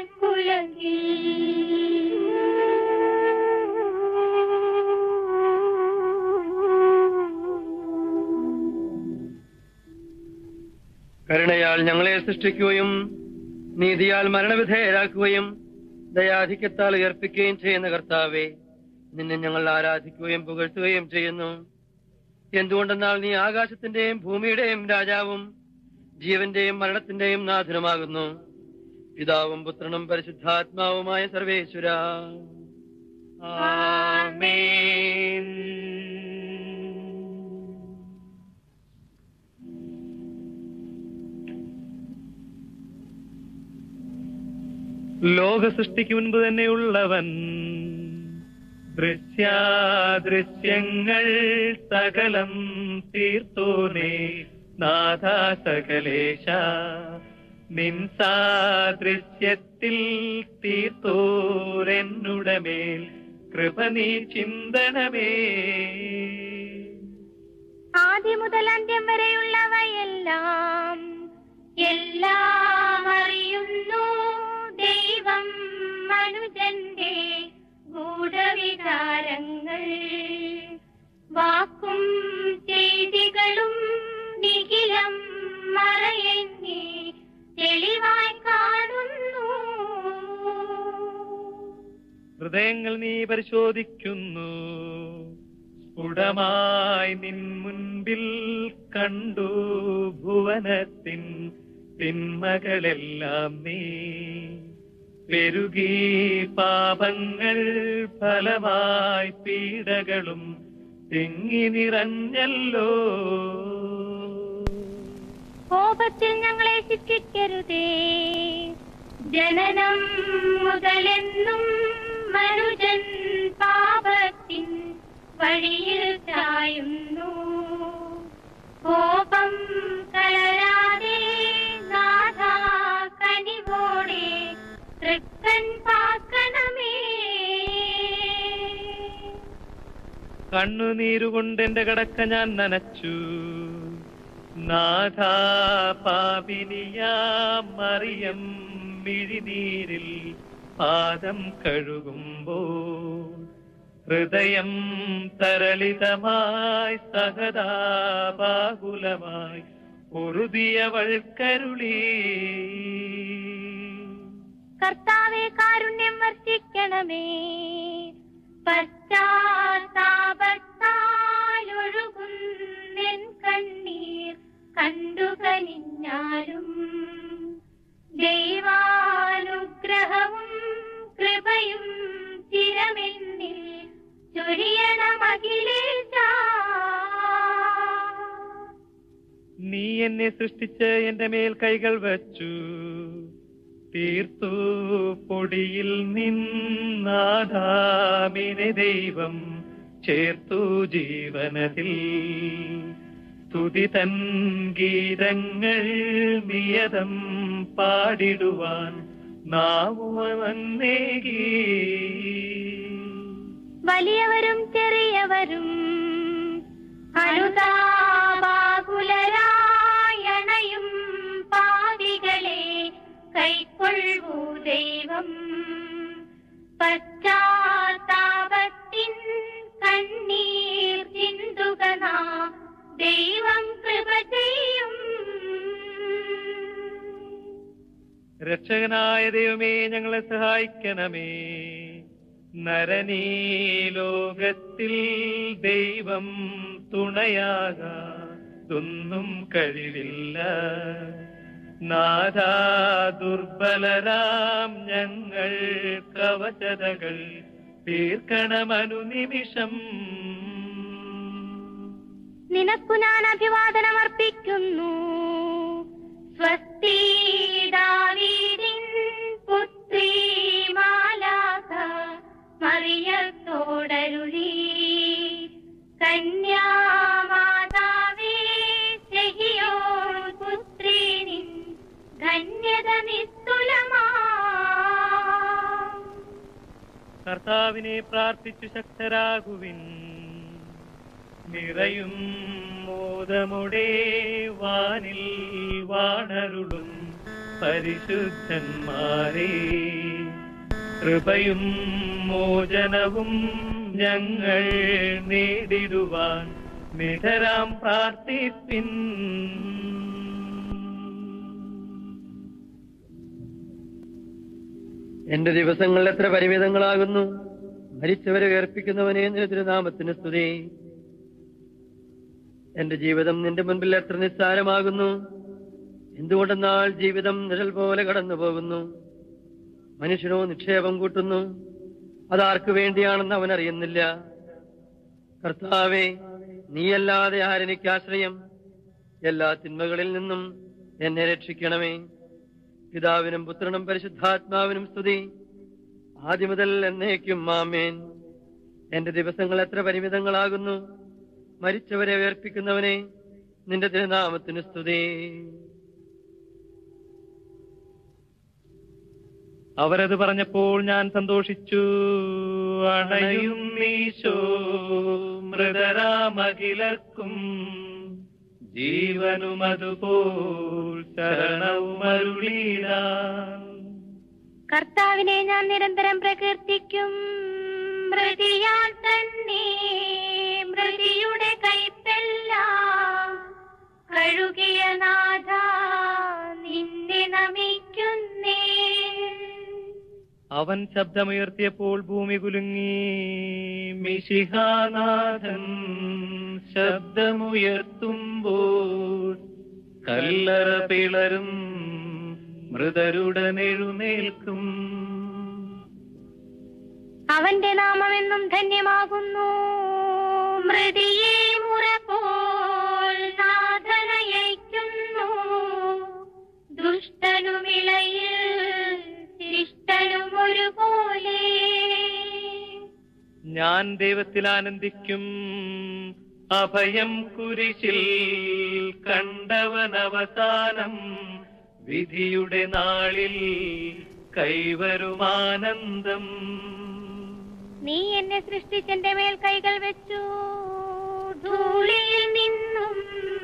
കരുണയാൽ ഞങ്ങളെ സൃഷ്ടിക്കുകയും നീതിയാൽ മരണവിധേയരാക്കുകയും ദയാധിക്യത്താൽ ഉയർപ്പിക്കുകയും ചെയ്യുന്ന കർത്താവെ നിന്നെ ഞങ്ങൾ ആരാധിക്കുകയും പുകഴ്ത്തുകയും ചെയ്യുന്നു എന്തുകൊണ്ടെന്നാൽ നീ ആകാശത്തിന്റെയും ഭൂമിയുടെയും രാജാവും ജീവന്റെയും മരണത്തിന്റെയും നാഥനുമാകുന്നു പിതാവും പുത്രനും പരിശുദ്ധാത്മാവുമായ സർവേശ്വര ആമേൻ ലോക സൃഷ്ടിക്ക് മുൻപ് തന്നെയുള്ളവൻ ദൃശ്യാദൃശ്യങ്ങൾ സകലം തീർത്തോനെ നാഥ സകലേശ നിൻ സാദൃശ്യത്തിൽ തീർത്തോരെന്നുടമേൽ കൃപ നീ ചിന്തനമേ ആദ്യം മുതൽ അന്ത്യം വരെയുള്ളവയെല്ലാം എല്ലാം അറിയുന്നു ദൈവം മനുജന്റെ ഗൂഢവികാരങ്ങൾ വാക്കും ചെയ്തികളും നിഖിലം മറയെന്നെ തെളിവായി കാണുന്നു ഹൃദയങ്ങൾ നീ പരിശോധിക്കുന്നു സ്ഫുടമായി നിൻ മുൻപിൽ കണ്ടു ഭുവ യൗവനത്തിൻ തിന്മകളെല്ലാം നീ പെരുകി പാപങ്ങൾ ഫലമായി പീഡകളും തിങ്ങി നിറഞ്ഞല്ലോ കോപത്തിൽ ഞങ്ങളെ ശിക്ഷിക്കരുതേ ജനനം മുതലെന്നും മനുജൻ പാപത്തിൻ വഴിയിൽ ചായുന്നു കോപം കലരാതെ നാഥ കനിവോടെ തൃക്കൻ പാക്കണമേ കണ്ണുനീരുകൊണ്ട് എന്റെ കടക്ക ഞാൻ നനച്ചു നാഥ പാപിനിയാ മറിയം മിഴിനീരിൽ പാദം കഴുകുമ്പോ ഹൃദയം തരളിതമായി സഹതാപാകുലമായി ഉറുതിയവൾ കരുളി കർത്താവെ കാരുണ്യം വർഷിക്കണമേ പശ്ചാത്താപത്താലൊഴുകുന്നെൻ കണ്ണീർ കണ്ടു കനിഞ്ഞാലും ദൈവാനുഗ്രഹവും കൃപയും ചിരമെന്നിൽ ചൊരിയണമഖിലേശ നീ എന്നെ സൃഷ്ടിച്ച് എന്റെ മേൽ കൈകൾ വച്ചു തീർത്തു പൊടിയിൽ നിന്നാദാമിനെ ദൈവം ചേർത്തു ജീവനത്തിൽ സ്തുതി തൻ ഗീതങ്ങൾ നിയതം പാടിടുവാൻ നാവുവന്നേകി വലിയവരും ചെറിയവരും അനുതാപാകുലരായണയും പാവികളെ കൈക്കൊള്ളൂ ദൈവം പശ്ചാത്താപത്തിൻ കണ്ണീർ ചിന്തുക നാം ദൈവം കൃപ ചെയ്യും രക്ഷകനായ ദൈവമേ ഞങ്ങളെ സഹായിക്കണമേ നരനീ ലോകത്തിൽ ദൈവം തുണയാകാതൊന്നും കഴിവില്ല നാഥാ ദുർബലരാം ഞങ്ങൾ കവചതകൾ തീർക്കണമനുനിമിഷം നിനക്കു ഞാൻ അഭിവാദനം അർപ്പിക്കുന്നു സ്വസ്തി ദാവീദിൻ പുത്രി മാലാഖ മറിയത്തോടരുളി കന്യാമാതാവേ ചെഹിയോ പുത്രി നിൻ ധന്യത നിസ്തുലമാ കർത്താവിനെ പ്രാർത്ഥിച്ചു ശക്തരാകുവിൻ നിറയും മോദമുടെ വാനിൽ വാണരുളും പരിശുദ്ധന്മാരെ കൃപയും മോചനവും ഞങ്ങൾ നേടിടുവാൻ നിധരാം പ്രാർത്ഥിപ്പിൻ എന്റെ ദിവസങ്ങൾ എത്ര പരിമിതങ്ങളാകുന്നു മരിച്ചവരെ ഉയർപ്പിക്കുന്നവനെ നിന്റെ തിരുനാമത്തിന് സ്തുതി എന്റെ ജീവിതം നിന്റെ മുൻപിൽ എത്ര നിസ്സാരമാകുന്നു എന്തുകൊണ്ടെന്നാൽ ജീവിതം നിഴൽ പോലെ കടന്നു പോകുന്നു മനുഷ്യനോ നിക്ഷേപം കൂട്ടുന്നു അതാർക്കു വേണ്ടിയാണെന്ന് അവൻ അറിയുന്നില്ല കർത്താവെ നീയല്ലാതെ ആരെനിക്ക് ആശ്രയം എല്ലാ തിന്മകളിൽ നിന്നും എന്നെ രക്ഷിക്കണമേ പിതാവിനും പുത്രനും പരിശുദ്ധാത്മാവിനും സ്തുതി ആദ്യം മുതൽ എന്നേക്കും മാമേൻ എന്റെ ദിവസങ്ങൾ എത്ര പരിമിതങ്ങളാകുന്നു മരിച്ചവരെ ഉയർപ്പിക്കുന്നവനെ നിന്റെ തിരുനാമത്തിന് സ്തുതി അവരത് പറഞ്ഞപ്പോൾ ഞാൻ സന്തോഷിച്ചു അണയും നീശോ മൃതരാമകിലർക്കും ജീവനും അതുപോൽ ശരണവും അരുളീടാം കർത്താവിനെ ഞാൻ നിരന്തരം പ്രകീർത്തിക്കും മൃതിയാൽ തന്നെ മൃതിയുടെ കൈപ്പെല്ലാം കഴുകിയ നാഥ നിന്നെ നമിക്കുന്നേ അവൻ ശബ്ദമുയർത്തിയപ്പോൾ ഭൂമി കുലുങ്ങി മിശിഹാനാഥൻ ശബ്ദമുയർത്തുമ്പോൾ കല്ലറ പിളരും മൃതരുടനെഴുന്നേൽക്കും അവന്റെ നാമമെന്നും ധന്യമാകുന്നു മൃതിയെ മുറപോൽ നാഥനയയ്ക്കുന്നു ദുഷ്ടനുമിളയിൽ ശിഷ്ടനും ഒരുപോലെ ഞാൻ ദൈവത്തിൽ ആനന്ദിക്കും അഭയം കുരിശിൽ കണ്ടവൻ അവസാനം വിധിയുടെ നാളിൽ കൈവരുമാനന്ദം നീ എന്നെ സൃഷ്ടിച്ചെന്റെ മേൽ കൈകൾ വെച്ചു ധൂളിയിൽ നിന്നും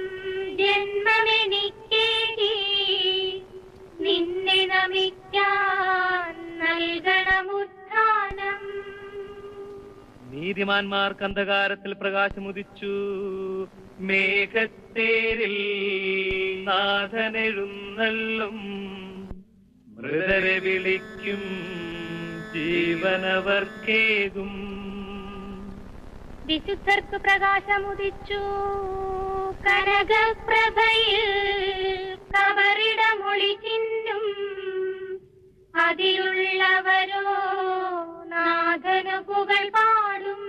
ജന്മമെനിക്കേകി നിന്നെ നമിക്കാൻ നൽകണമുത്ഥാനം നീതിമാന്മാർക്ക് അന്ധകാരത്തിൽ പ്രകാശമുദിച്ചു മേഘത്തേരിൽ നാഥനെഴുന്നള്ളും മൃതരെ വിളിക്കും ജീവനവർക്കേകും വിശുദ്ധർക്ക് പ്രകാശമുദിച്ചു കനകപ്രഭയിൽ കബറിടമൊളി ചിന്നും അതിലുള്ളവരോ നാഥനു പുകൾ പാടും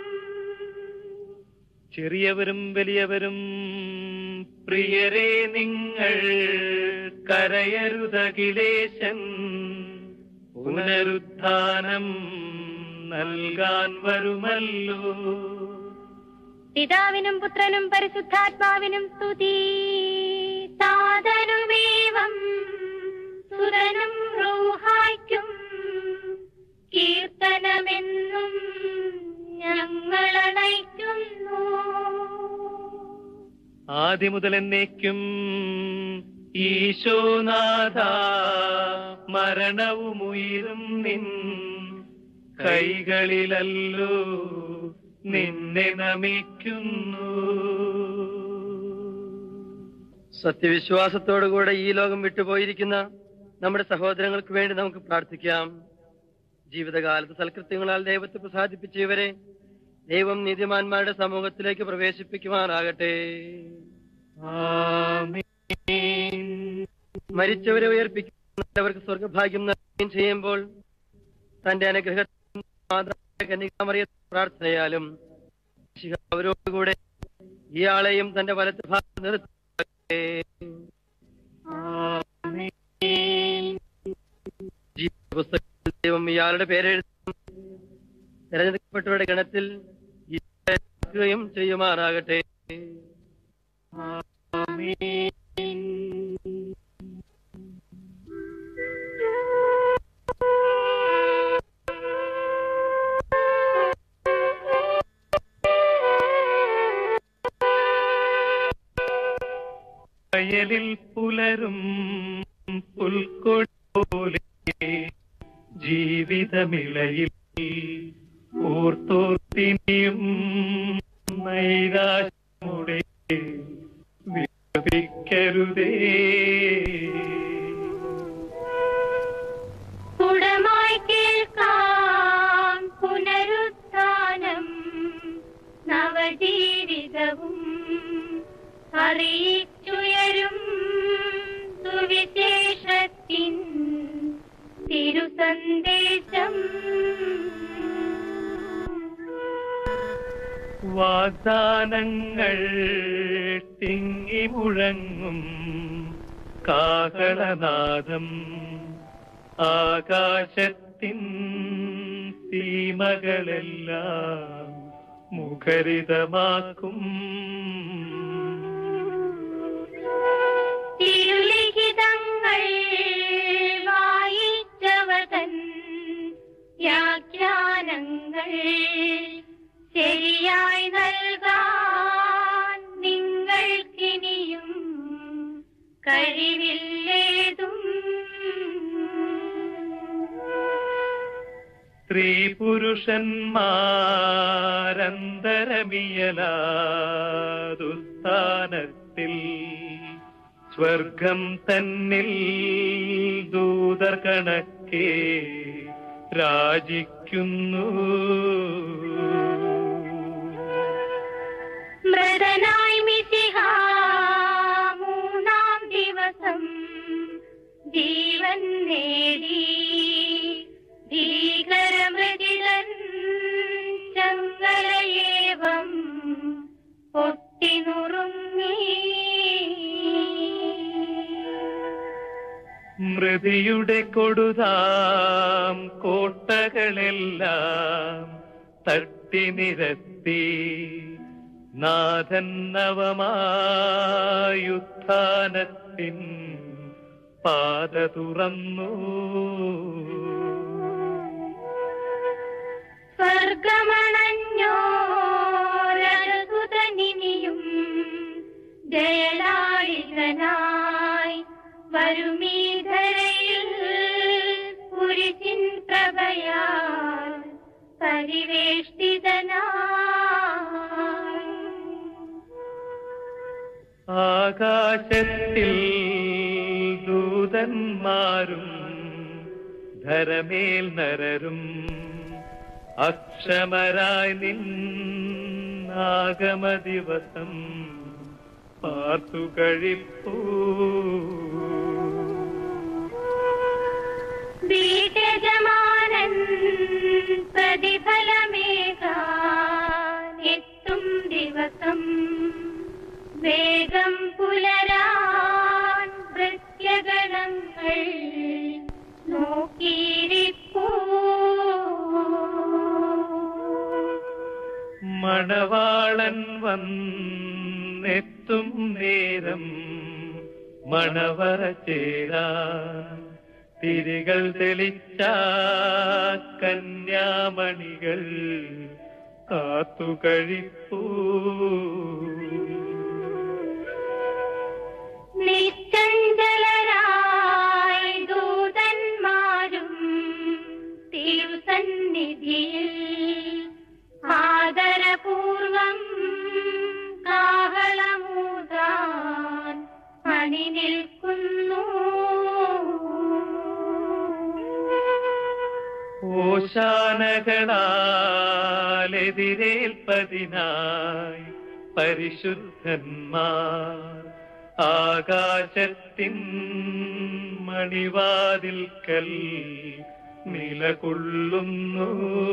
ചെറിയവരും വലിയവരും പ്രിയരെ നിങ്ങൾ കരയരുതകിലേശൻ പുനരുത്ഥാനം നൽകാൻ വരുമല്ലോ പിതാവിനും പുത്രനും പരിശുദ്ധാത്മാവിനും സ്തുതി സാധനുമേവം സുരനും റൂഹായ്ക്കും കീർത്തനമെന്നും ഞങ്ങളണയ്ക്കുന്നു ആദ്യം മുതൽ എന്നേക്കും ഈശോനാഥ മരണവും ഉയരും നിൻ കൈകളിലല്ലോ നിന്നെ നമിക്കുന്നു സത്യവിശ്വാസത്തോടുകൂടെ ഈ ലോകം വിട്ടുപോയിരിക്കുന്ന നമ്മുടെ സഹോദരങ്ങൾക്ക് വേണ്ടി നമുക്ക് പ്രാർത്ഥിക്കാം ജീവിതകാലത്ത് സൽകൃത്യങ്ങളാൽ ദൈവത്തെ പ്രസാദിപ്പിച്ച ഇവരെ ദൈവം നീതിമാന്മാരുടെ സമൂഹത്തിലേക്ക് പ്രവേശിപ്പിക്കുമാറാകട്ടെ മരിച്ചവരെ ഉയർപ്പിക്കുന്നവർക്ക് സ്വർഗഭാഗ്യം നൽകുകയും ചെയ്യുമ്പോൾ തന്റെ അനുഗ്രഹ കന്യകാമറിയ പ്രാർത്ഥനയാലും ശിവ അവരോടുകൂടെ ഇയാളെയും തന്റെ വലത്ത് ഭാഗത്ത് നിർത്തട്ടെ ജീവപുസ്തകത്തിൽ ദൈവം ഇയാളുടെ പേരെഴുതും തെരഞ്ഞെടുക്കപ്പെട്ടവരുടെ ഗണത്തിൽ ഇയാളെ ചേർക്കുകയും ചെയ്യുമാറാകട്ടെ വയലിൽ പുലരും പുൽക്കൊടി പോലെ ജീവിതമിളയിൽ ഓർത്തോർത്തിനിയും നൈരാശ്യമുടെ വിലപിക്കരുതേ കുടമായി കേൾക്കാം പുനരുത്ഥാനം നവജീവിതവും അറിയിച്ചുയരും സുവിശേഷത്തിൻ തിരുസന്ദേശം വാഗ്ദാനങ്ങൾ തിങ്ങി മുഴങ്ങും കാഹളനാദം ആകാശത്തിൻ സീമകളെല്ലാം മുഖരിതമാക്കും തിരുലിഖിതങ്ങൾ വായിച്ചവതൻ വ്യാഖ്യാനങ്ങൾ ശരിയായി നൽകാൻ നിങ്ങൾക്കിനിയും കഴിവില്ലേതും സ്ത്രീ പുരുഷന്മാരന്തരമിയലാതുസ്ഥാനത്തിൽ സ്വർഗം തന്നിൽ ദൂതർ കണക്കെ രാജിക്കുന്നു മൃതനായി മിശിഹ മൂന്നാം ദിവസം ജീവൻ നേടി ഭീകരമൃതിതൻ ചങ്ങലയേവം പൊട്ടിനുറുങ്ങി മൃതിയുടെ കൊടുതാം കോട്ടകളെല്ലാം തട്ടി നിരത്തി നാഥൻ നവമായുത്ഥാനത്തിൻ പാത തുറന്നു സ്വർഗമണഞ്ഞോരസുതനിനിയും ജയലാളികനായി വരുമീധരയിൽ കുരിശിൻ പ്രഭയാൽ പരിവേഷ്ടിതനായി ആകാശത്തിൽ ദൂതന്മാരും ധരമേൽ നരരും അക്ഷമരായി നിന്നാഗമ ദിവസം പാർത്തു കഴിപ്പൂ ബീജമാനൻ പ്രതിഫലമേകാൻ എത്തും ദിവസം വേഗം പുലരാൻ പ്രത്യഗണങ്ങൾ നോക്കിയിരിപ്പൂ മണവാളൻ വന്നെത്തും നേരം മണവറ ചേരാ തിരികൾ തെളിച്ച കന്യാമണികൾ കാത്തു കഴിപ്പൂ നിശ്ചഞ്ചലരായി ദൂതന്മാരും തിരുസന്നിധിയിൽ ആദരപൂർവം കാഹളമൂതാൻ അണി നിൽക്കുന്നു ഓശാനകളാലെതിരേൽപ്പതിനായി പരിശുദ്ധന്മാർ ആകാശത്തിൻ മണിവാതിൽക്കൽ നിലകൊള്ളുന്നു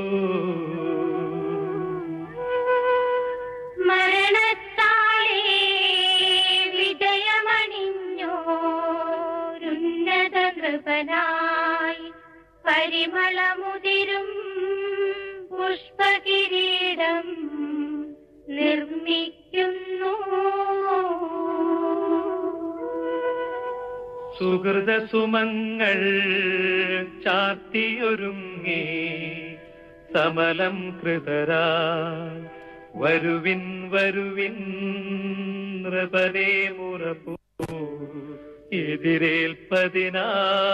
മരണത്താലേ വിജയമണിഞ്ഞോരുന്നത നൃപനായി പരിമളമുതിരും പുഷ്പകിരീടം നിർമ്മിക്കുന്നു സുഹൃതസുമങ്ങൾ ചാർത്തിയൊരുങ്ങി സമലം കൃതരാ വരുവിൻ വരുവിൻ നൃപരേ മുറപ്പൂ എതിരേൽപ്പതിനാ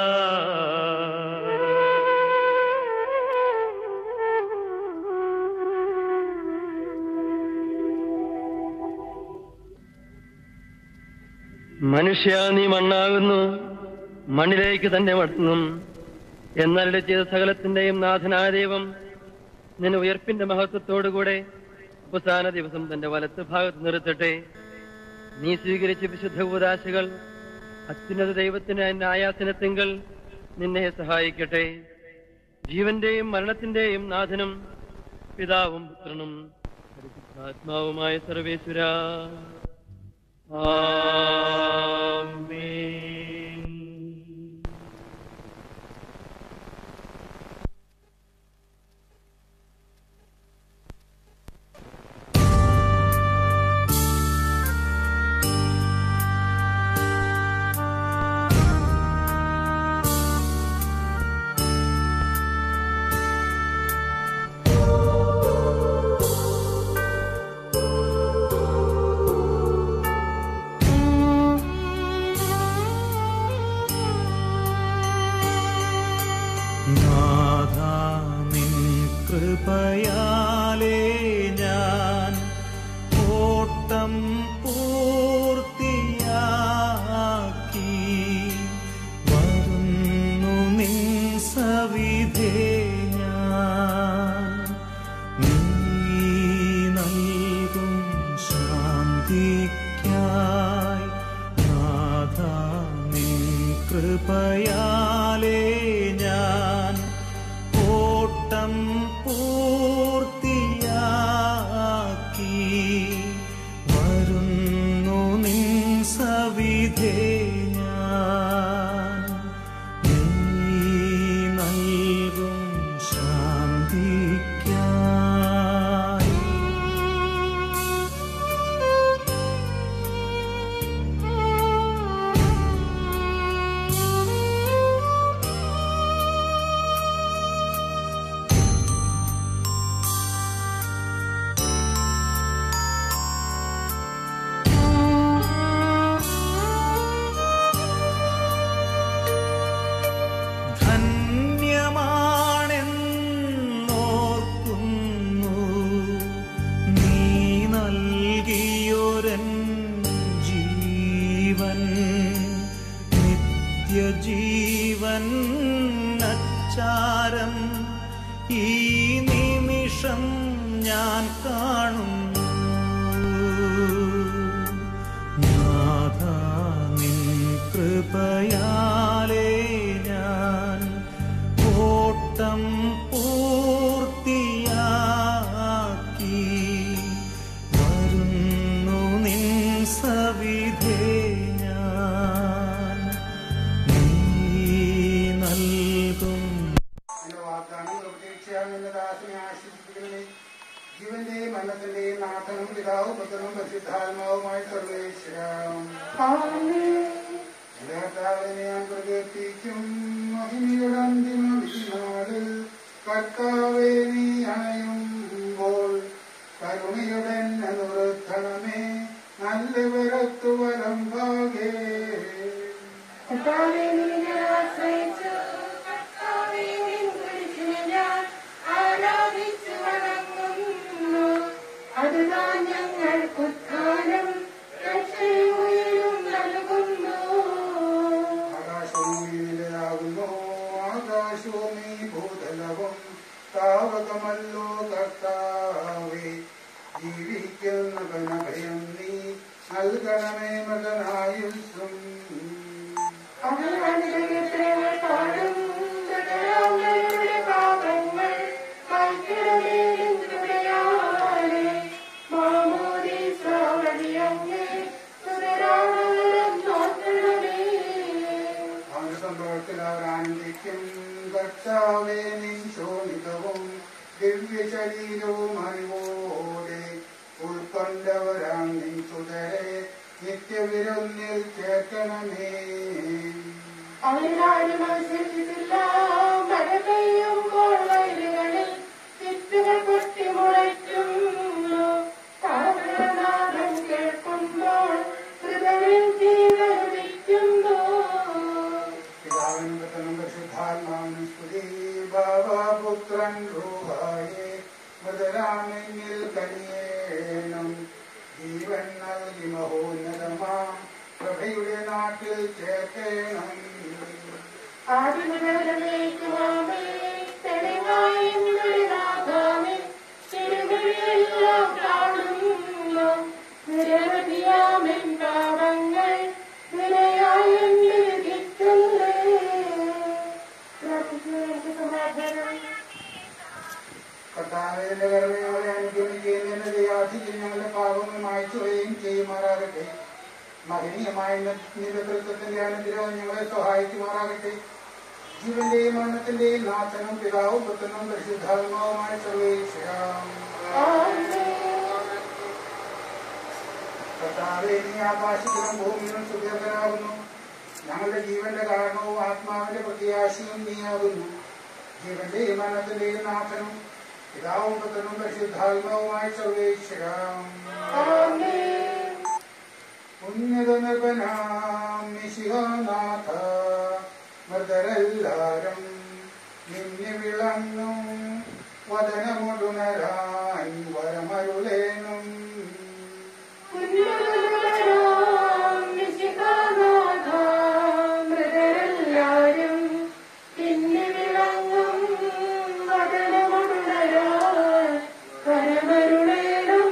മനുഷ്യ നീ മണ്ണാകുന്നു മണ്ണിലേക്ക് തന്നെ മടങ്ങും എന്നരുടെ ചെയ്ത സകലത്തിന്റെയും നാഥനായ ദൈവം നിന്നെ ഉയർപ്പിന്റെ മഹത്വത്തോടുകൂടെ അവസാന ദിവസം തന്റെ വലത്ത് ഭാഗത്ത് നിർത്തട്ടെ നീ സ്വീകരിച്ച വിശുദ്ധ കൂതാശകൾ അത്യുന്നത ദൈവത്തിന് എന്റെ ആയാസനത്തിങ്കൽ നിന്നെ സഹായിക്കട്ടെ ജീവന്റെയും മരണത്തിന്റെയും നാഥനും പിതാവും പുത്രനും പരിശുദ്ധാത്മാവുമായ സർവേശ്വര ആമേൻ നാഥാ നിൻ കൃപയാലേ ഞാൻ ഓട്ടം പൂർത്തിയാക്കി വരുന്നു നിൻ സവിധേ ഞാൻ നീ നൽകും ശാന്തിക്കായി നാഥാ നിൻ കൃപയാലേ ഞാൻ ഓട്ടം പൂർത്തിയാക്കി വരുന്നു നിൻ സവിധേ ഞാൻ നീ നൽകും ശാന്തിക്കായി ധന്യമാണെന്നോർക്കുന്നു നീ നൽകിയൊരൻ ജീവൻ നിത്യജീവൻ അച്ചാരം ഈ നിമിഷം ഞാൻ കാണുന്നു നാഥ നിൻ കൃപയാലേ ഞാൻ ഓട്ടം പൂർത്തിയാക്കി വരുന്നു നിൻ സവിധേ ഞാൻ നീ നൽകും എന്റെ വാഗ്ദാനം പ്രതീക്ഷയാണ് എന്റെ ദാസനെ ആശ്വസിപ്പിക്കണമേ ജീവന്റെയും മരണത്തിന്റെയും നാഥനും പിതാവും പുത്രനും പരിശുദ്ധാത്മാവുമായ സർവേശ്വരം എന്റെ കർത്താവിനെ ഞാൻ പ്രകീർത്തിക്കും മഹിമയുടെ അന്തിമ വിധിനാളിൽ കർത്താവെ നീ അണയുമ്പോൾ കരുണയുടെ എന്നെ നിർത്തണമേ നല്ലവരത്തു വരം ഭാഗേ കർത്താവേ, നിന്നെ ആശ്രയിച്ചു. കർത്താവേ, നിൻ കുരിശിനെ ഞാൻ ആരാധിച്ചു വണങ്ങുന്നു. അതുതാൻ ഞങ്ങൾക്ക് ഉത്ഥാനം രക്ഷയും ഉയരും നൽകുന്നു ആകാശവും നീലയാകുന്നു ആകാശവും നീ ഭൂതലവും താവകമല്ലോ കർത്താവേ ജീവിക്കുന്നവന ഭയം നീ നൽകണമേ മകനായുസ്സും അവരുടെ പാടും ഹൃദയങ്ങളുടെ പാപങ്ങൾ കൈക്കിടമേലും കൃപയാലെ മാമോദീസ വഴിയങ്ങേ സുതരാമരം നോക്കണമേ അവന്റെ സംഭവത്തിൽ അവർ ആനന്ദിക്കും കർത്താവേ നിൻ ശോണിതവും ദിവ്യശരീരവും അറിവോടെ ഉൾക്കൊണ്ടവരാം നിൻ സുതരെ നിത്യവിരുന്നിൽ ചേർക്കണമേ അവരാരും അനുസരിച്ചിട്ടില്ല മഴ പെയ്യുമ്പോൾ വയലുകളിൽ വിത്തുകൾ പൊട്ടി മുളയ്ക്കുന്നു താമരനാഥം കേൾക്കുമ്പോൾ ഹൃദയം ജീവനുദിക്കുന്നു പിതാവിനും പുത്രനും പരിശുദ്ധാത്മാവിനും സ്തുതി ബാബാപുത്രൻ രൂപായേ മൃതരാമെങ്കിൽ കനിയേണം ജീവൻ നൽകി മഹോന്നതമാം പ്രഭയുടെ നാട്ടിൽ ചേർക്കേണം ആദിമുതലേക്കുവാമേ തെളിവായി നാഥാമേ തിരുവഴിയെല്ലാം കാണുന്നു നിരവധിയാമെൻ പാപങ്ങൾ നിലയായി എന്നെ വിധിക്കുന്നേ പ്രാർത്ഥിക്കുന്നവർക്ക് സമാധാനം കർത്താവിന്റെ കരുണയോടെ അനുഗമിക്കുകയും എന്നെ ദയാധിക്കും ഞങ്ങളുടെ പാപങ്ങൾ മായ്ച്ചുകയും ചെയ്യുമാറാകട്ടെ മഹനീയമായ നിരതൃത്വത്തിന്റെ അനുഗ്രഹം ഞങ്ങളെ സഹായിക്കുമാറാകട്ടെ ജീവന്റെയും മരണത്തിന്റെയും നാഥനും പിതാവും പുത്രനും പരിശുദ്ധാത്മാവുമായ സർവേശ്വരം കർത്താവെ നീ ആകാശത്തിലും ഭൂമിയിലും സുദീർഘനാകുന്നു ഞങ്ങളുടെ ജീവന്റെ കാരണവും ആത്മാവിന്റെ പ്രത്യാശയും നീയാകുന്നു ജീവന്റെയും മരണത്തിന്റെയും നാഥനും പിതാവും പുത്രനും പരിശുദ്ധാത്മാവുമായ സർവേശ്വരം ഉന്നത നിർഭനാം നിശിഹാനാഥ മൃതരെല്ലാരും നിന്നെ വിളങ്ങും വദനമുടുണരാൻ വരമരുളേനും മൃതരെല്ലാരും പിന്നെ വിളങ്ങും വചനമുണരാൻ പരമരുളേണം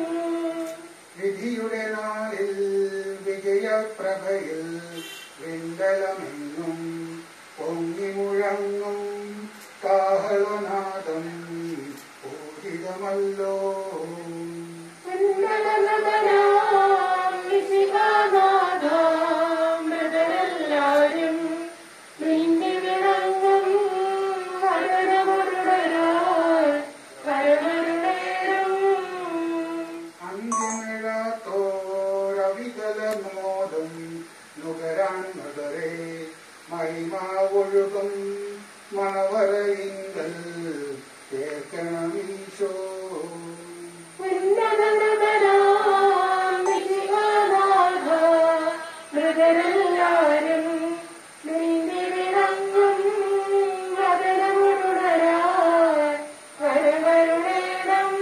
വിധിയുടെ നാളിൽ വിജയപ്രഭയിൽ വിണ്ണ മണ്ഡലമെങ്ങും പൊങ്ങി മുഴങ്ങും കാഹളനാദം പൂരിതമല്ലോ മൃതരെല്ലാരും നിന്നെ വിളങ്ങും വരണമരുടരാൾ വരമരുടേരം അന്ത്യമിഴാത്തോരവികലമോദം നുകരാൻ മൃതരെ മഹിമാവൊഴുകും മണവരയിങ്കൽ കേൾക്കണമീശോ മൃതരെല്ലാരും നിന്നെ വിളങ്ങും വരണമരുടരാൾ വരമരുടേരം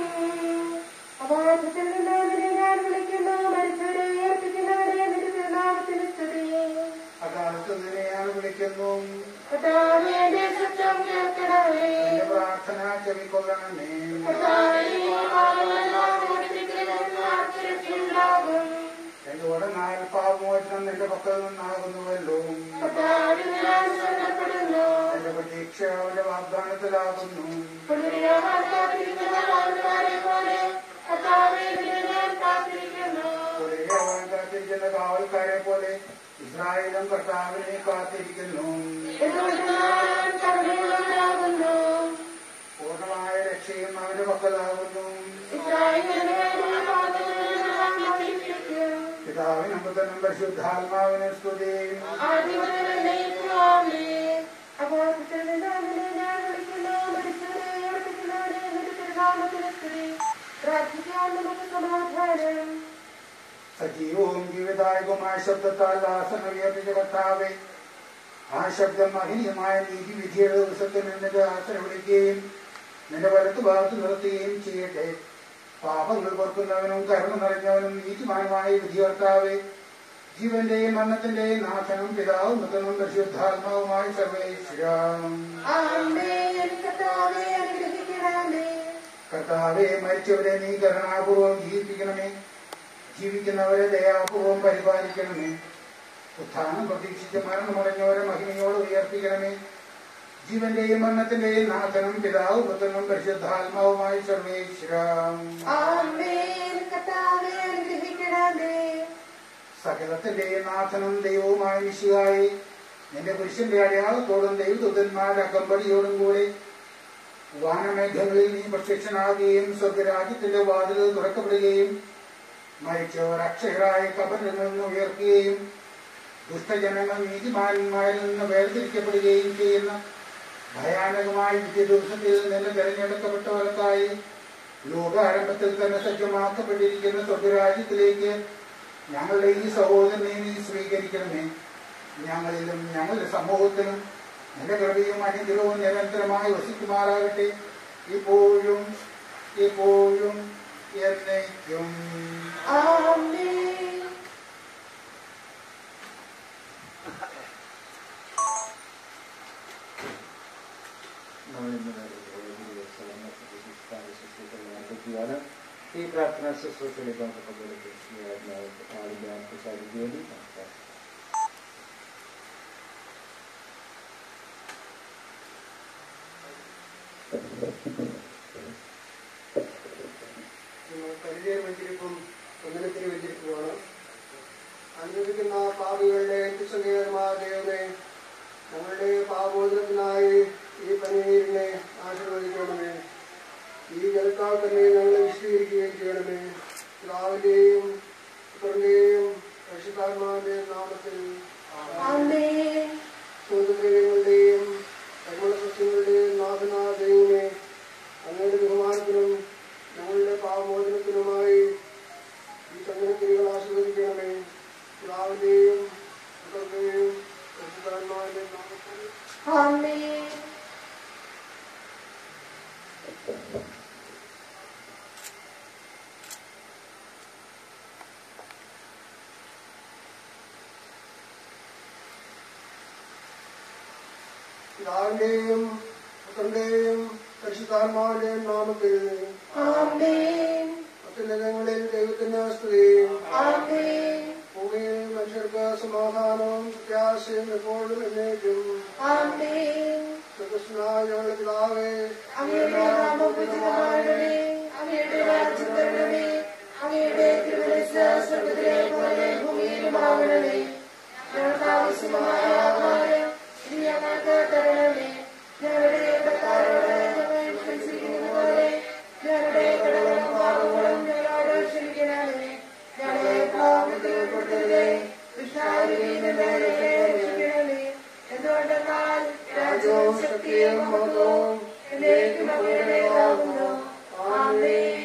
അബോധത്തിൽ നിന്ന് നിന്നെ ഞാൻ വിളിക്കുന്നു മരിച്ചവരെ ഉയർപ്പിക്കുന്നവരെ നിന്റെ തിരുനാമത്തിന് സ്തുതി അകാലത്ത് നിന്നെയാണ് വിളിക്കുന്നു കർത്താവേ, എന്റെ ശബ്ദം കേൾക്കണമേ എന്റെ പ്രാർത്ഥന ചെവിക്കൊള്ളണമേ കർത്താവേ, പാപമെല്ലാം ഓടിപ്പിക്കണമെന്ന് ആർത്തിരക്കുണ്ടാകും. എന്റെ ഉടനാൽ പാപമോചനം നിന്റെ പക്കൽ നിന്നാകുന്നുവല്ലോ കർത്താവേ, ഞാൻ ശരണപ്പെടുന്നു. എന്റെ പ്രതീക്ഷ അവന്റെ വാഗ്ദാനത്തിലാകുന്നു പുനരുദ്ധാനം കാത്തിരിക്കുന്ന കാവൽക്കാരെ പോലെ കർത്താവേ, നിന്നെ ഞാൻ കാത്തിരിക്കുന്നു. പൊതുവെ അവൻ കാത്തിരിക്കുന്ന കാവൽക്കാരെ പോലെ ഇസ്രായേലും കർത്താവിനെ കാത്തിരിക്കുന്നു എന്തുകൊണ്ട് ഞാൻ കരുണയുള്ളവനാകുന്നു. പൂർണ്ണമായ രക്ഷയും അവന്റെ പക്കലാകുന്നു ഇസ്രായേലിനെ ഞാൻ കാത്തുകൊള്ളുന്ന ഞാൻ കാത്തിരിക്കും. പിതാവിനും പുത്രനും പരിശുദ്ധാത്മാവിനും സ്തുതിയും ആദിമുതൽ എന്നേക്കും ആമേൻ. അബോധത്തിൽ നിന്ന് നിന്നെ ഞാൻ വിളിക്കുന്നു. മരിച്ചവരെ ഉയർപ്പിക്കുന്നവരെ നിന്റെ തിരുനാമത്തിന് സ്തുതി. പ്രാർത്ഥിക്കാൻ നമുക്ക് സമാധാനം സജീവവും ജീവദായകവുമായ ശബ്ദത്താൽ ദാസന ഉയർപ്പിച്ച കർത്താവെ ആ ശബ്ദം മഹനീയമായ നീതിവിധിയുടെ ദിവസത്തിൽ നിന്റെ ദാസന വിളിക്കുകയും നിന്റെ വലത്ത് ഭാഗത്ത് നിർത്തുകയും ചെയ്യട്ടെ പാപങ്ങൾ പൊറുക്കുന്നവനും കരുണ നിറഞ്ഞവനും നീതിമാനുമായ വിധികർത്താവെ ജീവന്റെയും മരണത്തിന്റെയും നാഥനും പിതാവും മുതലും പരിശുദ്ധാത്മാവുമായ സർവേശ്വരം ആമേൻ. കർത്താവേ, അനുഗ്രഹിക്കണമേ. കർത്താവെ മരിച്ചവരെ നീ കരുണാപൂർവം ജീവിപ്പിക്കണമേ ജീവിക്കുന്നവരെ ദയാപൂർവം പരിപാലിക്കണമേ ഉത്ഥാനം പ്രതീക്ഷിച്ച് മരണമടഞ്ഞവരെ മഹിമയോട് ഉയർപ്പിക്കണമേ ജീവന്റെയും മരണത്തിന്റെയും നാഥനും പിതാവും പുത്രനും പരിശുദ്ധാത്മാവുമായി സർവേശ്വരം ആമേൻ. കർത്താവേ, അനുഗ്രഹിക്കണമേ. സകലത്തിന്റെയും നാഥനും ദൈവവുമായ മിശിഹായി നിന്റെ പുരുഷന്റെ അടയാളത്തോടും ദൈവദൂതന്മാരുടെ അകമ്പടിയോടും കൂടെ വാനമേഘങ്ങളിൽ നീ പ്രത്യക്ഷനാകുകയും സ്വർഗരാജ്യത്തിന്റെ വാതിൽ തുറക്കപ്പെടുകയും മരിച്ചവർ അക്ഷയരായ കബറിൽ നിന്ന് ഉയർത്തുകയും ദുഷ്ടജനങ്ങൾ നീതിമാന്മാരിൽ നിന്ന് വേർതിരിക്കപ്പെടുകയും ചെയ്യുന്ന ഭയാനകമായ വിദ്യ ദിവസത്തിൽ നിന്ന് തിരഞ്ഞെടുക്കപ്പെട്ടവർക്കായി ലോകാരംഭത്തിൽ തന്നെ സജ്ജമാക്കപ്പെട്ടിരിക്കുന്ന സ്വർഗരാജ്യത്തിലേക്ക് ഞങ്ങളുടെ ഈ സഹോദരനെ നീ സ്വീകരിക്കണമേ ഞങ്ങളിലും ഞങ്ങളുടെ സമൂഹത്തിലും നിന്റെ കൃപയും അനുഗ്രഹവും നിരന്തരമായി വസിക്കുമാറാകട്ടെ ഇപ്പോഴും ഇപ്പോഴും എന്നേക്കും ആമേൻ. നടത്തുകയാണ് ഈ പ്രാർത്ഥന ശുശ്രൂഷയിലേക്ക് നമുക്ക് പങ്കെടുക്കുക ആളിന്റെ ആത്മസാരിക്ക് വേണ്ടി നമസ്കാരം പരിചയ വെഞ്ചരിപ്പും ഒന്നിനത്തിന് വെഞ്ചരിപ്പുമാണ് അനുഭവിക്കുന്ന പാപികളുടെ സങ്കേതമായ ദൈവമേ ഞങ്ങളുടെ പാപോദനത്തിനായി ഈ പനീരിനെ ആശീർവദിക്കണമേ ഈ ജലത്താൽ തന്നെ ഞങ്ങളെ വിശദീകരിക്കുകയും ചെയ്യണമേ പിതാവിന്റെയും പുത്രന്റെയും പരിശുദ്ധാത്മാവിന്റെയും നാമത്തിൽ ആമേൻ. സൂര്യങ്ങളുടെയും പരിമള സസ്യങ്ങളുടെയും നാഥനാ ദൈവമേ അങ്ങയുടെ ബഹുമാനത്തിനും ഞങ്ങളുടെ പാവമോചനത്തിനുമായി ഈ ചന്ദ്രത്തിരികൾ ആശീർവദിക്കണമേ പിതാവിന്റെയും പുത്രന്റെയും പരിശുദ്ധാത്മാവിന്റെയും നാമത്തിൽ ആമേൻ. പിതാവിന്റെയും പുത്രന്റെയും പരിശുദ്ധാത്മാവിന്റെയും നാമത്തിൽ ആമേൻ. അത്യുന്നതങ്ങളിൽ ദൈവത്തിന്റെ സ്തുതിയും ആമേൻ. ഭൂമിയിൽ മനുഷ്യർക്ക് സമാധാനവും പ്രത്യാശയും എപ്പോഴും എന്നേക്കും ശ്രീകൃഷ്ണനായ ഞങ്ങളുടെ പിതാവേ അങ്ങയുടെ നാമം പൂജിതമാകണമേ അങ്ങയുടെ രാജ്യം വരണമേ അങ്ങയുടെ തിരുമനസ് സ്വർഗത്തിലെ പോലെ ഭൂമിയിലുമാകണമേ ഞങ്ങൾക്ക് ആവശ്യമായ ആഹാരം ഇനി ഞങ്ങൾക്ക് തരണമേ ഞങ്ങളുടെ കടക്കാരോട് ഞങ്ങൾ ക്ഷമിച്ചിരിക്കുന്നത് പോലെ ഞങ്ങളുടെ കടകളും പാപങ്ങളും ഞങ്ങളോട് ക്ഷമിക്കണമേ ഞങ്ങളെ പാപത്തിൽ ഉൾപ്പെടുത്തരുതേ ദുഷ്ടാരൂപിയിൽ നിന്ന് ഞങ്ങളെ രക്ഷിക്കണമേ എന്തുകൊണ്ടെന്നാൽ രാജ്യവും ശക്തിയും മഹത്വവും എന്നേക്കും അങ്ങയുടേതാകുന്നു ആമേൻ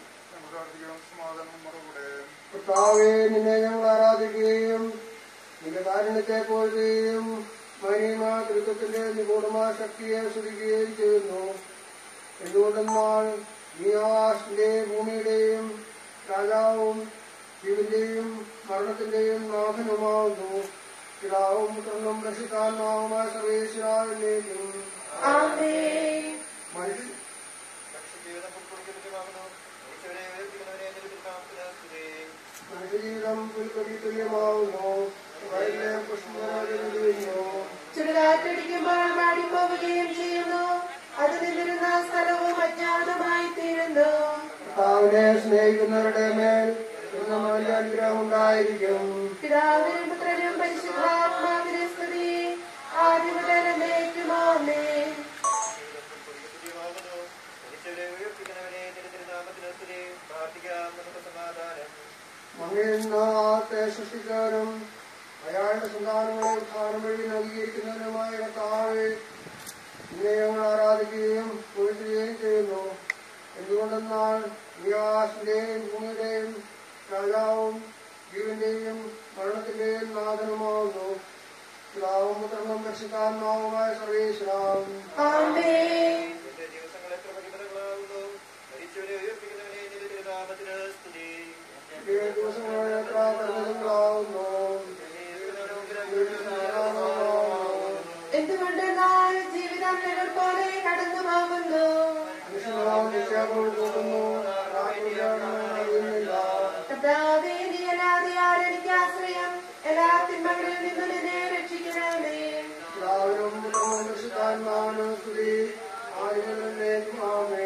കർത്താവേ നിന്നെ ഞങ്ങൾ ആരാധിക്കുകയും നിന്റെ കാരുണ്യത്തെ പോവുകയും മനിമ തൃത്വത്തിന്റെ നിഗൂഢമായ ശക്തിയെ സ്തുതിക്കുകയും ചെയ്യുന്നു എന്തുകൊണ്ടെന്നാൽ നീ ആകാശത്തിന്റെ ഭൂമിയുടെയും രാജാവും ജീവന്റെയും മരണത്തിന്റെയും നാഥനുമാകുന്നു പിതാവും പുത്രനും രക്ഷിക്കാരനാവുമായ സർവേശ്വരാവിലേക്കും ആമേൻ മനുഷ്യ മനുഷ്യജീവിതം പുൽക്കൊടി തുല്യമാവുന്നു വയലിലെ പുഷ്പരാജു ചുടുകാറ്റടിക്കുമ്പോൾ മാടിപ്പോവുകയും ചെയ്യുന്നു അത് നിന്നിരുന്ന സ്ഥലവും അജ്ഞാതമായി തീരുന്നു കർത്താവിനെ സ്നേഹിക്കുന്നവരുടെ മേൽ ഇന്നും അവന്റെ അനുഗ്രഹം ഉണ്ടായിരിക്കും പിതാവിനും പുത്രനും പരിശുദ്ധാത്മാവിനെ സ്തുതി ആദ്യം മുതൽ എന്നേക്കുമാമേ മങ്ങിനാത്തെ സൃഷ്ടിക്കാനും അയാളുടെ സന്താനങ്ങളെ ഉദ്ധാനം വഴി നവീകരിക്കുന്നവരുമായ കർത്താവെ നിന്നെ ഞങ്ങൾ ആരാധിക്കുകയും പൂജിക്കുകയും ചെയ്യുന്നു എന്തുകൊണ്ടെന്നാൽ വികാസിന്റെയും ഭൂമിയുടെയും രാജാവും ജീവന്റെയും മരണത്തിന്റെയും നാഥനുമാവുന്നു പിതാവും പുത്രനും രക്ഷിക്കാരനാവുമായ സർവേശ്വരാവും ആമേൻ ഈ ദിവസങ്ങളിൽ എത്ര കരുതലുകളാവുന്നു എന്തുകൊണ്ടെന്നാൽ ജീവിതം നിഴൽ പോലെ കടന്നു പോകുന്നു മനുഷ്യനാവും നിക്ഷേപം കൂട്ടുന്നു കർത്താവേ നീ അല്ലാതെ ആരെനിക്ക് ആശ്രയം എല്ലാ തിന്മകളിൽ നിന്നും എന്നെ രക്ഷിക്കണമേ എല്ലാവരും പുത്രനും രക്ഷിക്കാരനാണ് സ്തുതി ആയിരം ആമേ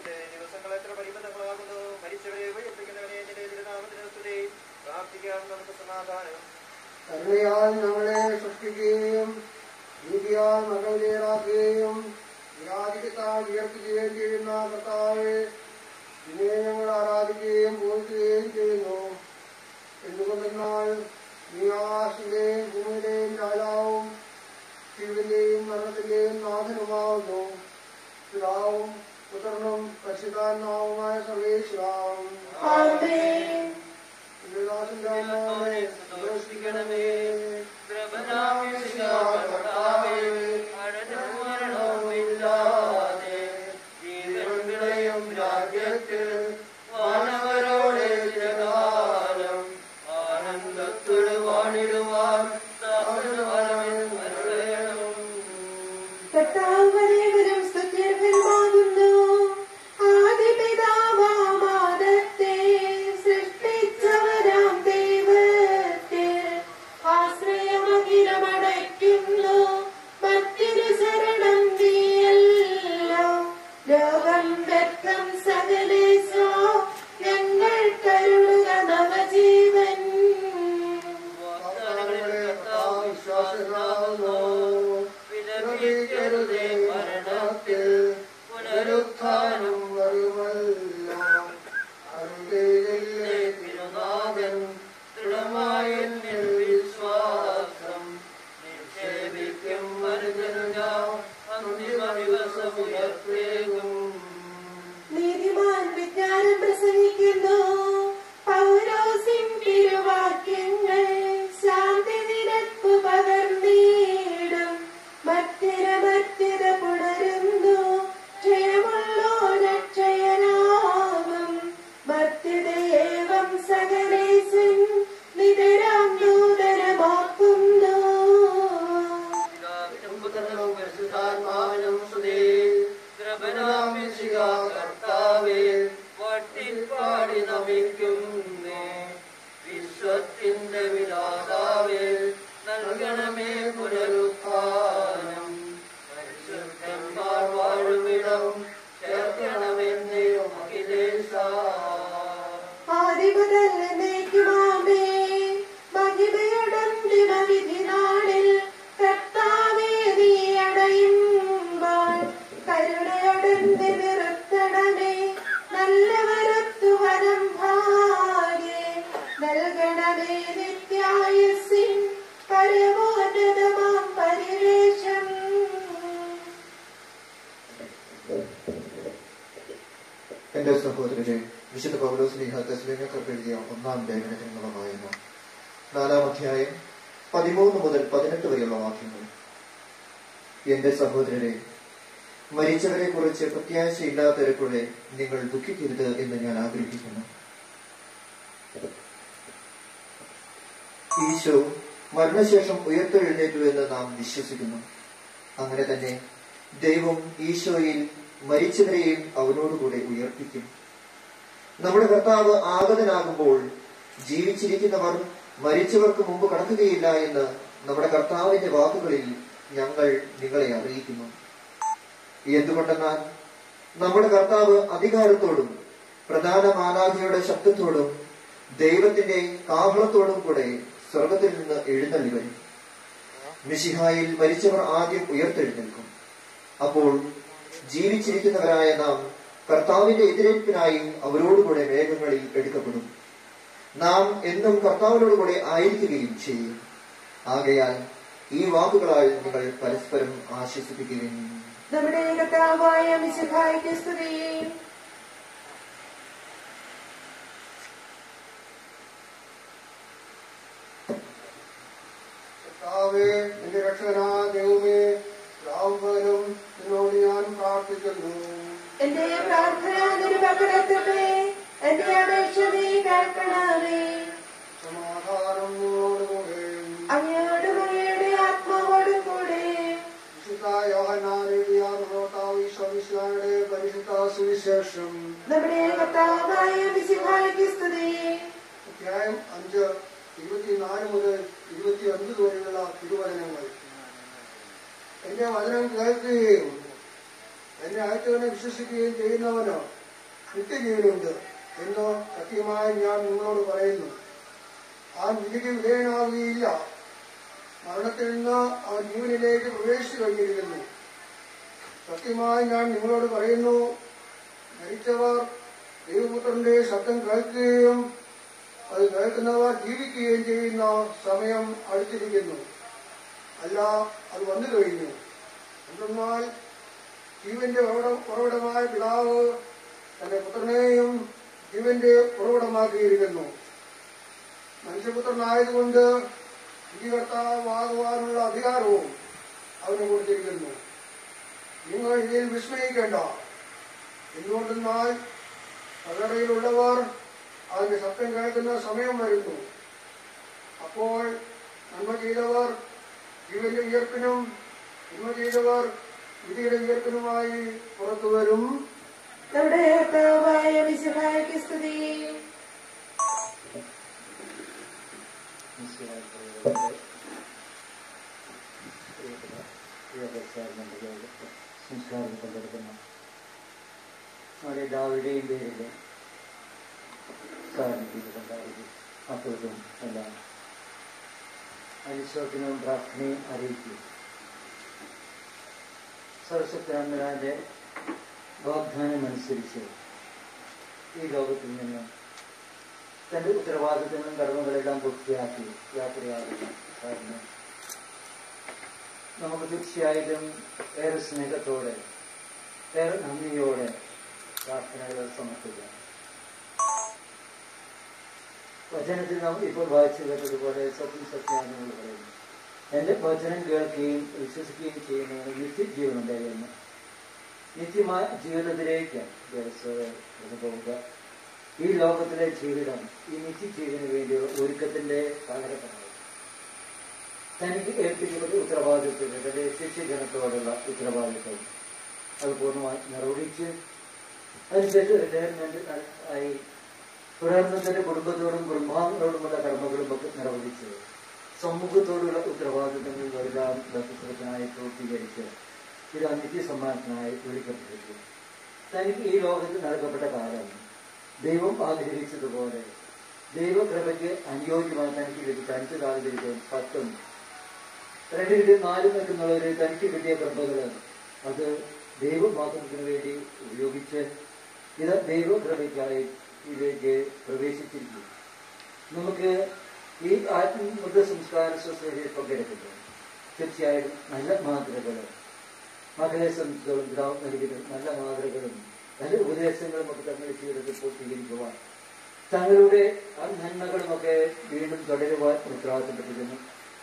കരുണയാൽ ഞങ്ങളെ സൃഷ്ടിക്കുകയും നീതിയാൽ മകവിലേറാക്കുകയും വ്യാധികത്താൽ ഉയർത്തുകയും ചെയ്യുന്ന കർത്താവെ നിന്നെ ഞങ്ങൾ ആരാധിക്കുകയും പൂജിക്കുകയും ചെയ്യുന്നു എന്തുകൊണ്ടെന്നാൽ നീ ആകാശത്തിന്റെയും ഭൂമിയുടെയും രാജാവും ജീവന്റെയും മരണത്തിന്റെയും നാഥനുമാവുന്നു പിതാവും പുത്രനും പരിശുദ്ധാത്മാവുമായ സർവേശ്വരാവും ആമേൻ ദാസന്റെ അമ്മാവനെ സന്തോഷിക്കണമേ ജീവന്റെയും രാജ്യത്തിൽ മാനവരോടെ ജനകാലം ആനന്ദത്തോട് വാണിടുവാൻ തന്നെ പുനരുത്ഥാനം പരിശുദ്ധന്മാർ വാഴുമിടം ചേർക്കണമെന്നേ അഖിലേശ ആദിമുതൽ എന്നേക്കുമാമേ മഹിമയടന്തിമവിധി നാളിൽ കർത്താവേ നീ അടയുമ്പോൾ കരുണയടന്തി നിർത്തണമേ നല്ലവരത്തു വരം ഭാഗ്യേ നൽകണമേ നിത്യായുസിൻ പരമോന്നതമാം പരിവേഷം എന്റെ സഹോദരരെ വിശുദ്ധ പൗലോസ് ലിഹാത്തസ്ലിങ്ങൾക്ക് എഴുതിയ ഒന്നാം ലേഖനത്തിനുള്ള വായന നാലാം അധ്യായം പതിമൂന്ന് മുതൽ പതിനെട്ട് വരെയുള്ള വാക്യങ്ങൾ എന്റെ സഹോദരരെ മരിച്ചവരെ കുറിച്ച് പ്രത്യാശയില്ലാത്തവരെക്കൂടെ നിങ്ങൾ ദുഃഖിക്കരുത് എന്ന് ഞാൻ ആഗ്രഹിക്കുന്നു ഈശോ മരണശേഷം ഉയർത്തെഴുന്നേറ്റു എന്ന് നാം വിശ്വസിക്കുന്നു അങ്ങനെ തന്നെ ദൈവം ഈശോയിൽ മരിച്ചവരെയും അവനോടുകൂടെ ഉയർപ്പിക്കും നമ്മുടെ കർത്താവ് ആഗതനാകുമ്പോൾ ജീവിച്ചിരിക്കുന്നവർ മരിച്ചവർക്ക് മുമ്പ് കടക്കുകയില്ല എന്ന് നമ്മുടെ കർത്താവിന്റെ വാക്കുകളിൽ ഞങ്ങൾ നിങ്ങളെ അറിയിക്കുന്നു എന്തുകൊണ്ടെന്നാൽ നമ്മുടെ കർത്താവ് അധികാരത്തോടും പ്രധാന മാലാഖയുടെ ശബ്ദത്തോടും ദൈവത്തിന്റെ കാഹളത്തോടും കൂടെ സ്വർഗത്തിൽ നിന്ന് എഴുന്നള്ളി വരും മിശിഹായിൽ മരിച്ചവർ ആദ്യം ഉയർത്തെഴുന്നേൽക്കും അപ്പോൾ ജീവിച്ചിരിക്കുന്നവരായ നാം കർത്താവിന്റെ എതിരേൽപ്പിനായി അവരോടുകൂടെ മേഘങ്ങളിൽ എടുക്കപ്പെടും നാം എന്നും കർത്താവിനോട് കൂടെ ആയിരിക്കുകയും ചെയ്യും ആകയാൽ ഈ വാക്കുകളാൽ നിങ്ങൾ പരസ്പരം ആശ്വസിപ്പിക്കുകയും നമ്മുടെ കർത്താവായ മിശിഹായ്ക്ക് സ്തുതി കർത്താവേ എന്റെ രക്ഷകനാ ദൈവമേ രാവുമ്പോലും നിന്നോട് ഞാൻ പ്രാർത്ഥിക്കുന്നു എന്റെ പ്രാർത്ഥന നിരുപകടത്തട്ടെ എന്റെ അപേക്ഷ നീ കേൾക്കണമേ സമാധാനം നിന്നോടുകൂടെ അങ്ങയോടും അങ്ങയുടെ ആത്മാവോടും കൂടെ വിശുദ്ധ യോഹന്നാൻ എഴുതിയ കർത്താവ് ഈശോമിശിഹായുടെ പരിശുദ്ധ സുവിശേഷം നമ്മുടെ കർത്താവായ മിശിഹായ്ക്ക് സ്തുതി അധ്യായം അഞ്ച് ഇരുപത്തിനാല് മുതൽ ഇരുപത്തി അഞ്ച് വരെയുള്ള തിരുവചനങ്ങൾ എന്റെ വചനം കേൾക്കുകയും എന്നെ അയച്ചവനെ വിശ്വസിക്കുകയും ചെയ്യുന്നവന് നിത്യജീവനുണ്ട് എന്ന് സത്യമായി ഞാൻ നിങ്ങളോട് പറയുന്നു ആ വിധിക്ക് വിധേയനാവുകയില്ല മരണത്തിൽ നിന്ന് അവൻ ജീവനിലേക്ക് പ്രവേശിച്ചു കഴിഞ്ഞിരിക്കുന്നു സത്യമായി ഞാൻ നിങ്ങളോട് പറയുന്നു മരിച്ചവർ ദൈവപുത്രന്റെ ശബ്ദം കേൾക്കുകയും അത് കേൾക്കുന്നവർ ജീവിക്കുകയും ചെയ്യുന്ന സമയം അടുത്തിരിക്കുന്നു അല്ല അത് വന്നു കഴിഞ്ഞു എന്തെന്നാൽ ജീവന്റെ ഉറവിട- ഉറവിടമായ പിതാവ് തന്റെ പുത്രനെയും ജീവന്റെ ഉറവിടമാക്കിയിരിക്കുന്നു മനുഷ്യപുത്രനായതുകൊണ്ട് വിധികർത്താവാകുവാനുള്ള അധികാരവും അവന് കൊടുത്തിരിക്കുന്നു നിങ്ങൾ ഇതിൽ വിസ്മയിക്കേണ്ട എന്തുകൊണ്ടെന്നാൽ കല്ലറയിലുള്ളവർ അതിന്റെ ശബ്ദം കേൾക്കുന്ന സമയം വരുന്നു അപ്പോൾ നന്മ ചെയ്തവർ ജീവന്റെ ഉയർപ്പിനും തിന്മ ചെയ്തവർ വിധിയുടെ ഉയർപ്പിനുമായി പുറത്തു വരും നമ്മുടെ കർത്താവായ മിശിഹായ്ക്ക് സ്തുതി സംസ്കാരം പങ്കെടുക്കുന്ന നമ്മുടെ എല്ലാവരുടെയും പേരിൽ സാറിന് കൊണ്ടായിരിക്കും അപ്പോഴും എല്ലാം അനുശോചനവും പ്രാർത്ഥനയും അറിയിക്കും സർവശക്തരാമരാന്റെ വാഗ്ദാനം അനുസരിച്ച് ഈ ലോകത്തിൽ നിന്ന് തന്റെ ഉത്തരവാദിത്തങ്ങളും കടമകളെല്ലാം പൂർത്തിയാക്കി യാത്രയാകുന്ന സാറിന് നമുക്ക് തീർച്ചയായിട്ടും ഏറെ സ്നേഹത്തോടെ ഏറെ നന്ദിയോടെ പ്രാർത്ഥനകൾ സമർപ്പിക്കാം വചനത്തിൽ നാം ഇപ്പോൾ വായിച്ചു കേട്ടതുപോലെ സത്യം സത്യാങ്ങൾ പറയുന്നു എന്റെ വചനം കേൾക്കുകയും വിശ്വസിക്കുകയും ചെയ്യുന്നതിന് നിത്യജീവനുണ്ടായിരുന്നു നിത്യമായ ജീവിതത്തിലേക്ക് പോവുക ഈ ലോകത്തിലെ ജീവിതം ഈ നിത്യജീവന് വേണ്ടിയുള്ള ഒരുക്കത്തിന്റെ കാലഘട്ടമാണ് തനിക്ക് ഏൽപ്പിക്കുന്ന ഉത്തരവാദിത്വത്തിന്റെ ശിക്ഷജനത്തോടുള്ള ഉത്തരവാദിത്വം അത് പൂർണ്ണമായി നിർവഹിച്ച് അതിനുശേഷം റിട്ടയർമെന്റ് ആയി തുടർന്ന് തന്റെ കുടുംബത്തോടും കുടുംബാംഗങ്ങളോടുമുള്ള കർമ്മങ്ങളും ഒക്കെ നിർവഹിച്ച് സമൂഹത്തോടുള്ള ഉത്തരവാദിത്തങ്ങൾ ലോകത്തിനായി പൂർത്തീകരിച്ച് ഇത് നിത്യസമ്മാനത്തിനായി വിളിക്കപ്പെട്ടിരിക്കും തനിക്ക് ഈ ലോകത്ത് നൽകപ്പെട്ട കാലം ദൈവം ആഗ്രഹിച്ചതുപോലെ ദൈവകൃപയ്ക്ക് അനുയോജ്യമായി തനിക്ക് ലഭിച്ച അഞ്ച് കാലത്തിരിക്കും പത്തും രണ്ടിലും നാലും നിൽക്കുന്നവര് തനിക്ക് കിട്ടിയ കൃപകള് അത് ദൈവമാത്രത്തിന് വേണ്ടി ഉപയോഗിച്ച് ഇത് ദൈവകൃപയ്ക്കായി ഇതിലേക്ക് പ്രവേശിച്ചിരിക്കും നമുക്ക് ഈ ആത്മബുദ്ധ സംസ്കാര ശുശ്രൂഷയിൽ പങ്കെടുക്കുന്നു തീർച്ചയായും നല്ല മാതൃകകൾ മകളെ സംബന്ധിച്ചോളം പിതാവ് നൽകിയത് നല്ല മാതൃകകളും നല്ല ഉപദേശങ്ങളും ഒക്കെ തങ്ങളുടെ ജീവിതത്തിൽ പൂർത്തീകരിക്കുവാൻ തങ്ങളുടെ ആ നന്മകളുമൊക്കെ വീണ്ടും തുടരുവാൻ ഉത്തരവാദിത്തപ്പെട്ടിരുന്നു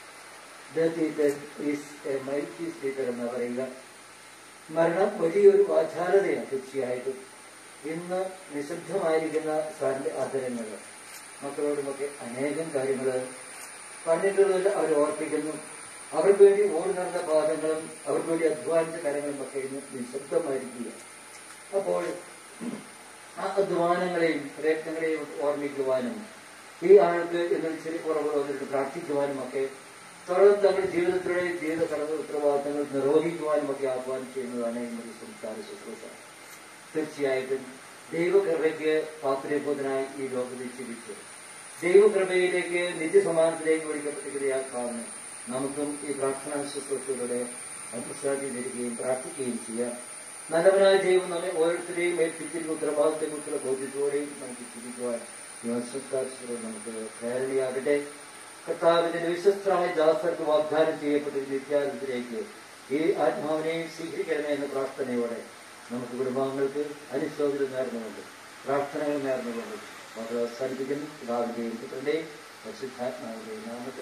എന്ന് പറയുക മരണം വലിയൊരു ആചാരതയാണ് തീർച്ചയായിട്ടും ഇന്ന് നിശബ്ദമായിരിക്കുന്ന സാറിന്റെ ആദരങ്ങൾ മക്കളോടുമൊക്കെ അനേകം കാര്യങ്ങൾ പറഞ്ഞിട്ടുള്ളതിൽ അവർ ഓർപ്പിക്കുന്നു അവർക്ക് വേണ്ടി ഓടി നടന്ന പാദങ്ങളും അവർക്ക് വേണ്ടി അധ്വാനിച്ച കാര്യങ്ങളും ഒക്കെ ഇന്ന് നിശബ്ദമായിരിക്കുക അപ്പോൾ ആ അധ്വാനങ്ങളെയും പ്രയത്നങ്ങളെയും ഓർമ്മിക്കുവാനും ഈ ആൾക്ക് എന്നൊരു ചെറിയ കുറവ് വന്നിട്ട് പ്രാർത്ഥിക്കുവാനും ഒക്കെ തുടർന്ന് തങ്ങളുടെ ജീവിതത്തിലൂടെ ജീവിത കടന്ന ഉത്തരവാദിത്തങ്ങൾ നിർവഹിക്കുവാനും ഒക്കെ ആഹ്വാനം ചെയ്യുന്നതാണ് ഇന്നത്തെ സംസ്കാര ശുശ്രൂഷ തീർച്ചയായിട്ടും ദൈവകൃപയ്ക്ക് പാത്രീഭൂതനായി ഈ ലോകത്തിൽ ജീവിച്ചു ദൈവകൃപയിലേക്ക് നിത്യസമാനത്തിലേക്ക് വിളിക്കപ്പെട്ടിരിക്കുന്ന കാരണം നമുക്കും ഈ പ്രാർത്ഥനാ ശുശ്രൂഷയിലൂടെ അഭിശ്രാദ്യം തരികയും പ്രാർത്ഥിക്കുകയും ചെയ്യാം നല്ലവനായ ദൈവം നമ്മെ ഓരോരുത്തരെയും ഏൽപ്പിച്ചിരുന്ന ഉത്തരവാദിത്തങ്ങൾക്കുള്ള ബോധ്യത്തോടെയും നമുക്ക് ജീവിക്കുവാൻ യുവസംസ്കാരത്തിലൂടെ നമുക്ക് പ്രേരണയാകട്ടെ കർത്താവിന്റെ വിശ്വസ്തമായ ദാസർക്ക് വാഗ്ദാനം ചെയ്യപ്പെട്ട നിത്യാനന്ദത്തിലേക്ക് ഈ ആത്മാവിനെയും സ്വീകരിക്കണമേ എന്ന പ്രാർത്ഥനയോടെ നമുക്ക് കുടുംബാംഗങ്ങൾക്ക് അനുശോചനം നേർന്നുകൊണ്ട് പ്രാർത്ഥനകൾ നേർന്നുകൊണ്ട് നമുക്ക് അവസാനിപ്പിക്കുന്നു പിതാവിന്റെയും പുത്രന്റെയും പരിശുദ്ധാത്മാവിന്റെയും നാമത്തിൽ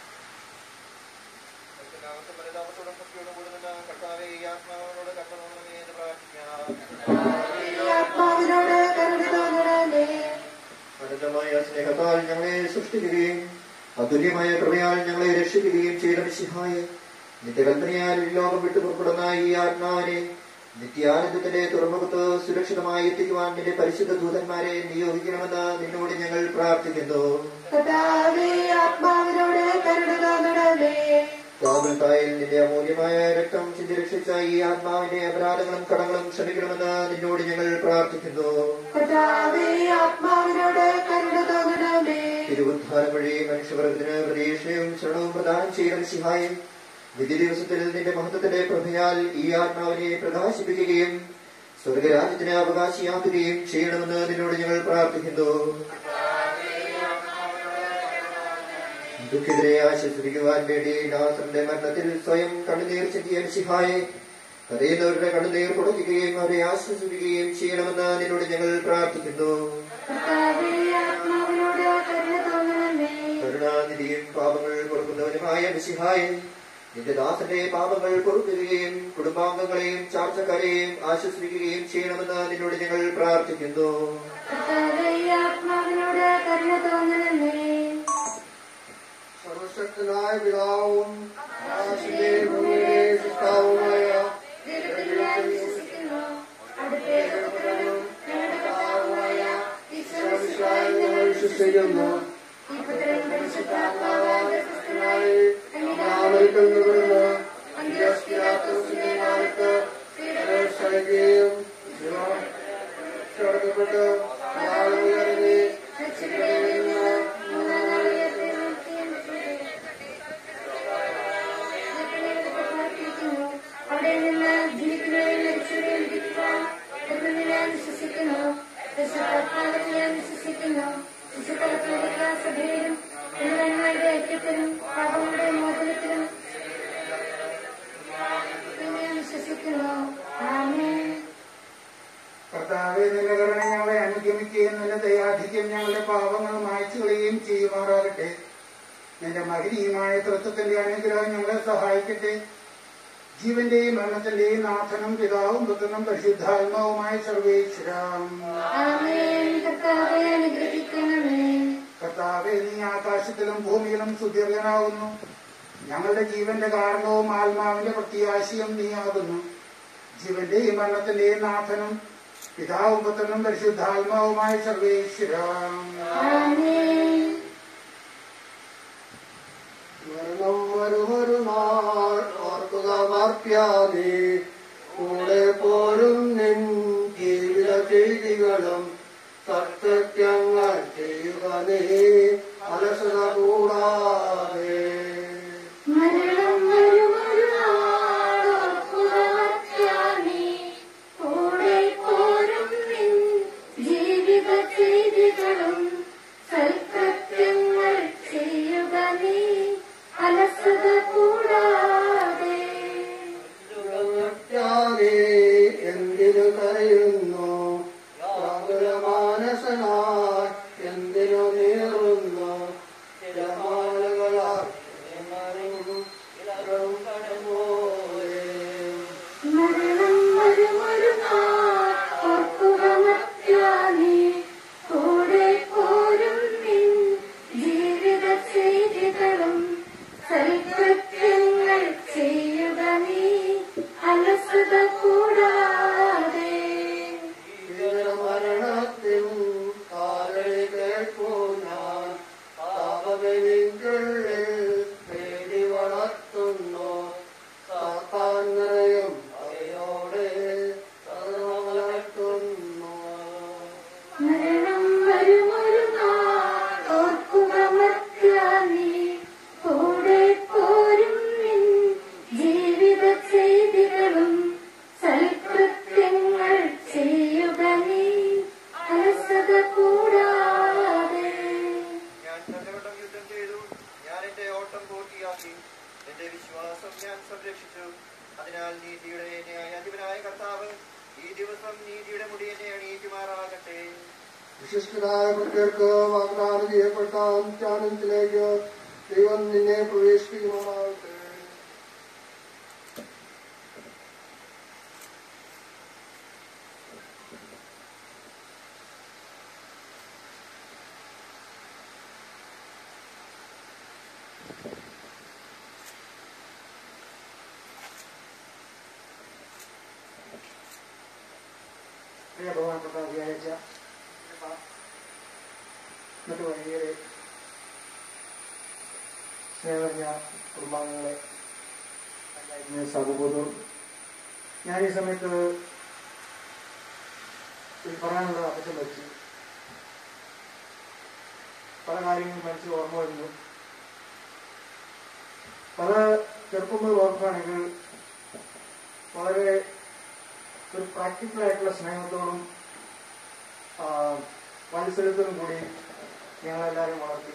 ആത്മാവിനോട് കരുണ തോന്നണമേ അനന്തമായ സ്നേഹത്താൽ ഞങ്ങളെ സൃഷ്ടിക്കുകയും അതുല്യമായ കൃപയാൽ ഞങ്ങളെ രക്ഷിക്കുകയും ചെയ്ത മിശിഹായ നിത്യകൽപ്പനയാൽ ഈ ലോകം വിട്ടു പുറപ്പെടുന്ന ഈ ആത്മാവിനെ നിത്യാനന്ദത്തിന്റെ തുറമുഖത്ത് സുരക്ഷിതമായി എത്തിക്കുവാൻ നിന്റെ പരിശുദ്ധ ദൂതന്മാരെ നിയോഗിക്കണമെന്ന് നിന്നോട് ഞങ്ങൾ പ്രാർത്ഥിക്കുന്നു കർത്താവേ ആത്മാവിനോട് കരുണ തോന്നണമേ കാവൽത്തായിൽ നിന്റെ അമൂല്യമായ രക്തം ചിന്തി രക്ഷിച്ച ഈ ആത്മാവിന്റെ അപരാധങ്ങളും കടങ്ങളും ക്ഷമിക്കണമെന്ന് നിന്നോട് ഞങ്ങൾ പ്രാർത്ഥിക്കുന്നു കർത്താവേ ആത്മാവിനോട് കരുണ തോന്നണമേ തിരുവുദ്ധാനം വഴി മനുഷ്യവർഗത്തിന് പ്രതീക്ഷയും ശരണവും പ്രദാനം ചെയ്ത സിഹായി വിധി ദിവസത്തിൽ നിന്റെ മഹത്വത്തിന്റെ പ്രഭയാൽ ഈ ആത്മാവിനെ പ്രകാശിപ്പിക്കുകയും സ്വർഗരാജ്യത്തിന് അവകാശിയാക്കുകയും ചെയ്യണമെന്ന് നിന്നോട് ഞങ്ങൾ പ്രാർത്ഥിക്കുന്നു ദുഃഖിതരെ ആശ്വസിപ്പിക്കുവാൻ വേണ്ടി നാസറിന്റെ മരണത്തിൽ സ്വയം കണ്ണുനീർ ചിന്തിയ സിഹായെ കരയുന്നവരുടെ കണ്ണുനീർ കൊടുക്കുകയും അവരെ ആശ്വസിപ്പിക്കുകയും ചെയ്യണമെന്ന് നിന്നോട് ഞങ്ങൾ പ്രാർത്ഥിക്കുന്നു കർത്താവേ ആത്മാവിനോട് കരുണ തോന്നണമേ കരുണാനിധിയും പാപങ്ങൾ പൊറുക്കുന്നവനുമായ മിശിഹായൻ നിന്റെ ദാസന്റെ പാപങ്ങൾ പൊറുക്കുകയും കുടുംബാംഗങ്ങളെയും ചാർച്ചക്കാരെയും ആശ്വസിപ്പിക്കുകയും ചെയ്യണമെന്ന് നിന്നോട് ഞങ്ങൾ പ്രാർത്ഥിക്കുന്നു കർത്താവേ ആത്മാവിനോട് കരുണ തോന്നണമേ സർവശക്തനായ പിതാവും ആകാശത്തിന്റെ ഭൂമിയുടെ സൃഷ്ടാവുമായ ദൈവത്തിൽ ഞാൻ വിശ്വസിക്കുന്നു അവിടുത്തെ പുത്രനും ഞങ്ങളുടെ കർത്താവുമായ ഈശോമിശിഹായിൽ ഞങ്ങൾ വിശ്വസിക്കുന്നു ഈ പുത്രൻ പരിശുദ്ധാത്മാവായ ക്രിസ്തുവിനായി അമേരിക്കയിൽ നിന്നുവിടുന്ന് അന്ത്യസ്പിയാത്തോസിന്റെ കാലത്ത് സഹിക്കുകയും കിടക്കപ്പെട്ട് ഇറങ്ങി രക്ഷകനിൽ നിന്ന് മൂന്നാം നാൾ ഉയർത്തെഴുന്നേൽക്കുകയും ചെയ്തു. ഉയർത്തെഴുന്നേൽക്കപ്പെട്ടിരിക്കുന്നു. അവിടെ നിന്ന് ജീവിക്കുന്നവരെയും മരിച്ചവരെയും വിധിക്കുവാൻ വരുമെന്ന് ഞാൻ വിശ്വസിക്കുന്നു പരിശുദ്ധാത്മാവിൽ ഞാൻ വിശ്വസിക്കുന്നു വിശുദ്ധ സഭയിലും മുഴുവന്മാരുടെ ഐക്യത്തിലും പാപങ്ങളുടെ മോചനത്തിലും ഞാൻ വിശ്വസിക്കുന്നു ആമേൻ കർത്താവെ നിന്റെ കരുണ ഞങ്ങളെ അനുഗമിക്കുകയും നിന്റെ ദയാധിക്യം ഞങ്ങളുടെ പാപങ്ങൾ മായ്ച്ചു കളയുകയും ചെയ്യുമാറാകട്ടെ നിന്റെ മഹിനീയമായ തൃത്വത്തിന്റെ അനുഗ്രഹം ഞങ്ങളെ സഹായിക്കട്ടെ ജീവന്റെയും മരണത്തിന്റെയും നാഥനും പിതാവും പുത്രനും പരിശുദ്ധാത്മാവുമായ സർവേശ്വരം ആമേൻ കർത്താവെ അനുഗ്രഹിക്കണമേ കർത്താവെ നീ ആകാശത്തിലും ഭൂമിയിലും സുദീർഘനാകുന്നു ഞങ്ങളുടെ ജീവന്റെ കാരണവും ആത്മാവിന്റെ പ്രത്യാശയും നീയാകുന്നു ജീവന്റെയും മരണത്തിന്റെയും നാഥനും പിതാവും പുത്രനും പരിശുദ്ധാത്മാവുമായ സർവേശ്വരം ആമേൻ മരണം വരുമൊരു നാൾ ഓർക്കും ഓർക്കുമാർപ്യാതെ കൂടെ പോരും നിൻ ജീവിത ചെയ്തികളും സത്യങ്ങൾ ചെയ്യുക നീ അലസത കൂടാതെ മരണം വരുമൊരു നാളോർക്കുവാൻ കൂടെ പോരും നിൻ ജീവിത ചെയ്തികളും സൽകൃത്യങ്ങൾ ചെയ്യുക നീ അലസത കൂടാതെ ത്യാഗേ എന്തിനു കരയുന്നു മാനസനായി എന്തിനു നീറുന്നു തിരമാലകളാൽ മരണം വരുമൊരു നാൾ ഓർക്കുക മത്യാനീ കൂടെ പോരും നിൻ ജീവിത ചെയ്തികളും സൽകൃത്യങ്ങൾ ചെയ്യുക നീ അലസത കൂടാതെ മരണത്തിൻ കാലടി കേൾക്കൂ ഞാൻ പാപമെനിക്കുള്ളിൽ പേടി വളർത്തുന്നു സാത്താൻ നിറയും അയോടെ വളർത്തുന്നു മരണം വരുമൊരു നാൾ ഓർക്കുക മത്യാനീ കൂടെ പോരും നിൻ ജീവിത ചെയ്തികളും സൽകൃത്യങ്ങൾ ചെയ്യുക നീ അലസത കൂടാതെ ഞാൻ നല്ലവണ്ണം യുദ്ധം ചെയ്തു ഞാൻ എന്റെ ഓട്ടം പൂർത്തിയാക്കി എന്റെ വിശ്വാസം ഞാൻ സംരക്ഷിച്ചു അതിനാൽ നീതിയുടെ ന്യായാധിപനായ കർത്താവ് ഈ ദിവസം നീതിയുടെ മുടി എന്നെ അണിയിക്കുമാറാകട്ടെ വിശിഷ്ടരായ പ്രത്യർക്ക് വാഗ്ദാനം ചെയ്യപ്പെട്ട ധ്യാനത്തിലേക്ക് ദൈവം നിന്നെ പ്രവേശിപ്പിക്കുമാറാകട്ടെ പ്രിയ ബഹുമാനപ്പെട്ട വ്യാഴാഴ്ച മറ്റു വൈകിയത് സ്നേഹനിയ കുടുംബാംഗങ്ങളെ പഞ്ചായത്തിന് സഹബോധവും ഞാൻ ഈ സമയത്ത് ഇത് പറയാനുള്ള അബദ്ധം വെച്ചു പല കാര്യങ്ങളും മനസ്സിൽ ഓർമ്മ വരുന്നു പല ചെറുപ്പം മുതൽ ഓർക്കുകയാണെങ്കിൽ വളരെ ഒരു പ്രാക്ടിക്കൽ ആയിട്ടുള്ള സ്നേഹത്തോടും ആ, വാത്സല്യത്തോടും കൂടി ഞങ്ങളെല്ലാവരും വളർത്തി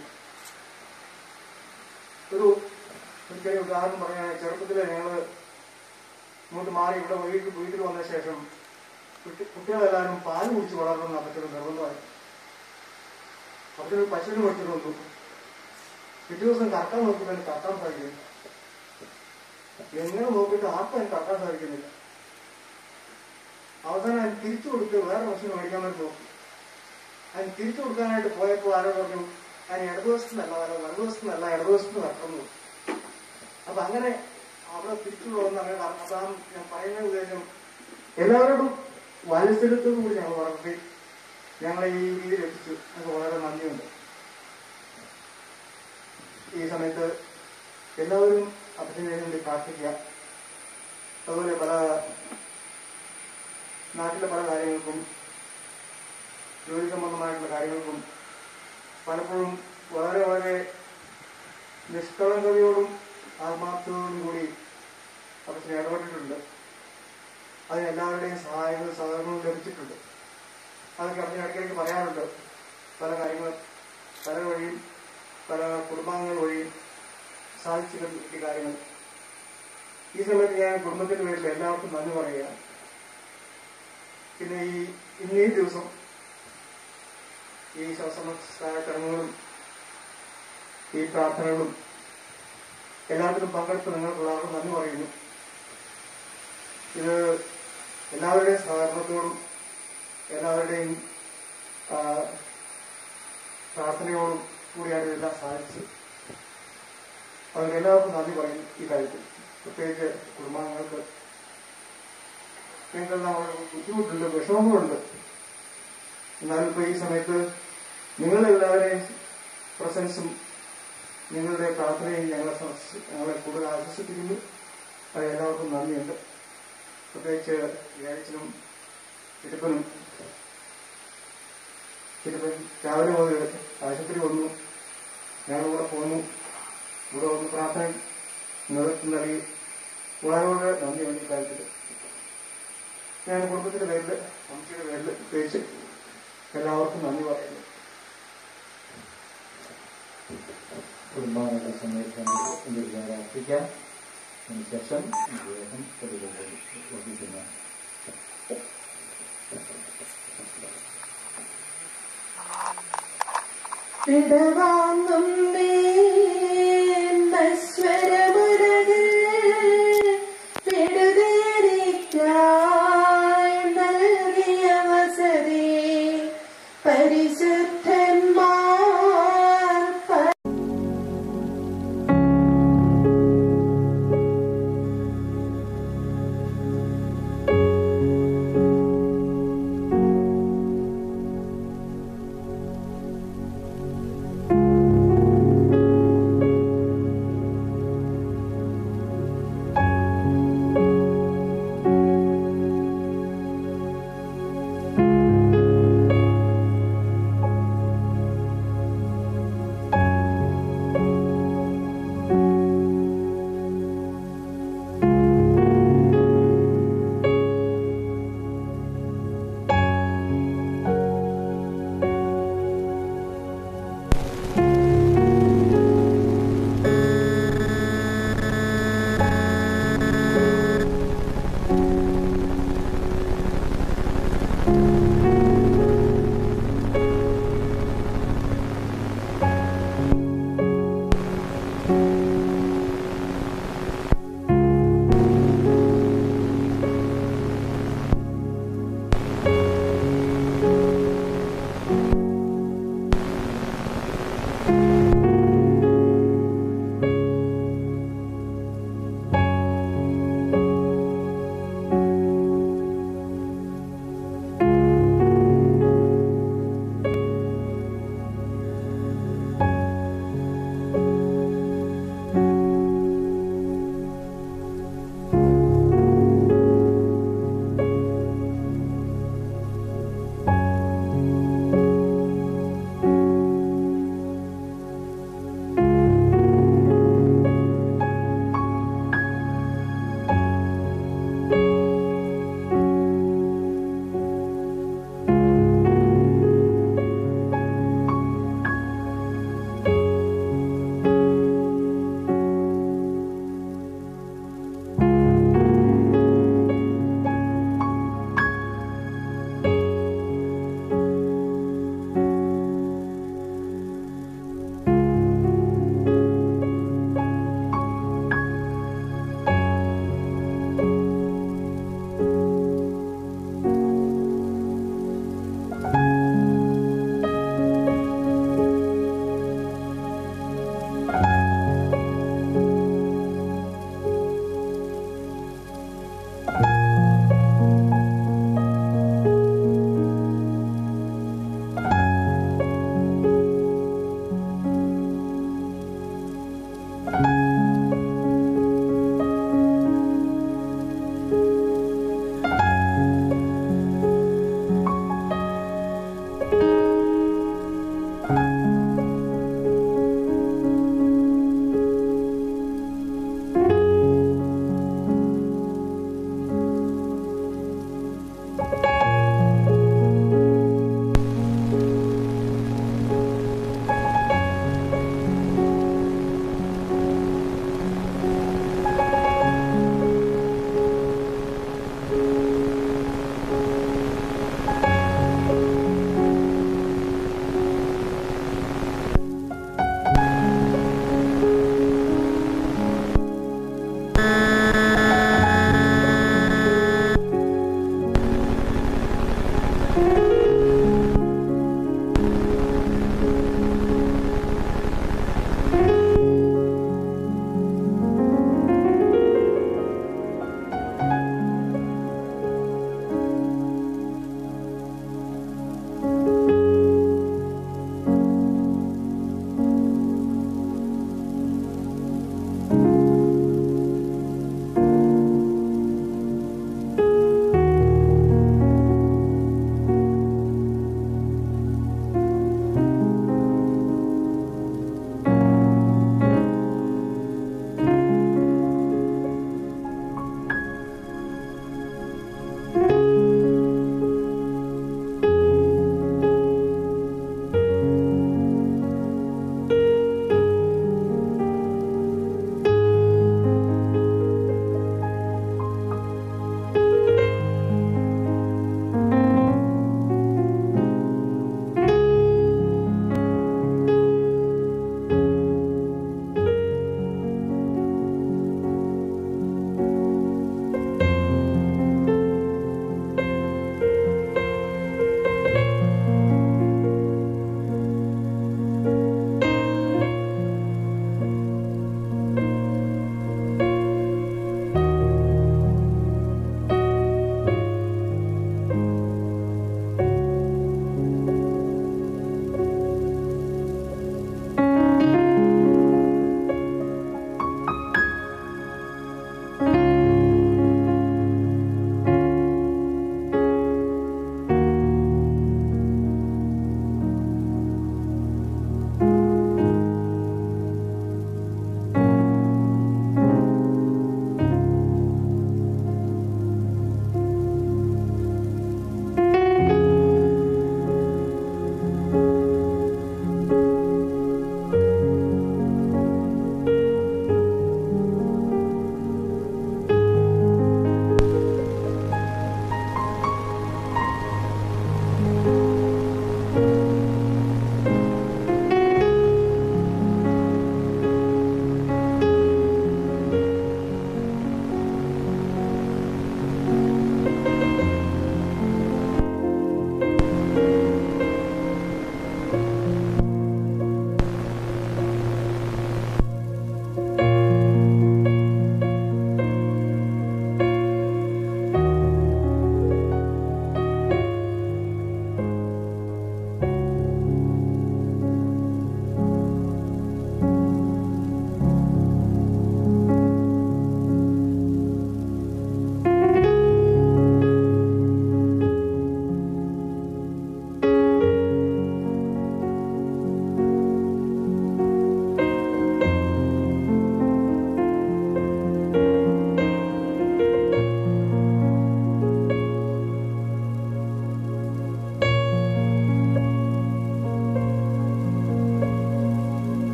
ഒരു ഒരു ചെറിയ ഉദാഹരണം പറയുകയാണെങ്കിൽ ചെറുപ്പത്തിൽ ഞങ്ങൾ ഇങ്ങോട്ട് മാറി ഇവിടെ വീട്ടിൽ വീട്ടിൽ വന്ന ശേഷം കുട്ടി- കുട്ടികളെല്ലാവരും പാല് കുടിച്ച് വളർന്നു അപ്പച്ചന് നിർബന്ധമായി അപ്പച്ചന് പശുവിന് കൊടുത്തിട്ട് വന്നു പിറ്റേ ദിവസം കറക്കാൻ നോക്കുമ്പോൾ എനിക്ക് കറക്കാൻ സാധിക്കും എങ്ങനെ നോക്കിയിട്ട് ആർക്കും എനിക്ക് കറക്കാൻ സാധിക്കുന്നില്ല അവസാനം അതിന് തിരിച്ചു കൊടുത്ത് വേറെ മെഷീൻ മേടിക്കാൻ വേണ്ടി നോക്കി അതിന് തിരിച്ചു കൊടുക്കാനായിട്ട് പോയപ്പോൾ ആരോ പറഞ്ഞു അതിന് ഇടതുവശത്തുനിന്നല്ല ആരോ വലതുവശത്തുനിന്നല്ല ഇടതുവശത്ത് നടക്കുന്നു അപ്പൊ അങ്ങനെ അവിടെ തിരിച്ചു പോകുന്ന അങ്ങനെ കാരണം അതാണ് ഞാൻ പറയുന്ന ഉദ്ദേശം എല്ലാവരോടും വാത്സല്യത്തോടു കൂടി ഞങ്ങൾ വളർത്തി ഞങ്ങളെ ഈ രീതിയിൽ എത്തിച്ചു ഞങ്ങൾക്ക് വളരെ നന്ദിയുണ്ട് ഈ സമയത്ത് എല്ലാവരും അപ്പച്ചന് വേണ്ടി പ്രാർത്ഥിക്കുക അതുപോലെ പല നാട്ടിലെ പല കാര്യങ്ങൾക്കും ജോലി സംബന്ധമായിട്ടുള്ള കാര്യങ്ങൾക്കും പലപ്പോഴും വളരെ വളരെ നിഷ്കളങ്കതയോടും ആത്മാർത്ഥതയോടും കൂടി അപ്പച്ചന് ഇടപെട്ടിട്ടുണ്ട് അതിന് എല്ലാവരുടെയും സഹായങ്ങളും സഹകരണവും ലഭിച്ചിട്ടുണ്ട് അതൊക്കെ അപ്പച്ചന് ഇടയ്ക്കിടയ്ക്ക് പറയാറുണ്ട് പല കാര്യങ്ങളും പല വഴിയും പല കുടുംബാംഗങ്ങൾ വഴിയും സാധിച്ചു കിട്ടിയ കാര്യങ്ങൾ ഈ സമയത്ത് ഞാൻ കുടുംബത്തിന്റെ പേരിൽ എല്ലാവർക്കും നന്ദി പറയുകയാണ് പിന്നെ ഈ ഇന്നേ ദിവസം ഈ ശവസംസ്കാര ചടങ്ങുകളും ഈ പ്രാർത്ഥനകളും എല്ലാത്തിലും പങ്കെടുത്ത് നിങ്ങൾക്കുള്ളവർക്ക് നന്ദി പറയുന്നു ഇത് എല്ലാവരുടെയും സഹകരണത്തോടും എല്ലാവരുടെയും ആ, പ്രാർത്ഥനയോടും കൂടിയാണ് ഇതെല്ലാം സാധിച്ചത് അവർക്ക് എല്ലാവർക്കും നന്ദി പറയുന്നു ഈ കാര്യത്തിൽ പ്രത്യേകിച്ച് കുടുംബാംഗങ്ങൾക്ക് ഞങ്ങൾക്കെല്ലാം വളരെ ബുദ്ധിമുട്ടുണ്ട് വിഷമങ്ങളുണ്ട് എന്നാലും ഇപ്പോൾ ഈ സമയത്ത് നിങ്ങളെല്ലാവരെയും പ്രസൻസും നിങ്ങളുടെ പ്രാർത്ഥനയും ഞങ്ങളെ സംസ്- ഞങ്ങളെ കൂടുതൽ ആശ്വസിപ്പിക്കുന്നു അത് എല്ലാവർക്കും നന്ദിയുണ്ട് പ്രത്യേകിച്ച് വ്യാഴച്ചനും തിരുപ്പനും തിരുപ്പൻ രാവിലെ മുതൽ ആശുപത്രി വന്നു ഞങ്ങളിവിടെ പോന്നു ഇവിടെ വന്ന് പ്രാർത്ഥന നേതൃത്വം നൽകി വളരെ നന്ദിയുണ്ട് ഇക്കാര്യത്തിൽ ഞാൻ കുടുംബത്തിന്റെ പേരിൽ അമ്മച്ചിയുടെ പേരിൽ പ്രത്യേകിച്ച് എല്ലാവർക്കും നന്ദി പറയുന്നു കുടുംബാംഗങ്ങളുടെ സമയത്ത് എന്തെങ്കിലും അർപ്പിക്കാം അതിനുശേഷം അദ്ദേഹം പ്രതികൊണ്ട് വഹിക്കുന്ന ഇടവാങ്ങും സ്വരമുരകൾ വിടുതേരിക്കായി നൽകിയ വസതി പരിശുദ്ധന്മാർ പ- ും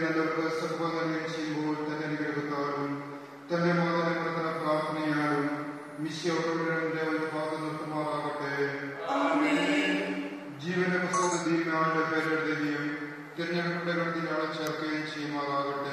ദരിദ്രർക്ക് സർവ്വം നൽകുകയും ചെയ്യുമ്പോൾ തന്റെ അനുഗ്രഹത്താലും തന്റെ മാതൃ പ്രാർത്ഥനയാലും മിശ്യോടെ ഭാഗം നിർത്തുമാറാകട്ടെ ജീവന്റെ പുസ്തകത്തിൽ ആളുടെ പേരെഴുതുകയും തിരഞ്ഞെടുപ്പിന്റെ ഗണത്തിലാണ് ചേർക്കുകയും ചെയ്യുമാറാകട്ടെ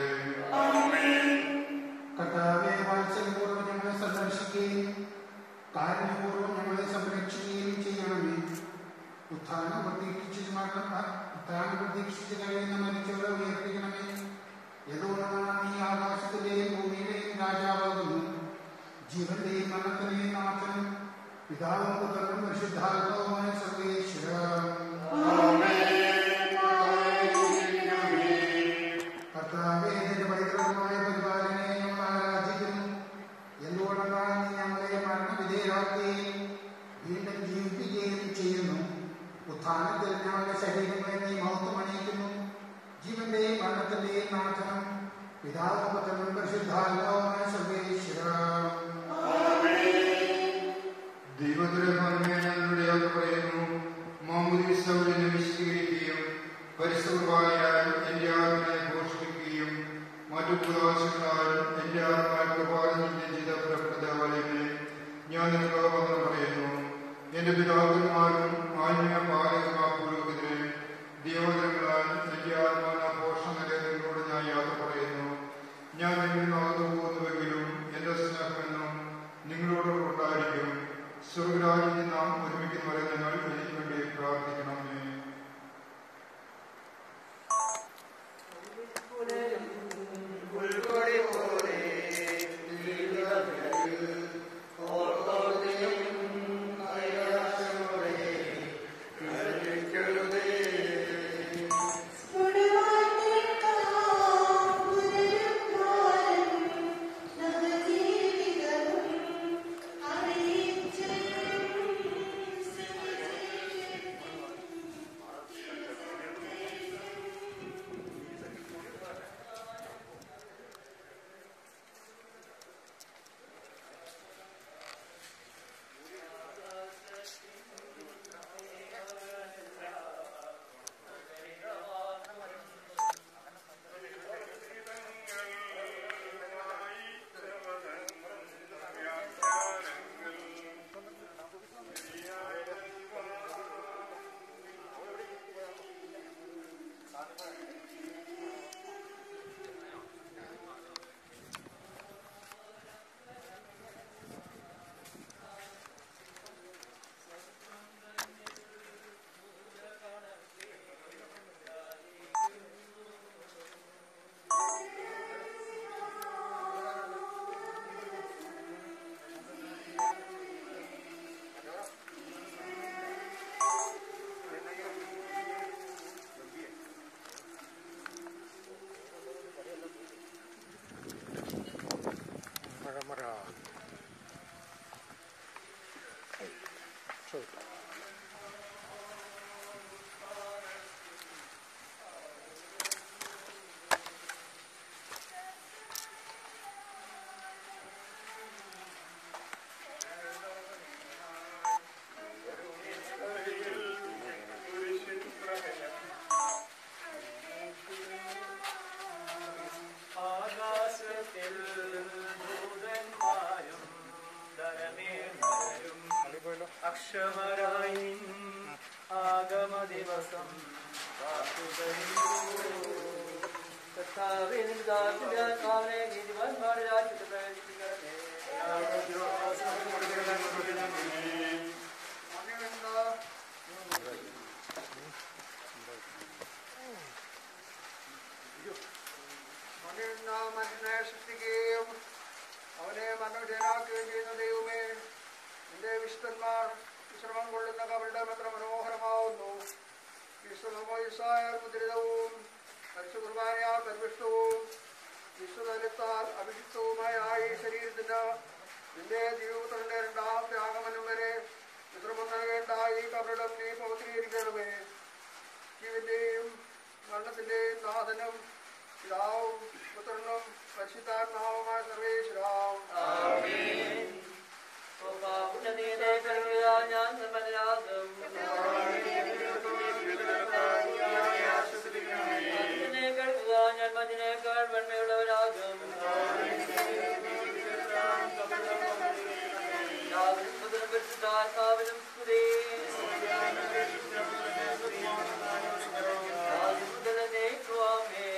കർത്താവെ വാത്സല്യപൂർവ്വം ഞങ്ങളെ സന്ദർശിക്കുകയും കാരുണ്യപൂർവ്വം ഞങ്ങളെ സംരക്ഷിക്കുകയും ചെയ്യണമേ ഉത്ഥാനം പ്രതീക്ഷിച്ച് മരണം ഉത്ഥാനം പ്രതീക്ഷിച്ച് കഴിയുന്ന മരിച്ചവരെ ഉയർപ്പിക്കണമേ യഥോണമാണ് നീ ആകാശത്തിന്റെയും ഭൂമിയുടെയും രാജാവാകുന്നു ജീവന്റെയും മരണത്തിന്റെയും നാഥനും പിതാവും പുത്രനും പരിശുദ്ധാത്മാവുമായ സർവേശ്വര കർത്താവേ നിന്റെ പൈതൃകമായ പരിപാലനയെ ഞങ്ങൾ ആരാധിക്കുന്നു എന്തുകൊണ്ടെന്നാൽ നീ ഞങ്ങളെ മരണവിധേയരാക്കുകയും വീണ്ടും ജീവിപ്പിക്കുകയും ചെയ്യുന്നു ഉത്ഥാനത്തിൽ ഞങ്ങളുടെ ശരീരങ്ങളെ നീ മഹത്വമണിയിക്കുന്നു ജീവന്റെയും മരണത്തിന്റെയും നാഥനം പിതാവും പുത്രനും പരിശുദ്ധാത്മാവുമായ സർവേശ്വര ദൈവത്തിലെ മർമ്മയെ ഞങ്ങളുടെ യാത്ര പറയുന്നു മാമുദീസൗലിനെ വിശദീകരിക്കുകയും പരിശുദ്ധമായ എന്റെ ആത്മനെ ഘോഷിപ്പിക്കുകയും മറ്റു പ്രവാസികളാൽ എന്റെ ആത്മാവ് പ്രഭാതത്തിന്റെ ചെയ്ത പ്രകൃതാലയമേ ഞാൻ നിനക്ക് വന്ദനം പറയുന്നു എന്റെ പിതാക്കന്മാരും ആത്മീയ പാലകമാ പുരോഹിതരെ ദേവതകളാൽ എന്റെ ആത്മാന പോഷണ നിലയങ്ങളോട് ഞാൻ യാത്ര പറയുന്നു ഞാൻ നിങ്ങളിൽ നടന്നു പോകുന്നുവെങ്കിലും എന്റെ സ്നേഹമെന്നും നിങ്ങളോട് ഉണ്ടായിരിക്കും സ്വർഗരാജ്യത്തിൽ നാം ഒരുമിക്കുന്നവരെ നിങ്ങൾ എനിക്ക് വേണ്ടി പ്രാർത്ഥിക്കണമേ ആകാശത്തിൽ ദൂതന്മാരും ധനമേന്മരും അക്ഷമരായി ആഗമ ദിവസം കർത്താവേ നിന്റെ ദാസന്റെ ആത്മാവിനെ നീതിമാന്മാരുടെ രാജ്യത്ത് പ്രവേശിപ്പിക്കണമേ മനുഷ്യനെ സൃഷ്ടിക്കുകയും അവനെ മനോജനാക്കുകയും ചെയ്യുന്ന ദൈവമേ നിന്റെ വിശുദ്ധന്മാർ വിശ്രമം കൊള്ളുന്ന കവരുടെ എത്ര മനോഹരമാവുന്നു വിശ്വമോയിസായ മുദ്രിതവും പരിശു കുർബാനയാൽ പരിവിഷ്ടവും വിശ്വതലത്താൽ അഭിഷിക്തവുമായ ആ ഈ ശരീരത്തിന് നിന്റെ ജീവിതത്തിന്റെ രണ്ടാമത്തെ ആഗമനം വരെ വിശ്രമം നൽകേണ്ട ഈ കവറിടം നീ പൗത്രീകരിക്കണമേ ജീവന്റെയും മരണത്തിന്റെയും നാഥനും പിതാവും പുത്രനും പരിശുദ്ധാത്മാവുമായ സർവേശ്വരാവും ഞാൻ നിർമ്മലരാകും അതിനെ കേൾക്കുക ഞാൻ ഞാൻ മഞ്ഞിനേക്കാൾ വെണ്മയുള്ളവനാകും രാവിലും മുതലും പരിശുദ്ധാത്മാവിലും സ്തുതി രാവിലും മുതൽ എന്നേക്കുവാമേ.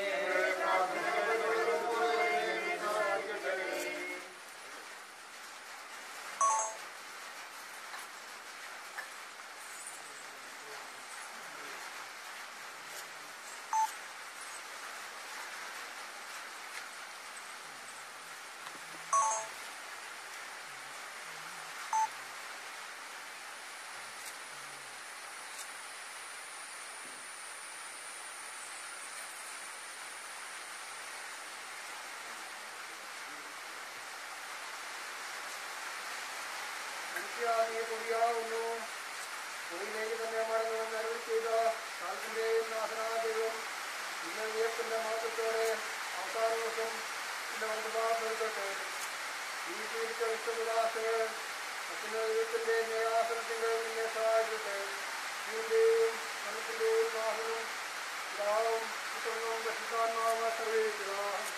മനുഷ്യാദിയെ പൊടിയാവുന്നു ഭൂമിയിലേക്ക് തന്നെ മടങ്ങുമെന്ന് അരുളി ചെയ്ത കാലത്തിന്റെയും നാശനാദൈവം ഇന്ന് ഉയർത്തിന്റെ മാസത്തോടെ അവസാന ദിവസം എന്റെ മന്ത്രിമാർപ്പെടുത്തട്ടെ ഈ സ്വീകരിച്ച വിശ്വവിലാസങ്ങൾ ദൈവത്തിന്റെ ന്യായാസനത്തിന്റെ നിന്നെ സഹായിക്കട്ടെ ജീവന്റെയും മനസ്സിന്റെയും നാശനും പിതാവും പുത്രനും പരിശുദ്ധാത്മാവും സർവീക്കുക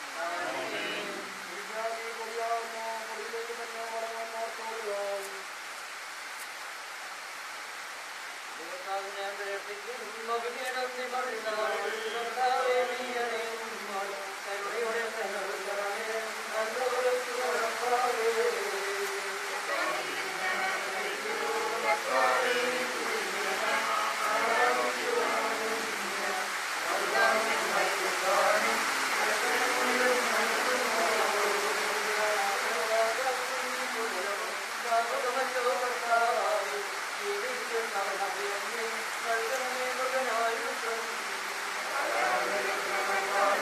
വിജ്ഞാനി പൊടിയാവുന്നു പൊടിയിലേക്ക് തന്നെ മടങ്ങാൻ ഓർത്തോളുക ദൈവനാഥനെ പ്രേക്ഷിക്കും മകനേടം നിമർന്നാൾ കർത്താവേ നീ അറിയുമ്പോൾ കരുണയോടെ സഹോദരനെ നന്ദോരത്തു കർത്താവേ ും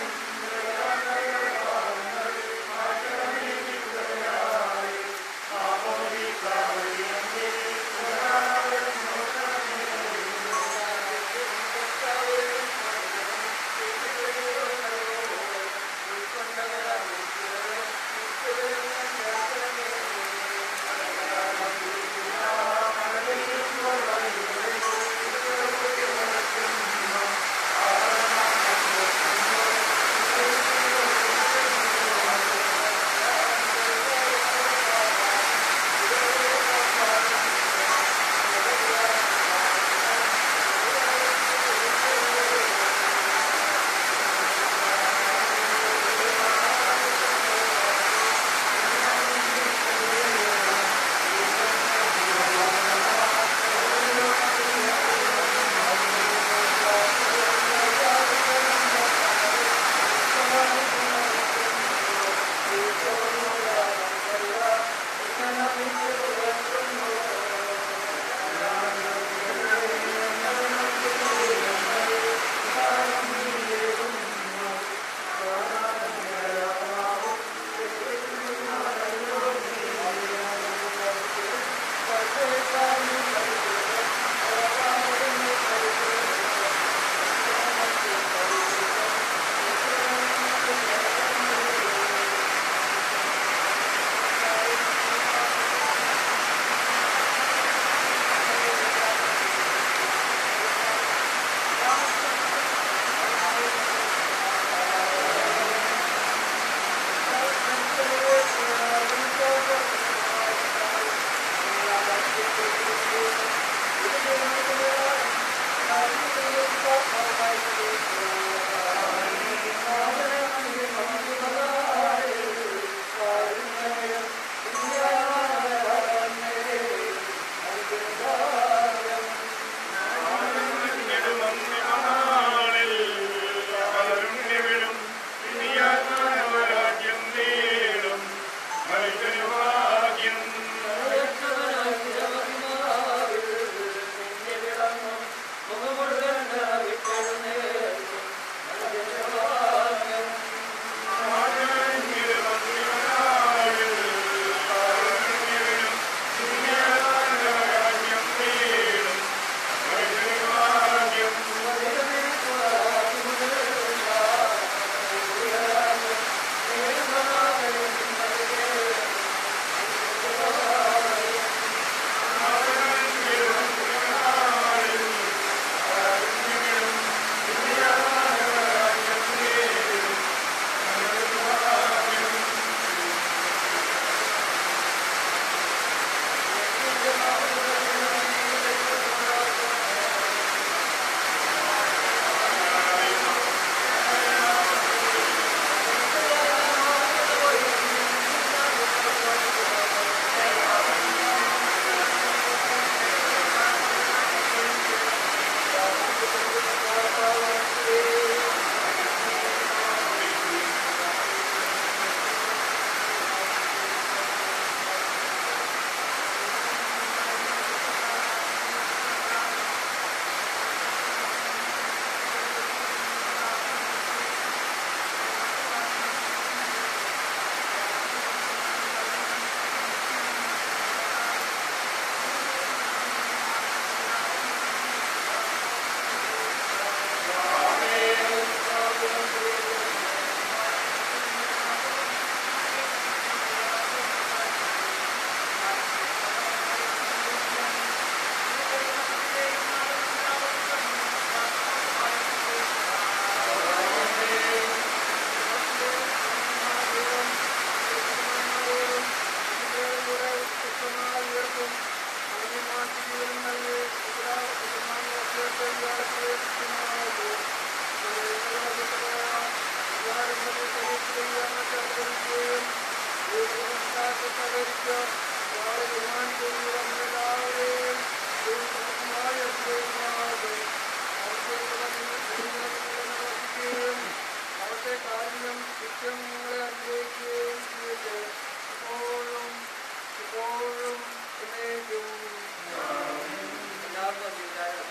അവിടുത്തെ കാരുണ്യം നിത്യം നിങ്ങളെ അനുഭവിക്കുകയും ചെയ്യട്ടെ ഇപ്പോഴും ഇപ്പോഴും എന്നേക്കും എല്ലാവർക്കും വിചാരം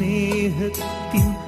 സ്നേഹത്തിൻ